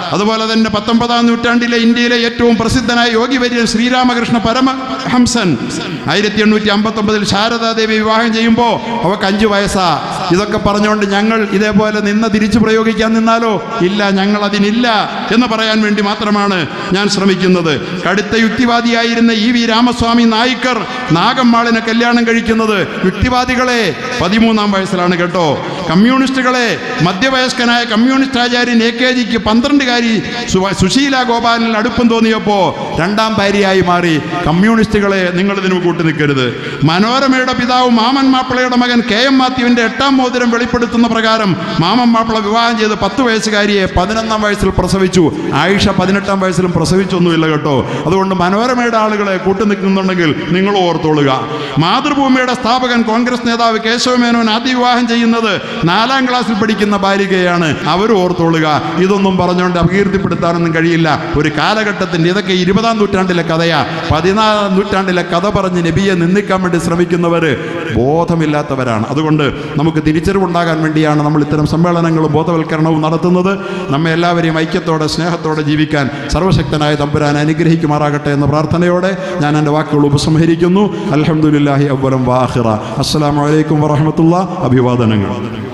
[SPEAKER 4] അതുപോലെ തന്നെ പത്തൊമ്പതാം നൂറ്റാണ്ടിലെ ഇന്ത്യയിലെ ഏറ്റവും പ്രസിദ്ധനായ യോഗി വര്യൻ ശ്രീരാമകൃഷ്ണ പരമഹംസൻ ആയിരത്തി എണ്ണൂറ്റി അമ്പത്തൊമ്പതിൽ ശാരദാദേവി വിവാഹം ചെയ്യുമ്പോൾ അവക്ക് അഞ്ചു വയസ്സാ ഇതൊക്കെ പറഞ്ഞുകൊണ്ട് ഞങ്ങൾ ഇതേപോലെ നിന്ന് തിരിച്ചു പ്രയോഗിക്കാൻ നിന്നാലോ ഇല്ല ഞങ്ങൾ അതിനില്ല എന്ന് പറയാൻ വേണ്ടി മാത്രമാണ് ഞാൻ ശ്രമിക്കുന്നത് കടുത്ത യുക്തിവാദിയായിരുന്ന ഇ വി രാമസ്വാമി നായിക്കർ നാഗമ്മാളിനെ കല്യാണം കഴിക്കുന്നത് യുക്തിവാദികളെ പതിമൂന്നാം വയസ്സിലാണ് കേട്ടോ കമ്മ്യൂണിസ്റ്റുകളെ മധ്യവയസ്കനായ കമ്മ്യൂണിസ്റ്റ് ആചാര്യൻ എ കെ ജിക്ക് പന്ത്രണ്ടുകാരി സു- സുശീല ഗോപാലനിൽ അടുപ്പം തോന്നിയപ്പോൾ രണ്ടാം ഭാര്യയായി മാറി കമ്മ്യൂണിസ്റ്റുകളെ നിങ്ങൾ ഇതിന് കൂട്ടു നിൽക്കരുത് മനോരമയുടെ പിതാവ് മാമൻ മാപ്പിളയുടെ മകൻ കെ എം മാത്യുവിന്റെ എട്ടാം മോതിരം വെളിപ്പെടുത്തുന്ന പ്രകാരം മാമൻ മാപ്പിള വിവാഹം ചെയ്ത് പത്ത് വയസ്സുകാരിയെ പതിനൊന്നാം വയസ്സിൽ പ്രസവിച്ചു ആയിഷ പതിനെട്ടാം വയസ്സിലും പ്രസവിച്ചൊന്നുമില്ല കേട്ടോ അതുകൊണ്ട് മനോരമയുടെ ആളുകളെ കൂട്ടു നിൽക്കുന്നുണ്ടെങ്കിൽ നിങ്ങൾ ഓർത്തോളുക മാതൃഭൂമിയുടെ സ്ഥാപകൻ കോൺഗ്രസ് നേതാവ് കേശവമേനോൻ ആദ്യ വിവാഹം ചെയ്യുന്നത് നാലാം ക്ലാസ്സിൽ പഠിക്കുന്ന ബാലികയാണ് അവർ ഓർത്തോളുക ഇതൊന്നും പറഞ്ഞുകൊണ്ട് അപകീർത്തിപ്പെടുത്താനൊന്നും കഴിയില്ല ഒരു കാലഘട്ടത്തിന്റെ ഇതൊക്കെ ഇരുപതാം നൂറ്റാണ്ടിലെ കഥയാ പതിനാലാം നൂറ്റാണ്ടിലെ കഥ പറഞ്ഞ് നബിയെ നിന്ദിക്കാൻ വേണ്ടി ശ്രമിക്കുന്നവർ ബോധമില്ലാത്തവരാണ് അതുകൊണ്ട് നമുക്ക് തിരിച്ചറിവുണ്ടാകാൻ വേണ്ടിയാണ് നമ്മൾ ഇത്തരം സമ്മേളനങ്ങളും ബോധവൽക്കരണവും നടത്തുന്നത് നമ്മെ എല്ലാവരെയും ഐക്യത്തോടെ സ്നേഹത്തോടെ ജീവിക്കാൻ സർവശക്തനായ തമ്പുരാൻ അനുഗ്രഹിക്കുമാറാകട്ടെ എന്ന പ്രാർത്ഥനയോടെ ഞാൻ എൻ്റെ വാക്കുകൾ ഉപസംഹരിക്കുന്നു അലഹമുല്ലാഹി അവലം വാഹിറ അസ്സലാമു അലൈക്കും വറഹമത്തുള്ള അഭിവാദനങ്ങൾ